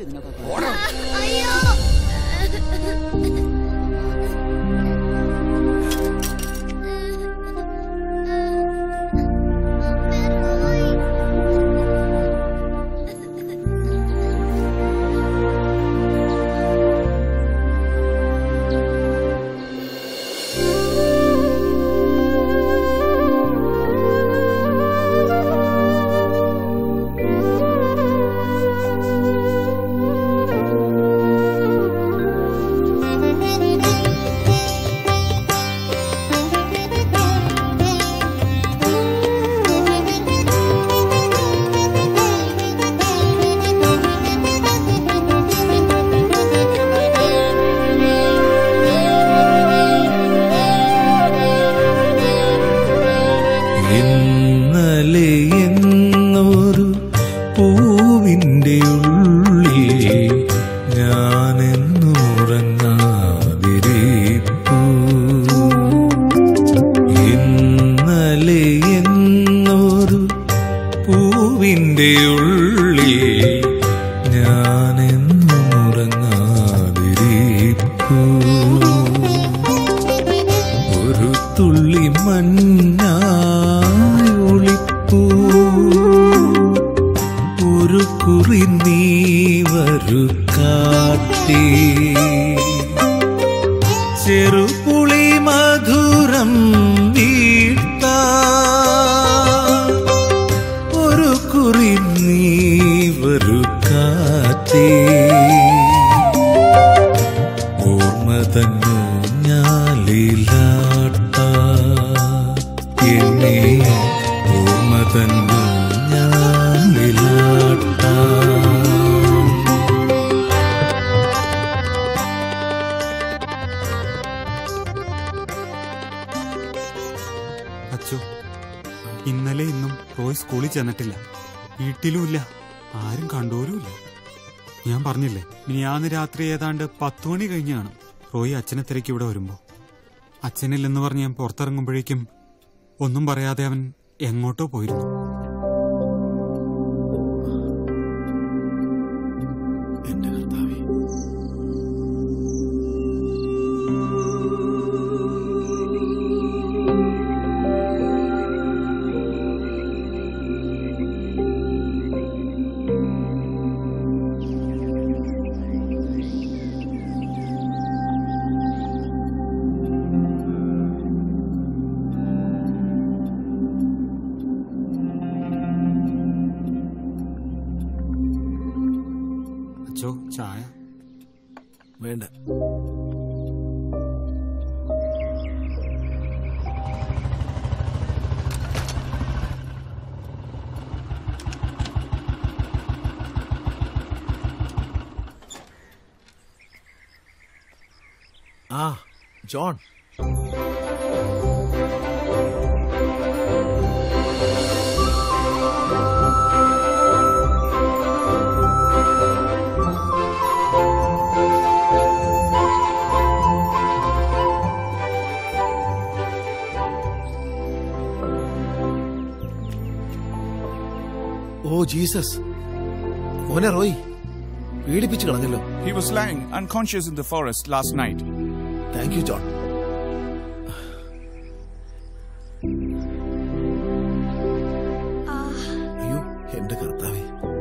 ഇന്നലെ എന്നൊരു പൂവിൻ്റെ ഉള്ളിൽ ഞാനെന്നുറങ്ങാതിരിപ്പു ഇന്നലെ എന്നൊരു പൂവിൻ്റെ ഉള്ളിൽ ഞാനെന്നുറങ്ങാതിരിപ്പു ഒരു തുള്ളി മഞ്ഞായി ഒളിപ്പൂ ഒരു കുറി നീ വരു കാട്ടി ചെറുപുളി മധുരം വീഴ്ത്താ ഒരു കുറി നീ വരു കാട്ടി ഓർമ്മതന്നു ഞാലിലാട്ട എന്നെ ഓർമ്മതന്നു ഞാലിലാട്ട അച്ചോ ഇന്നലെ ഇന്നും റോയ് സ്കൂളിൽ ചെന്നിട്ടില്ല വീട്ടിലുമില്ല ആരും കണ്ടോലുമില്ല ഞാൻ പറഞ്ഞില്ലേ മിനിയാന്ന് രാത്രി ഏതാണ്ട് പത്തു മണി കഴിഞ്ഞ് കാണും റോയ് അച്ഛനെ തിരക്കി ഇവിടെ വരുമ്പോ അച്ഛനില്ലെന്ന് പറഞ്ഞ് ഞാൻ പുറത്തിറങ്ങുമ്പോഴേക്കും ഒന്നും പറയാതെ അവൻ എങ്ങോട്ടോ പോയിരുന്നു അച്ചോ ചായ വേണ്ട ആ ജോൺ ഓ ജീസസ് മോനെ റോയ് പീഡിപ്പിച്ചു കളഞ്ഞല്ലോ He was lying unconscious in the forest last night. Thank you John അയ്യോ എന്റെ കർത്താവേ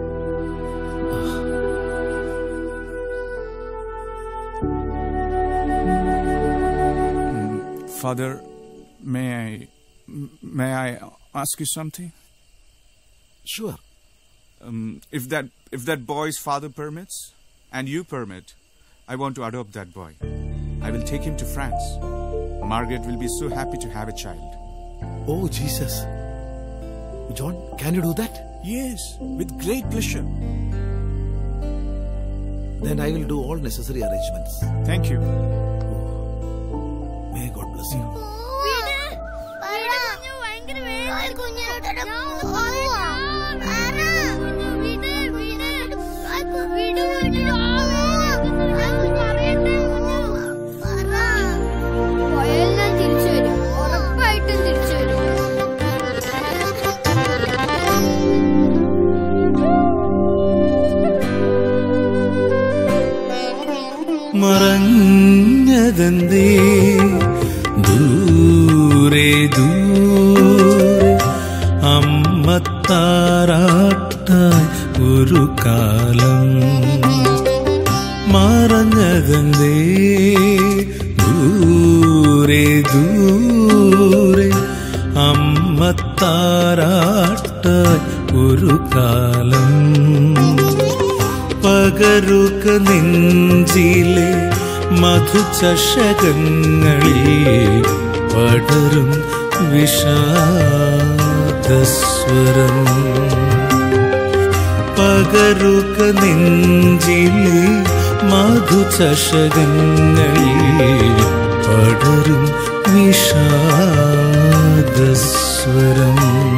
Father, may I may I ask you something? Sure. Um, if that if that boy's father permits and you permit, I want to adopt that boy. I will take him to France. Margaret will be so happy to have a child. Oh, Jesus. John, can you do that? Yes, with great pleasure. Then I will do all necessary arrangements. Thank you. May God bless you. പോയാൽ തിരിച്ചു വരും ഉറപ്പായിട്ടും തിരിച്ചു വരും മറഞ്ഞതെന്തേ ദൂരെ ദൂരെ അമ്മത്താറാട്ടായി ഒരു കാലം മറഞ്ഞതെന്തേ ദൂരെ ദൂരെ അമ്മത്താറാട്ടായി ഒരു കാലം പകരുക നെഞ്ചിലെ മധുചഷകങ്ങളിൽ പടരും വിഷാദസ്വരം പകരുക നെഞ്ചിലെ മധുചഷകങ്ങളിൽ പടരും വിഷാദസ്വരം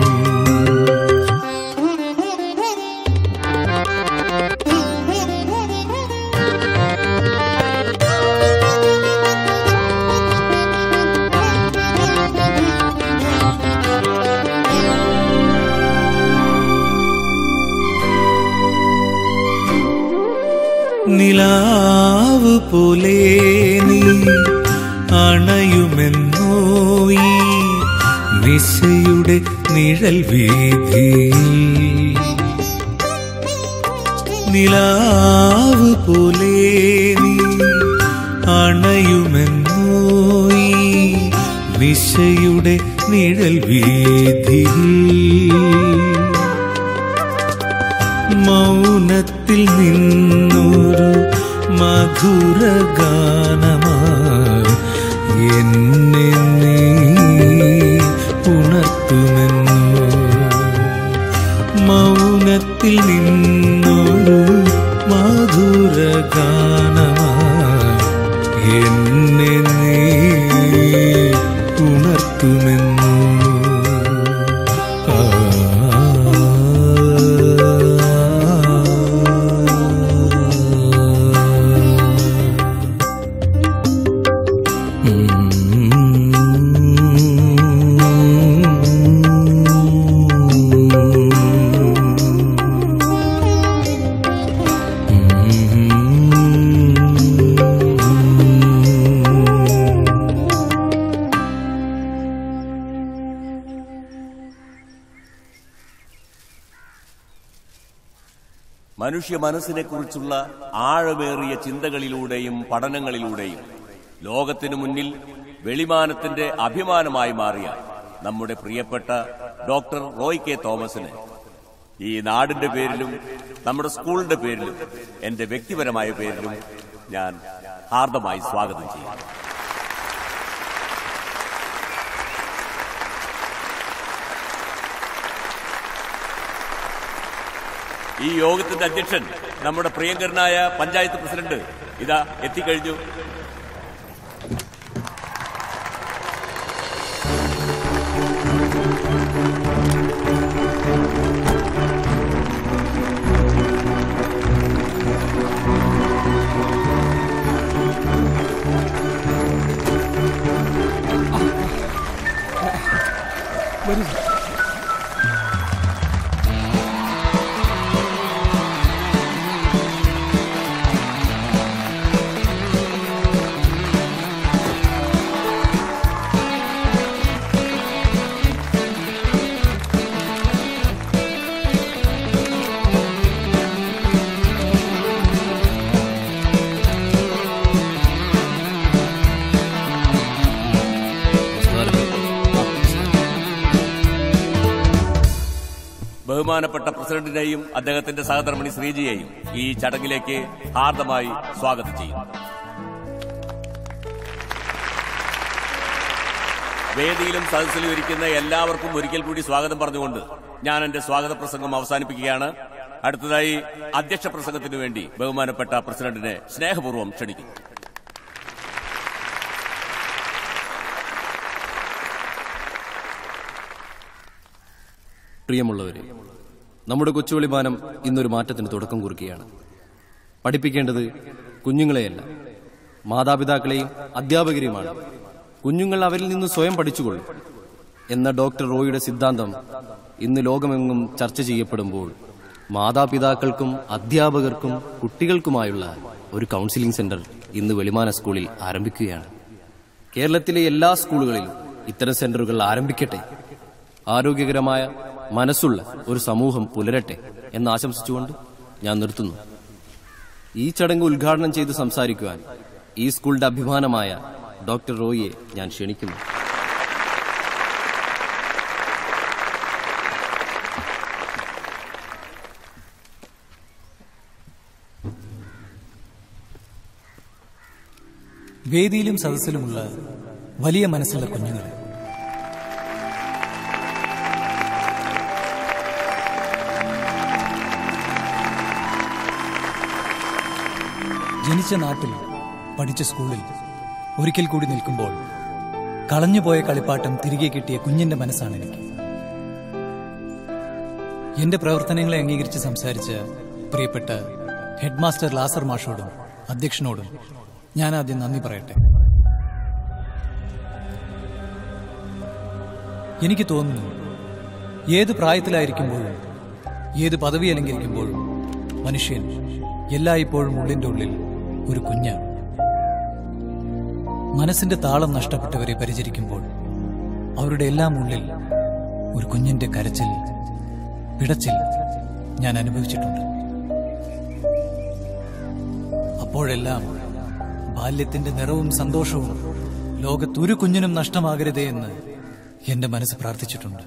നിലാവ് പോലെ നീ അണയുമെന്നോ ഈ നിശയുടെ നിഴൽ വീതി നിലാവ് പോലെ നീ അണയുമെന്നോ ഈ നിശയുടെ നിഴൽ വീതി മൗനത്തിൽ നിന്നൊരു മധുരഗാനമായി എന്നെ നീ ഉണർത്തുമെന്നു മൗനത്തിൽ നിന്നൊരു മധുരഗാനമായി എന്നെ നീ ഉണർത്തുമെന്നു മനുഷ്യ മനസ്സിനെക്കുറിച്ചുള്ള ആഴമേറിയ ചിന്തകളിലൂടെയും പഠനങ്ങളിലൂടെയും ലോകത്തിനു മുന്നിൽ വെളിമാനത്തിന്റെ അഭിമാനമായി മാറിയ നമ്മുടെ പ്രിയപ്പെട്ട ഡോക്ടർ റോയ് കെ തോമസിന് ഈ നാടിന്റെ പേരിലും നമ്മുടെ സ്കൂളിന്റെ പേരിലും എന്റെ വ്യക്തിപരമായ പേരിലും ഞാൻ ഹാർദമായി സ്വാഗതം ചെയ്യുന്നു ഈ യോഗത്തിന്റെ അധ്യക്ഷൻ നമ്മുടെ പ്രിയങ്കരനായ പഞ്ചായത്ത് പ്രസിഡന്റ് ഇതാ എത്തിക്കഴിഞ്ഞു വരൂ ബഹുമാനപ്പെട്ട പ്രസിഡന്റിനെയും അദ്ദേഹത്തിന്റെ സഹധർമ്മിണി ശ്രീജിയെയും ഈ ചടങ്ങിലേക്ക് ഹാർദമായി സ്വാഗതം ചെയ്യുന്നു വേദിയിലും സദസ്സിലും ഇരിക്കുന്ന എല്ലാവർക്കും ഒരിക്കൽ കൂടി സ്വാഗതം പറഞ്ഞുകൊണ്ട് ഞാൻ എന്റെ സ്വാഗത പ്രസംഗം അവസാനിപ്പിക്കുകയാണ് അടുത്തതായി അധ്യക്ഷ പ്രസംഗത്തിനു വേണ്ടി ബഹുമാനപ്പെട്ട പ്രസിഡന്റിനെ സ്നേഹപൂർവ്വം ക്ഷണിക്കുന്നു പ്രിയമുള്ളവരെ നമ്മുടെ കൊച്ചുവിളിമാനം ഇന്നൊരു മാറ്റത്തിന് തുടക്കം കുറിക്കുകയാണ് പഠിപ്പിക്കേണ്ടത് കുഞ്ഞുങ്ങളെയല്ല മാതാപിതാക്കളെയും അധ്യാപകരെയുമാണ് കുഞ്ഞുങ്ങൾ അവരിൽ നിന്ന് സ്വയം പഠിച്ചുകൊള്ളും എന്ന ഡോക്ടർ റോയിയുടെ സിദ്ധാന്തം ഇന്ന് ലോകമെങ്ങും ചർച്ച ചെയ്യപ്പെടുമ്പോൾ മാതാപിതാക്കൾക്കും അധ്യാപകർക്കും കുട്ടികൾക്കുമായുള്ള ഒരു കൗൺസിലിംഗ് സെന്റർ ഇന്ന് വെളിമാന സ്കൂളിൽ ആരംഭിക്കുകയാണ് കേരളത്തിലെ എല്ലാ സ്കൂളുകളിലും ഇത്തരം സെന്ററുകൾ ആരംഭിക്കട്ടെ ആരോഗ്യകരമായ മനസ്സുള്ള ഒരു സമൂഹം പുലരട്ടെ എന്ന് ആശംസിച്ചുകൊണ്ട് ഞാൻ നിർത്തുന്നു ഈ ചടങ്ങ് ഉദ്ഘാടനം ചെയ്ത് സംസാരിക്കുവാൻ ഈ സ്കൂളിന്റെ അഭിമാനമായ ഡോക്ടർ റോയിയെ ഞാൻ ക്ഷണിക്കുന്നു വേദിയിലും സദസ്സിലുമുള്ള വലിയ മനസ്സുള്ള കുഞ്ഞുങ്ങൾ ജനിച്ച നാട്ടിൽ പഠിച്ച സ്കൂളിൽ ഒരിക്കൽ കൂടി നിൽക്കുമ്പോൾ കളഞ്ഞുപോയ കളിപ്പാട്ടം തിരികെ കിട്ടിയ കുഞ്ഞിന്റെ മനസ്സാണ് എനിക്ക് എന്റെ പ്രവർത്തനങ്ങളെ അംഗീകരിച്ച് സംസാരിച്ച പ്രിയപ്പെട്ട ഹെഡ് മാസ്റ്റർ ലാസർ മാഷോടും അധ്യക്ഷനോടും ഞാൻ ആദ്യം നന്ദി പറയട്ടെ എനിക്ക് തോന്നുന്നു ഏത് പ്രായത്തിലായിരിക്കുമ്പോഴും ഏത് പദവി അലങ്കരിക്കുമ്പോഴും മനുഷ്യൻ എല്ലായ്പ്പോഴും ഉള്ളിന്റെ ഉള്ളിൽ ഒരു കുഞ്ഞാണ് മനസ്സിന്റെ താളം നഷ്ടപ്പെട്ടവരെ പരിചരിക്കുമ്പോൾ അവരുടെ എല്ലാം ഉള്ളിൽ ഒരു കുഞ്ഞിന്റെ കരച്ചിൽ പിടച്ചിൽ ഞാൻ അനുഭവിച്ചിട്ടുണ്ട് അപ്പോഴെല്ലാം ബാല്യത്തിന്റെ നിറവും സന്തോഷവും ലോകത്തൊരു കുഞ്ഞിനും നഷ്ടമാകരുതേ എന്ന് എന്റെ മനസ്സ് പ്രാർത്ഥിച്ചിട്ടുണ്ട്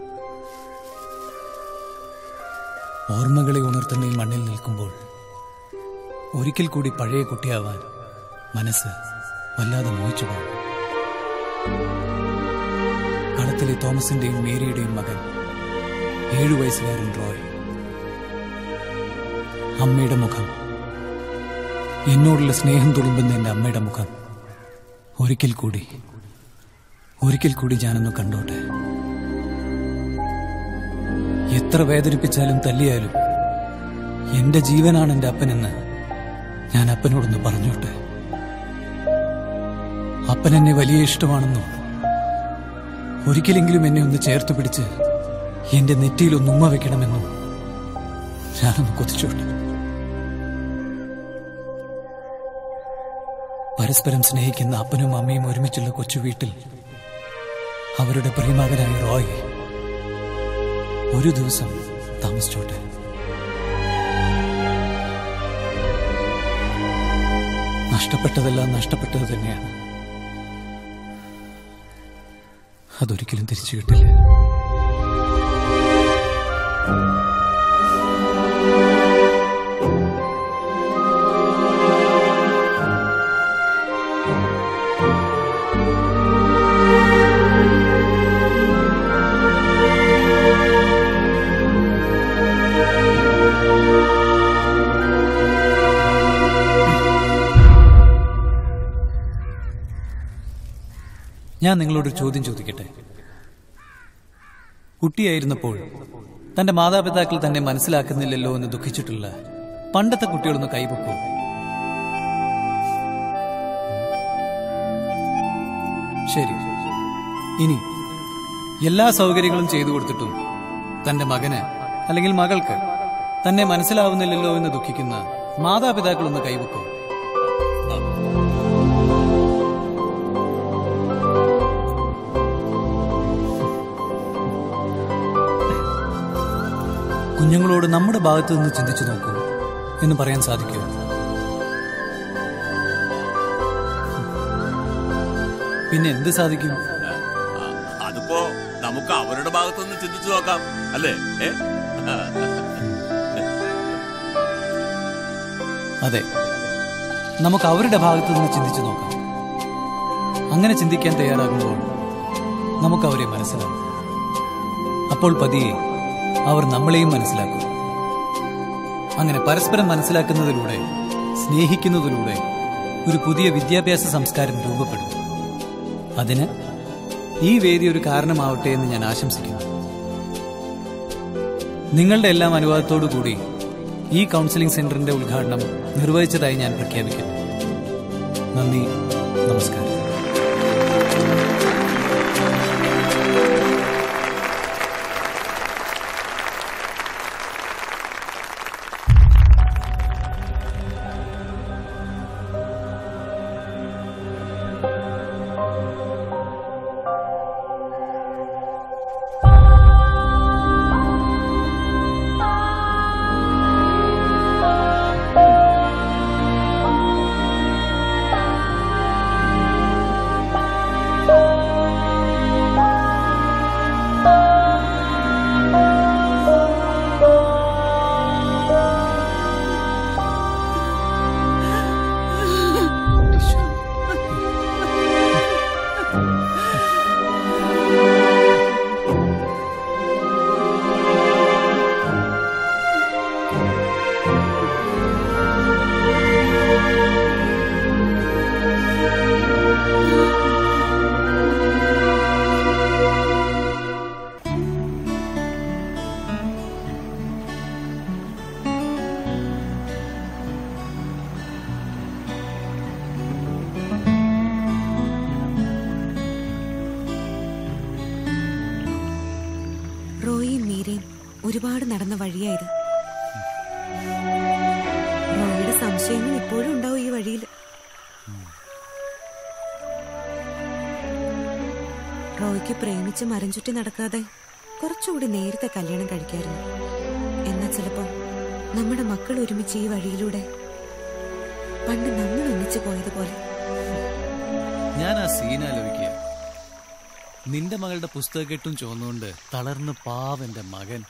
ഓർമ്മകളെ ഉണർത്തുന്ന ഈ മണ്ണിൽ നിൽക്കുമ്പോൾ ഒരിക്കൽ കൂടി പഴയ കുട്ടിയാവാൻ മനസ്സ് വല്ലാതെ മോഹിച്ചു പോകും കളത്തിലെ തോമസിന്റെയും മേരിയുടെയും മകൻ ഏഴു വയസ്സുകാരൻ റോയ് അമ്മയുടെ മുഖം എന്നോടുള്ള സ്നേഹം തുളുമ്പുന്ന എന്റെ അമ്മയുടെ മുഖം ഒരിക്കൽ കൂടി ഒരിക്കൽ കൂടി ഞാനൊന്ന് കണ്ടോട്ടെ എത്ര വേദനിപ്പിച്ചാലും തല്ലിയാലും എന്റെ ജീവനാണ് എന്റെ അപ്പനെന്ന് ഞാൻ അപ്പനോടൊന്ന് പറഞ്ഞോട്ടെ അപ്പൻ എന്നെ വലിയ ഇഷ്ടമാണെന്നോ ഒരിക്കലെങ്കിലും എന്നെ ഒന്ന് ചേർത്ത് പിടിച്ച് എന്റെ നെറ്റിയിൽ ഒന്ന് ഉമ്മ വെക്കണമെന്നോ ഞാനൊന്ന് കൊതിച്ചോട്ടെ പരസ്പരം സ്നേഹിക്കുന്ന അപ്പനും അമ്മയും ഒരുമിച്ചുള്ള കൊച്ചു വീട്ടിൽ അവരുടെ പ്രിയമകനായ റോയ് ഒരു ദിവസം താമസിച്ചോട്ടെ നഷ്ടപ്പെട്ടതെല്ലാം നഷ്ടപ്പെട്ടത് തന്നെയാണ് അതൊരിക്കലും തിരിച്ചു കിട്ടില്ല ഞാൻ നിങ്ങളോടൊരു ചോദ്യം ചോദിക്കട്ടെ കുട്ടിയായിരുന്നപ്പോൾ തന്റെ മാതാപിതാക്കൾ തന്നെ മനസ്സിലാക്കുന്നില്ലല്ലോ എന്ന് ദുഃഖിച്ചിട്ടുള്ള പണ്ടത്തെ കുട്ടികളൊന്ന് കൈപൊക്കൂ ശരി ഇനി എല്ലാ സൗകര്യങ്ങളും ചെയ്തു കൊടുത്തിട്ടും തന്റെ മകന് അല്ലെങ്കിൽ മകൾക്ക് തന്നെ മനസ്സിലാവുന്നില്ലല്ലോ എന്ന് ദുഃഖിക്കുന്ന മാതാപിതാക്കളൊന്ന് കൈവക്കും കുഞ്ഞുങ്ങളോട് നമ്മുടെ ഭാഗത്തു നിന്ന് ചിന്തിച്ചു നോക്കൂ എന്ന് പറയാൻ സാധിക്കുമോ പിന്നെ എന്ത് സാധിക്കും അതിപ്പോ നമുക്ക് അവരുടെ ഭാഗത്തുനിന്ന് ചിന്തിച്ചു നോക്കാം അല്ലേ ഏ അതെ നമുക്ക് അവരുടെ ഭാഗത്തു നിന്ന് ചിന്തിച്ചു നോക്കാം അങ്ങനെ ചിന്തിക്കാൻ തയ്യാറാകുമ്പോൾ നമുക്ക് അവരെ മനസ്സിലാവും അപ്പോൾ പതിയെ അവർ നമ്മളെയും മനസ്സിലാക്കും അങ്ങനെ പരസ്പരം മനസ്സിലാക്കുന്നതിലൂടെ സ്നേഹിക്കുന്നതിലൂടെ ഒരു പുതിയ വിദ്യാഭ്യാസ സംസ്കാരം രൂപപ്പെടും അതിന് ഈ വേദി ഒരു കാരണമാവട്ടെ എന്ന് ഞാൻ ആശംസിക്കുന്നു നിങ്ങളുടെ എല്ലാം അനുവാദത്തോടു കൂടി ഈ കൗൺസിലിംഗ് സെന്ററിന്റെ ഉദ്ഘാടനം നിർവഹിച്ചതായി ഞാൻ പ്രഖ്യാപിക്കുന്നു നന്ദി നമസ്കാരം റോയിയും മീരയും ഒരുപാട് നടന്ന വഴിയായത് റോയിയുടെ സംശയങ്ങൾ ഇപ്പോഴും ഉണ്ടാവും ഈ വഴിയിൽ റോയ്ക്ക് പ്രേമിച്ച് മരം ചുറ്റി നടക്കാതെ കുറച്ചുകൂടി നേരത്തെ കല്യാണം കഴിക്കായിരുന്നു എന്നാൽ ചിലപ്പോ നമ്മുടെ മക്കൾ ഒരുമിച്ച് ഈ വഴിയിലൂടെ പണ്ട് നമ്മൾ ഒന്നിച്ചു പോയതുപോലെ ഞാൻ ആ സീൻ ആലോചിക്കുക നിന്റെ മകളുടെ പുസ്തകക്കെട്ടും ചോന്നുകൊണ്ട് തളർന്ന് പാവന്റെ മകൻ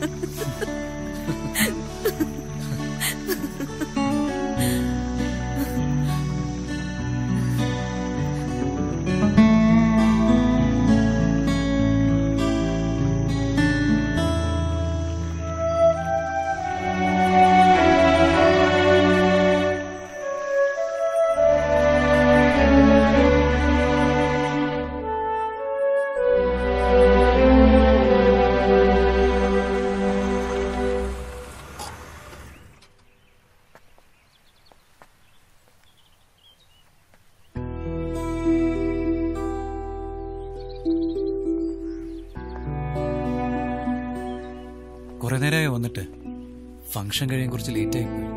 കുറെ നേരമായി വന്നിട്ട് ഫംഗ്ഷൻ കഴിയാൻ കുറച്ച് ലേറ്റ് ആയി പോയി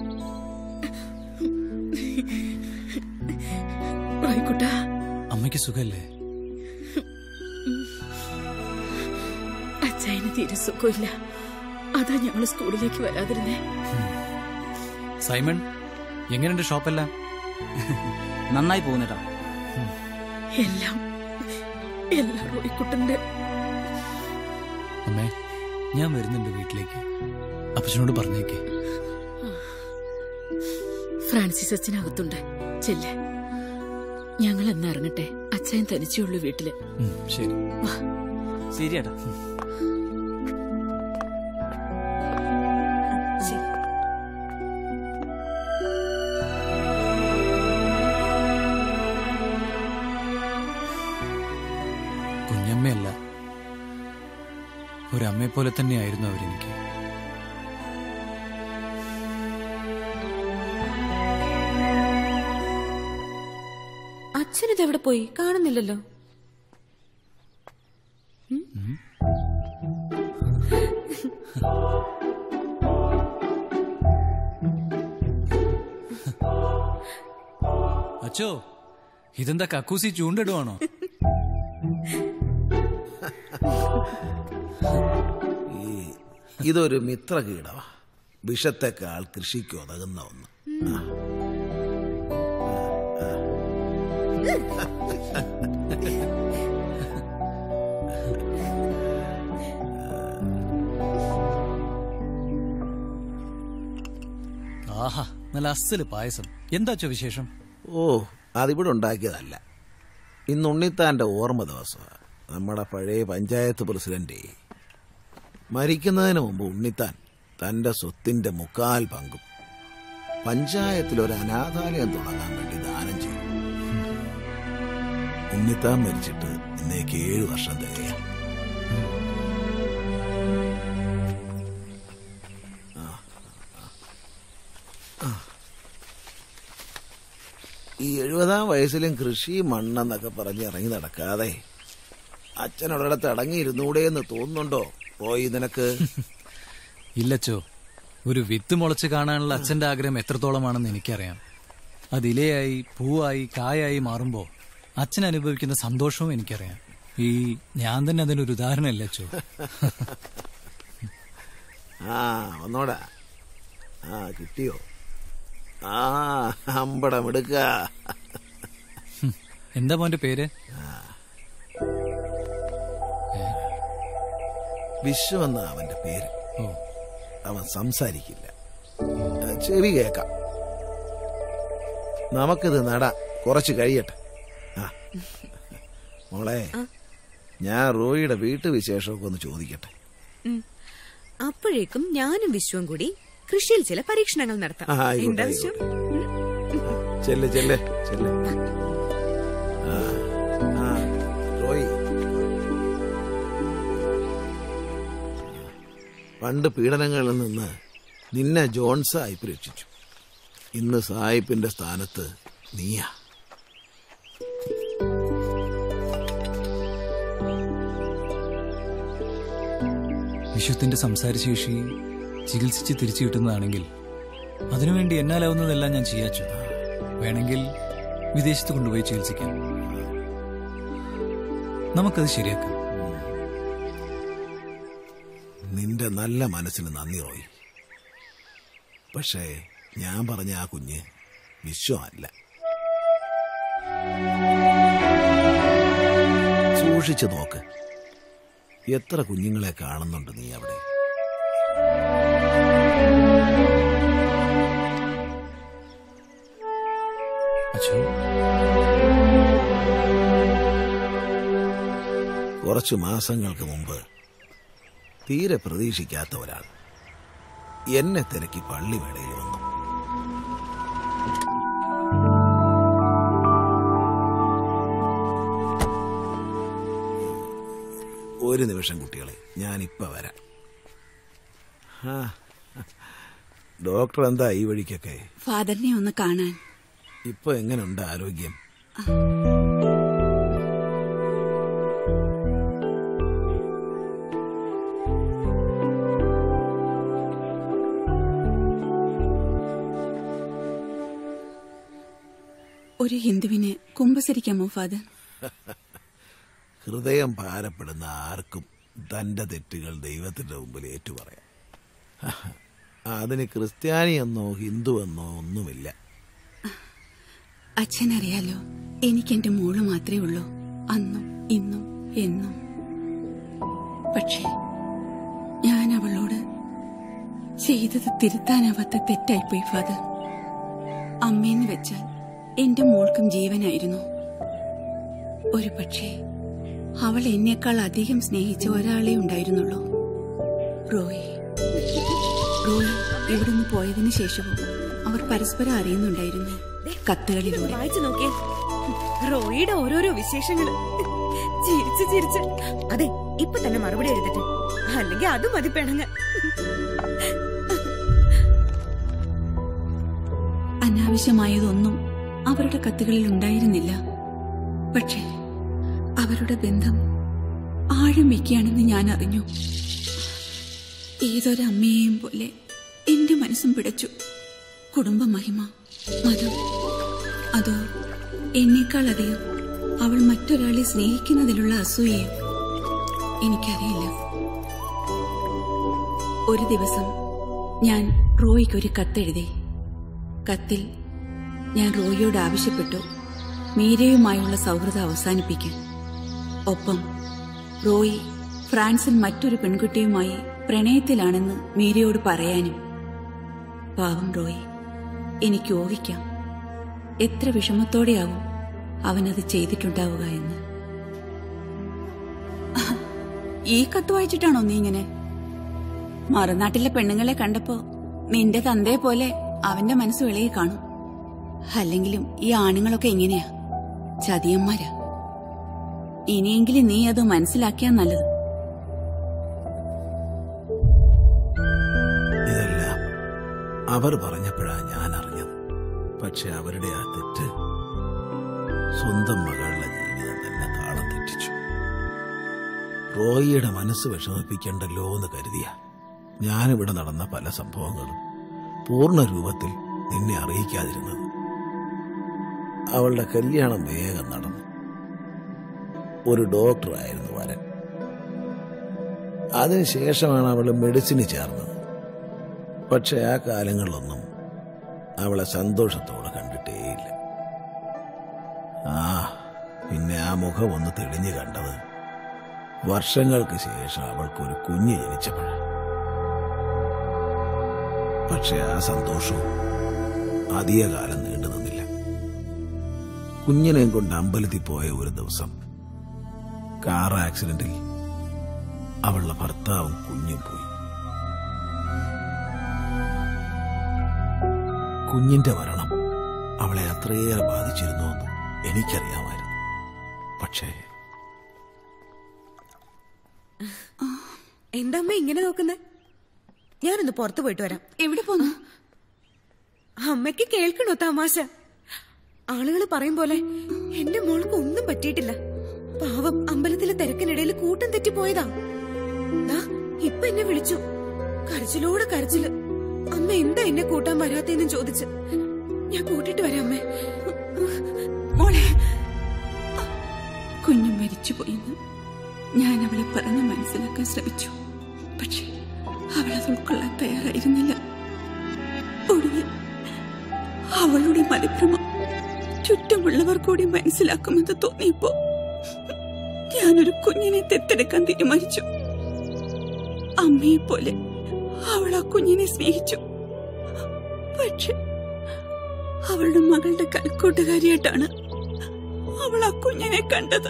റോയ്ക്കുട്ടാ അമ്മയ്ക്ക് സുഖല്ലേ അച്ചായന് തീരെ സുഖമില്ല അതാ ഞങ്ങള് സ്കൂളിലേക്ക് വരാതിരുന്നേ സൈമൺ എങ്ങനെയുണ്ട് ഷോപ്പെല്ലാം നന്നായി പോകുന്നേട്ടാ എല്ലാം എല്ലാം റോയ്ക്കുട്ടന്റെ അമ്മേ ഞാൻ വരുന്നുണ്ട് വീട്ടിലേക്ക് അപ്പച്ചനോട് പറഞ്ഞേക്കേ ഫ്രാൻസിസ് അച്ഛനകത്തുണ്ട് ചെല്ലെ ഞങ്ങൾ എന്നാ ഇറങ്ങട്ടെ അച്ചായൻ തനിച്ചുള്ളൂ വീട്ടില് ഉം, ശരി വാ ശരിയേട്ടാ കുഞ്ഞമ്മയല്ല ഒരമ്മയെ പോലെ തന്നെയായിരുന്നു അവരെനിക്ക് അച്ഛനിത് എവിടെ പോയി കാണുന്നില്ലല്ലോ അച്ചോ ഇതെന്താ കക്കൂസി ചൂണ്ടിടുവാണോ ഈ ഇതൊരു മിത്രകീടമാ വിഷത്തെക്കാൾ കൃഷിക്ക് ഉതകുന്ന ഒന്ന് ആ. ആഹാ നല്ല അസല് പായസം എന്താച്ചോ വിശേഷം ഓ അതിവിടെ ഉണ്ടാക്കിയതല്ല ഇന്ന് ഉണ്ണിത്താന്റെ ഓർമ്മ ദിവസമാണ് നമ്മുടെ പഴയ പഞ്ചായത്ത് പ്രസിഡന്റ് മരിക്കുന്നതിന് മുമ്പ് ഉണ്ണിത്താൻ തന്റെ സ്വത്തിന്റെ മുക്കാൽ പങ്കും പഞ്ചായത്തിൽ ഒരു അനാഥാലയം തുടങ്ങാൻ വേണ്ടി ദാനം ചെയ്തു ഉണ്ണിത്താൻ മരിച്ചിട്ട് ഇന്നേക്ക് ഏഴു വർഷം തികയാം ഈ എഴുപതാം വയസ്സിലും കൃഷി മണ്ണെന്നൊക്കെ പറഞ്ഞ് ഇറങ്ങി നടക്കാതെ അച്ഛനൊരിടത്ത് അടങ്ങിയിരുന്നൂടെ എന്ന് തോന്നുന്നുണ്ടോ പോയി നിനക്ക് ഇല്ലച്ചോ ഒരു വിത്ത് മുളച്ച് കാണാനുള്ള അച്ഛന്റെ ആഗ്രഹം എത്രത്തോളമാണെന്ന് എനിക്കറിയാം അത് ഇലയായി പൂവായി കായായി മാറുമ്പോ അച്ഛൻ അനുഭവിക്കുന്ന സന്തോഷവും എനിക്കറിയാം ഈ ഞാൻ തന്നെ അതിനൊരു ഉദാഹരണമല്ല അച്ചോ ആ വന്നോടാ ആ കിട്ടിയോ ആ അമ്പടം എടുക്ക എന്താ മോന്റെ പേര് വിശ്വ എന്ന അവന്റെ പേര് അവൻ സംസാരിക്കില്ല ചെവി കേക്കാം നമുക്കിത് നടാ കുറച്ച് കഴിയട്ടെ ആ മോളെ ഞാൻ റോയിയുടെ വീട്ടുവിശേഷമൊക്കെ ഒന്ന് ചോദിക്കട്ടെ ഉം. അപ്പോഴേക്കും ഞാനും വിശ്വം കൂടി കൃഷിയിൽ ചില പരീക്ഷണങ്ങൾ നടത്താം ആ, ആയിക്കോട്ടെ, എന്താ വിശ്വം ചെല്ല് ചെല്ല് ചെല്ല് ആ, ആ, റോയി പണ്ട് പീഡനങ്ങളിൽ നിന്ന് നിന്നെ ജോൺ സായിപ്പ് രക്ഷിച്ചു ഇന്ന് സായിപ്പിന്റെ സ്ഥാനത്ത് നീയാ വിശ്വത്തിന്റെ സംസാരശേഷി ചികിത്സിച്ച് തിരിച്ചു കിട്ടുന്നതാണെങ്കിൽ അതിനുവേണ്ടി എന്നാലാവുന്നതെല്ലാം ഞാൻ ചെയ്യാച്ചു വേണമെങ്കിൽ വിദേശത്ത് കൊണ്ടുപോയി ചികിത്സിക്കാം നമുക്കത് ശരിയാക്കാം നിന്റെ നല്ല മനസ്സിന് നന്ദി റോയി പക്ഷേ ഞാൻ പറഞ്ഞ ആ കുഞ്ഞ് വിശ്വമല്ല സൂക്ഷിച്ചു നോക്ക് എത്ര കുഞ്ഞുങ്ങളെ കാണുന്നുണ്ട് നീ അവിടെ അച്ഛോ കുറച്ചു മാസങ്ങൾക്ക് മുമ്പ് തീരെ പ്രതീക്ഷിക്കാത്ത ഒരാൾ എന്നെ തിരക്കി പള്ളിവേളയിൽ വന്നു ഒരു നിമിഷം കുട്ടികളെ ഞാനിപ്പ വരാം ആ, ഡോക്ടർ എന്താ ഈ വഴിക്കൊക്കെ ഫാദറിനെ ഒന്ന് കാണാൻ ഇപ്പൊ എങ്ങനെയുണ്ട് ആരോഗ്യം ഒരു ഹിന്ദുവിന് കുമ്പസരിക്കാമോ ഫാദർ ഹൃദയം ഭാരപ്പെടുന്ന ആർക്കും തന്റെ തെറ്റുകൾ ദൈവത്തിന്റെ മുമ്പിൽ ഏറ്റുപറയാം അതിന് ക്രിസ്ത്യാനിയെന്നോ ഹിന്ദുവെന്നോ ഒന്നുമില്ല അച്ഛനറിയാലോ എനിക്ക് എന്റെ മോള് മാത്രമേ ഉള്ളൂ അന്നും ഇന്നും എന്നും പക്ഷേ ഞാൻ അവളോട് ചെയ്തത് തിരുത്താനാവാത്ത തെറ്റായിപ്പോയി ഫാദർ അമ്മയെന്ന് വെച്ചാൽ എന്റെ മോൾക്കും ജീവനായിരുന്നു ഒരു പക്ഷേ അവൾ എന്നേക്കാൾ അധികം സ്നേഹിച്ച ഒരാളെ ഉണ്ടായിരുന്നുള്ളൂ റോയ് റോയ് ഇവിടുന്ന് പോയതിനു ശേഷവും അവർ പരസ്പരം അറിയുന്നുണ്ടായിരുന്നു കത്തുകളിലൂടെ വായിച്ചു നോക്കിയേ റോയിയുടെ ഓരോരോ വിശേഷങ്ങള് ചിരിച്ച് ചിരിച്ച് അതെ ഇപ്പൊ തന്നെ മറുപടി എഴുതട്ടെ അല്ലെങ്കിൽ അത് മതി പിണങ്ങ അനാവശ്യമായതൊന്നും അവരുടെ കത്തുകളിൽ ഉണ്ടായിരുന്നില്ല പക്ഷേ അവരുടെ ബന്ധം ആഴം വയ്ക്കുകയാണെന്ന് ഞാൻ അറിഞ്ഞു ഏതൊരമ്മയെയും പോലെ എന്റെ മനസ്സും പിടച്ചു കുടുംബ മഹിമ മതം അതോ എന്നേക്കാൾ അധികം അവൾ മറ്റൊരാളെ സ്നേഹിക്കുന്നതിലുള്ള അസൂയയോ എനിക്കറിയില്ല ഒരു ദിവസം ഞാൻ റോയ്ക്ക് ഒരു കത്തെഴുതി കത്തിൽ ഞാൻ റോയിയോട് ആവശ്യപ്പെട്ടു മീരയുമായുള്ള സൗഹൃദം അവസാനിപ്പിക്കാൻ ഒപ്പം റോയി ഫ്രാൻസിൽ മറ്റൊരു പെൺകുട്ടിയുമായി പ്രണയത്തിലാണെന്ന് മീരയോട് പറയാനും പാവം റോയി എനിക്ക് ഊഹിക്കാം എത്ര വിഷമത്തോടെയാവും അവനത് ചെയ്തിട്ടുണ്ടാവുക എന്ന് ഈ കത്ത് വായിച്ചിട്ടാണോ നീ ഇങ്ങനെ മറുനാട്ടിലെ പെണ്ണുങ്ങളെ കണ്ടപ്പോ നിന്റെ തന്തയെ പോലെ അവന്റെ മനസ്സ് വിളയി കാണും അല്ലെങ്കിലും ഈ ആണുങ്ങളൊക്കെ ഇങ്ങനെയാ ചതിയന്മാരാ ഇനിയെങ്കിലും നീ അത് മനസ്സിലാക്കിയാ നല്ലത് ഇതെല്ലാം അവർ പറഞ്ഞപ്പോഴാ ഞാൻ അറിഞ്ഞത് പക്ഷെ അവരുടെ ആ തെറ്റ് സ്വന്തം മകളുടെ ജീവിതം തന്നെ താളം തെറ്റിച്ചു റോയിയുടെ മനസ്സ് വിഷമിപ്പിക്കണ്ടല്ലോ എന്ന് കരുതിയ ഞാനിവിടെ നടന്ന പല സംഭവങ്ങളും പൂർണ്ണ രൂപത്തിൽ നിന്നെ അറിയിക്കാതിരുന്നത് അവളുടെ കല്യാണം വേഗം നടന്നു ഒരു ഡോക്ടറായിരുന്നു വരൻ അതിനുശേഷമാണ് അവൾ മെഡിസിന് ചേർന്നത് പക്ഷെ ആ കാലങ്ങളിലൊന്നും അവളെ സന്തോഷത്തോടെ കണ്ടിട്ടേയില്ല ആ പിന്നെ ആ മുഖം ഒന്ന് തെളിഞ്ഞു കണ്ടത് വർഷങ്ങൾക്ക് ശേഷം അവൾക്കൊരു കുഞ്ഞ് ജനിച്ചപ്പോഴാണ് പക്ഷെ ആ സന്തോഷവും അധികകാലം നീണ്ടു നിന്നില്ല കുഞ്ഞിനെയും കൊണ്ട് അമ്പലത്തിൽ പോയ ഒരു ദിവസം കാർ ആക്സിഡന്റിൽ അവളുടെ ഭർത്താവും കുഞ്ഞും പോയി കുഞ്ഞിന്റെ മരണം അവളെ അത്രയേറെ ബാധിച്ചിരുന്നുവെന്ന് എനിക്കറിയാമായിരുന്നു പക്ഷേ എന്താ അമ്മ ഇങ്ങനെ നോക്കുന്നേ ഞാനൊന്ന് പുറത്തു പോയിട്ട് വരാം എവിടെ പോന്നു അമ്മയ്ക്ക് കേൾക്കണോ തമാശ ആളുകൾ പറയും പോലെ എന്റെ മോൾക്ക് ഒന്നും പറ്റിയിട്ടില്ല പാവം അമ്പലത്തിലെ തിരക്കിനിടയിൽ കൂട്ടം തെറ്റിപ്പോയതാ ദാ, ഇപ്പൊ എന്നെ വിളിച്ചു കരച്ചിലോടെ കരച്ചില് അമ്മ എന്താ എന്നെ കൂട്ടാൻ വരാത്തേന്നും ചോദിച്ച് ഞാൻ കൂട്ടിട്ട് വരാം അമ്മേ മോളെ കുഞ്ഞു മരിച്ചുപോയിന്ന് ഞാൻ അവളെ പറഞ്ഞ് മനസ്സിലാക്കാൻ ശ്രമിച്ചു പക്ഷെ അവൾ അത് ഉൾക്കൊള്ളാൻ തയ്യാറായിരുന്നില്ല ഒടുവിൽ അവളുടെ മതിഭ്രമം ചുറ്റുമുള്ളവർ കൂടി മനസ്സിലാക്കുമെന്ന് തോന്നിയപ്പോ ഞാനൊരു കുഞ്ഞിനെ ദത്തെടുക്കാൻ തീരുമാനിച്ചു അമ്മയെ പോലെ അവൾ ആ കുഞ്ഞിനെ സ്നേഹിച്ചു പക്ഷെ അവളുടെ മകളുടെ കൽക്കൂട്ടുകാരിയായിട്ടാണ് അവൾ ആ കുഞ്ഞിനെ കണ്ടത്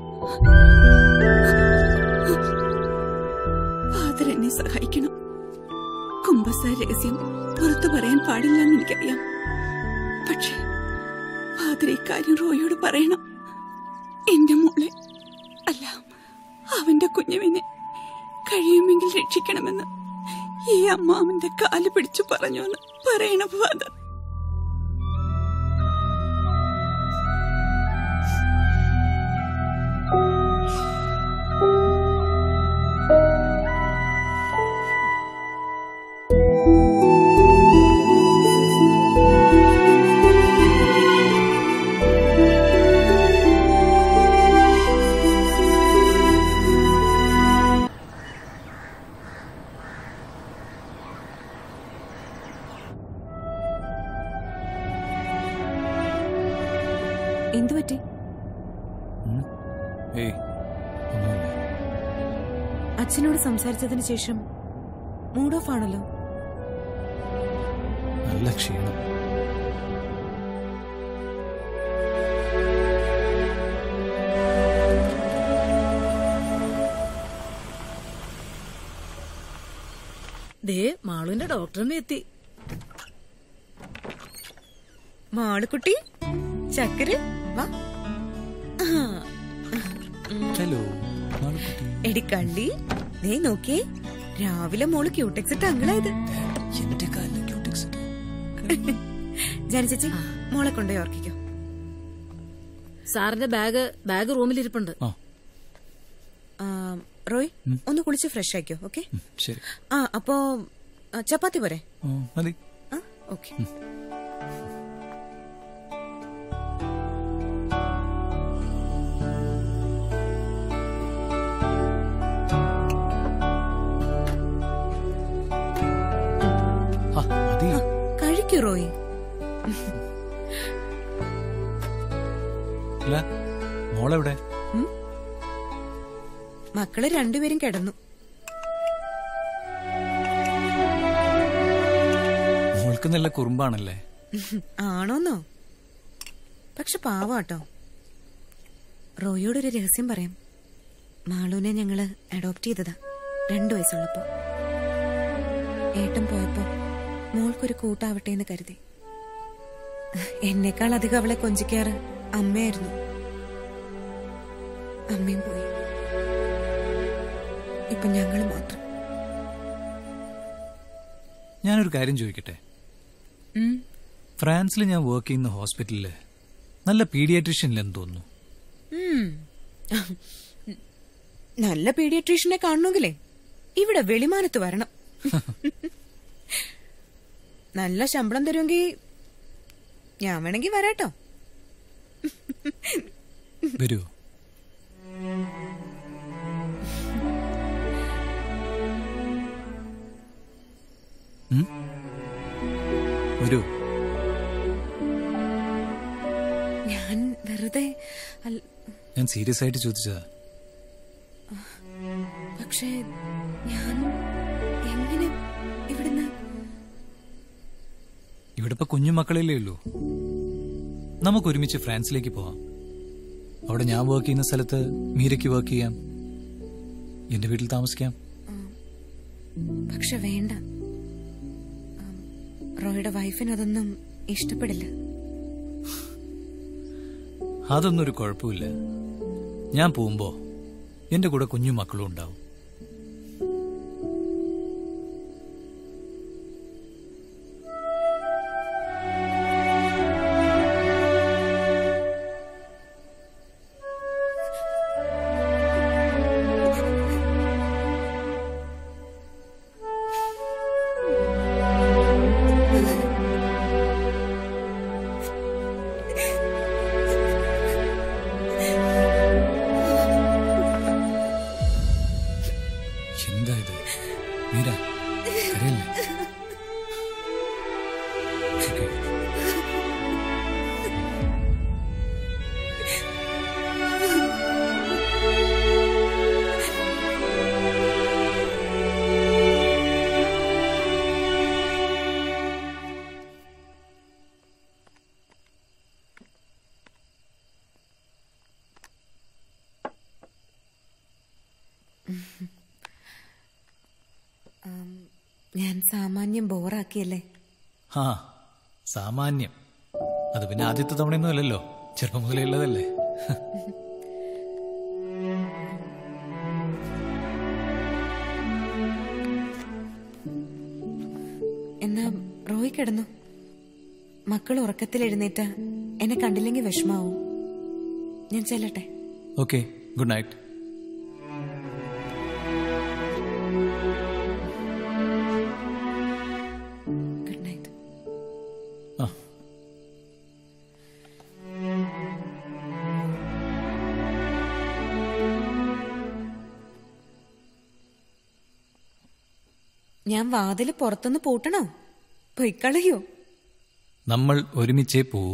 ഫാദർ എന്നെ സഹായിക്കണം കുംഭസാര രഹസ്യം പുറത്തു പറയാൻ പാടില്ലെന്ന് എനിക്കറിയാം പക്ഷെ ഫാദർ ഇക്കാര്യം റോയോട് പറയണം എന്റെ മോളെ അല്ല അവന്റെ കുഞ്ഞുവിനെ കഴിയുമെങ്കിൽ രക്ഷിക്കണമെന്ന് ഈ അമ്മാവന്റെ കാല് പിടിച്ചു പറഞ്ഞു എന്ന് പറയണം ഫാദർ എന്തു പറ്റി ഏയ് അച്ഛനോട് സംസാരിച്ചതിന് ശേഷം മൂഡ് ഓഫ് ആണല്ലോ നല്ല ക്ഷീണം ദേ മാളുവിന്റെ ഡോക്ടറിനെ എത്തി മാളുക്കുട്ടി ചക്കര് വാ ആ. ഹലോ എടി കള്ളി ദേ നോക്കിയേ രാവിലെ മോള് ക്യൂടെക്സ് ഇട്ട് അങ്ങളായത് എന്റെ കാലിന് ക്യൂടെക്സ് ജാനി ചേച്ചി മോളെ കൊണ്ടുപോയി ഓർക്കിക്കോ സാറിന്റെ ബാഗ് ബാഗ് റൂമിലിരിപ്പുണ്ട് ആ, റോയ് ഒന്ന് കുളിച്ച് ഫ്രഷ് ആക്കിയോ ഓക്കെ ശരി ആ അപ്പോ ആ, ചപ്പാത്തി പോരെ ഓ, മതി ഓക്കെ ആ, മതി കഴിക്കൂ റോയ് അല്ല മോളെവിടെ മക്കള് രണ്ടുപേരും കിടന്നു മോൾക്ക് നല്ല കുറുമ്പാണല്ലേ ആണോന്നോ പക്ഷെ പാവാട്ടോ റോയിയോടൊരു രഹസ്യം പറയാം മാളൂനെ ഞങ്ങള് അഡോപ്റ്റ് ചെയ്തതാ രണ്ടു വയസ്സുള്ളപ്പോ ഏട്ടൻ പോയപ്പോ മോൾക്കൊരു കൂട്ടാവട്ടെ എന്ന് കരുതി എന്നെക്കാൾ അധികം അവളെ കൊഞ്ചിക്കാറ് അമ്മയായിരുന്നു അമ്മയും പോയി ഇപ്പൊ ഞങ്ങൾ മാത്രം ഞാനൊരു കാര്യം ചോദിക്കട്ടെ ഉം. ഫ്രാൻസിൽ ഞാൻ വർക്ക് ചെയ്യുന്ന ഹോസ്പിറ്റലില് നല്ല പീഡിയാട്രീഷ്യനിലെന്ന് തോന്നുന്നു ഉം. നല്ല പീഡിയട്രീഷ്യനെ കാണണമെങ്കിലേ ഇവിടെ വെളിമാനത്ത് വരണം നല്ല ശമ്പളം തരുമെങ്കിൽ ഞാൻ വേണമെങ്കിൽ വരാട്ടോ വരുമോ ഉം? വരൂ ഞാൻ വെറുതെ അൽ- ഞാൻ സീരിയസ് ആയിട്ട് ചോദിച്ചതാ പക്ഷേ ഞാൻ എങ്ങനെ ഇവിടുന്ന് ഇവിടെ ഇപ്പൊ കുഞ്ഞു മക്കളല്ലേ ഉള്ളൂ നമുക്ക് ഒരുമിച്ച് ഫ്രാൻസിലേക്ക് പോവാം അവിടെ ഞാൻ വർക്ക് ചെയ്യുന്ന സ്ഥലത്ത് മീരയ്ക്ക് വർക്ക് ചെയ്യാം എന്റെ വീട്ടിൽ താമസിക്കാം പക്ഷെ വേണ്ട ഉം, റോയുടെ വൈഫിന് അതൊന്നും ഇഷ്ടപ്പെടില്ല അതൊന്നും ഒരു കുഴപ്പമില്ല ഞാൻ പോകുമ്പോ എന്റെ കൂടെ കുഞ്ഞു മക്കളും ഉണ്ടാവും എന്താ ഇത് മീര കരയല്ലേ Okay. ഉം, ഞാൻ സാമാന്യം ബോറാക്കിയല്ലേ ആ സാമാന്യം അത് പിന്നെ ആദ്യത്തെ തവണയൊന്നും അല്ലല്ലോ ചെറുപ്പം മുതലേ ഉള്ളതല്ലേ എന്നാ റോയ് കിടന്നു മക്കൾ ഉറക്കത്തിൽ എഴുന്നേറ്റ എന്നെ കണ്ടില്ലെങ്കിൽ വിഷമാവും ഞാൻ ചെല്ലട്ടെ okay good night good night ആ ഞാൻ വാതില് പുറത്തുനിന്ന് പൂട്ടണോ പൊയ്ക്കളയോ നമ്മൾ ഒരുമിച്ചേ പോവൂ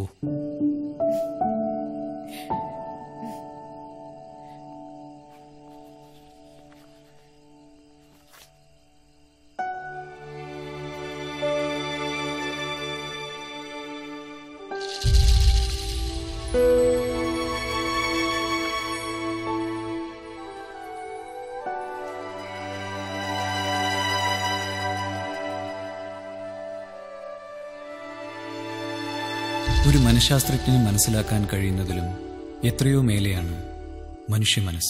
ഒരു മനഃശാസ്ത്രജ്ഞന് മനസ്സിലാക്കാൻ കഴിയുന്നതിലും എത്രയോ മേലെയാണ് മനുഷ്യ മനസ്സ്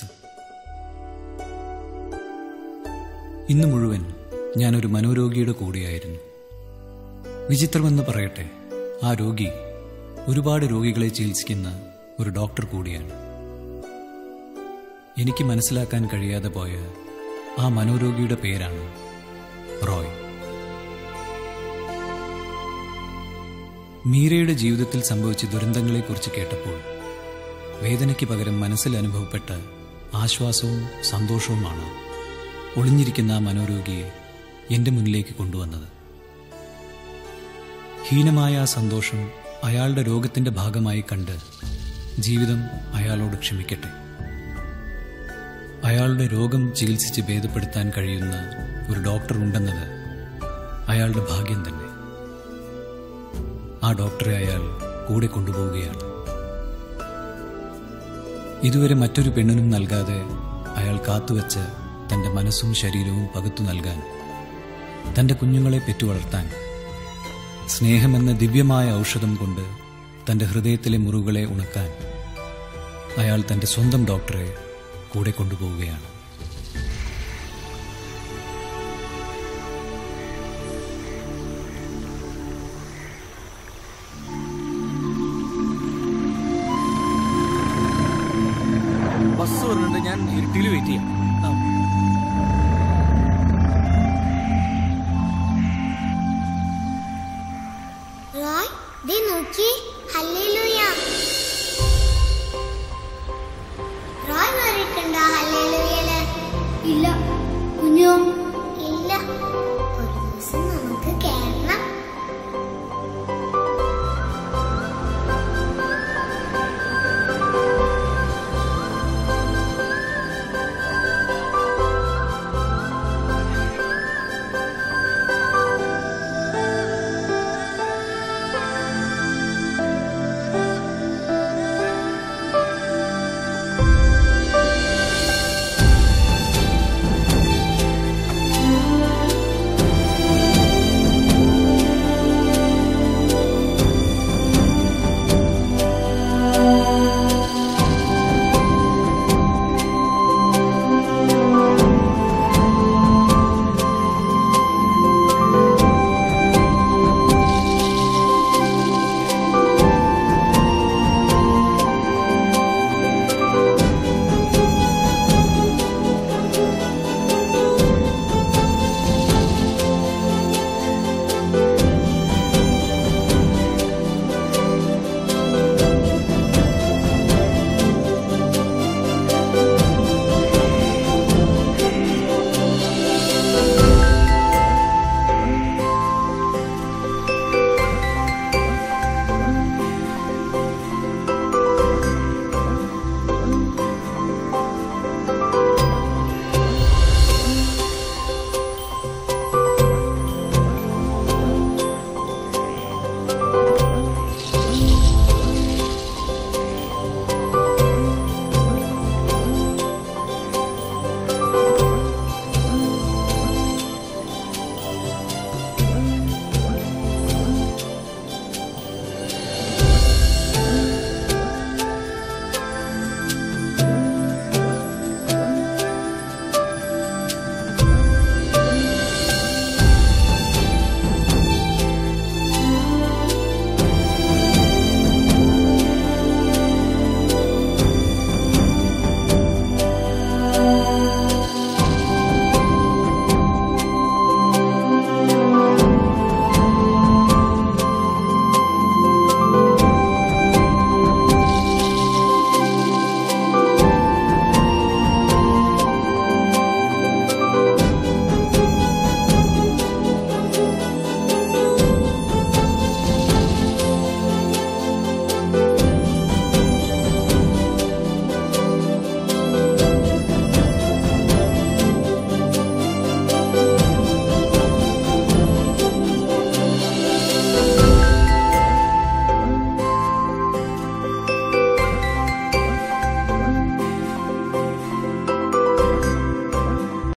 ഇന്ന് മുഴുവൻ ഞാനൊരു മനോരോഗിയുടെ കൂടെയായിരുന്നു വിചിത്രമെന്ന് പറയട്ടെ ആ രോഗി ഒരുപാട് രോഗികളെ ചികിത്സിക്കുന്ന ഒരു ഡോക്ടർ കൂടിയാണ് എനിക്ക് മനസ്സിലാക്കാൻ കഴിയാതെ പോയ ആ മനോരോഗിയുടെ പേരാണ് റോയ് മീരയുടെ ജീവിതത്തിൽ സംഭവിച്ച ദുരന്തങ്ങളെക്കുറിച്ച് കേട്ടപ്പോൾ വേദനയ്ക്ക് പകരം മനസ്സിൽ അനുഭവപ്പെട്ട ആശ്വാസവും സന്തോഷവുമാണ് ഒളിഞ്ഞിരിക്കുന്ന ആ മനോരോഗിയെ എന്റെ മുന്നിലേക്ക് കൊണ്ടുവന്നത് ഹീനമായ ആ സന്തോഷം അയാളുടെ രോഗത്തിന്റെ ഭാഗമായി കണ്ട് ജീവിതം അയാളോട് ക്ഷമിക്കട്ടെ അയാളുടെ രോഗം ചികിത്സിച്ച് ഭേദപ്പെടുത്താൻ കഴിയുന്ന ഒരു ഡോക്ടർ ഉണ്ടെന്നത് അയാളുടെ ഭാഗ്യം തന്നെ ആ ഡോക്ടറെ അയാൾ കൂടെ കൊണ്ടുപോവുകയാണ് ഇതുവരെ മറ്റൊരു പെണ്ണിനും നൽകാതെ അയാൾ അയാൾ കാത്തുവച്ച് തന്റെ മനസ്സും ശരീരവും പകുത്തു നൽകാൻ തന്റെ കുഞ്ഞുങ്ങളെ പെറ്റുവളർത്താൻ സ്നേഹമെന്ന ദിവ്യമായ ഔഷധം കൊണ്ട് തന്റെ ഹൃദയത്തിലെ മുറിവുകളെ ഉണക്കാൻ അയാൾ തന്റെ സ്വന്തം ഡോക്ടറെ കൂടെ കൊണ്ടുപോവുകയാണ് ബസ് പറഞ്ഞിട്ട് ഞാൻ ഇരുട്ടിയിൽ വെയിറ്റ് ചെയ്യാം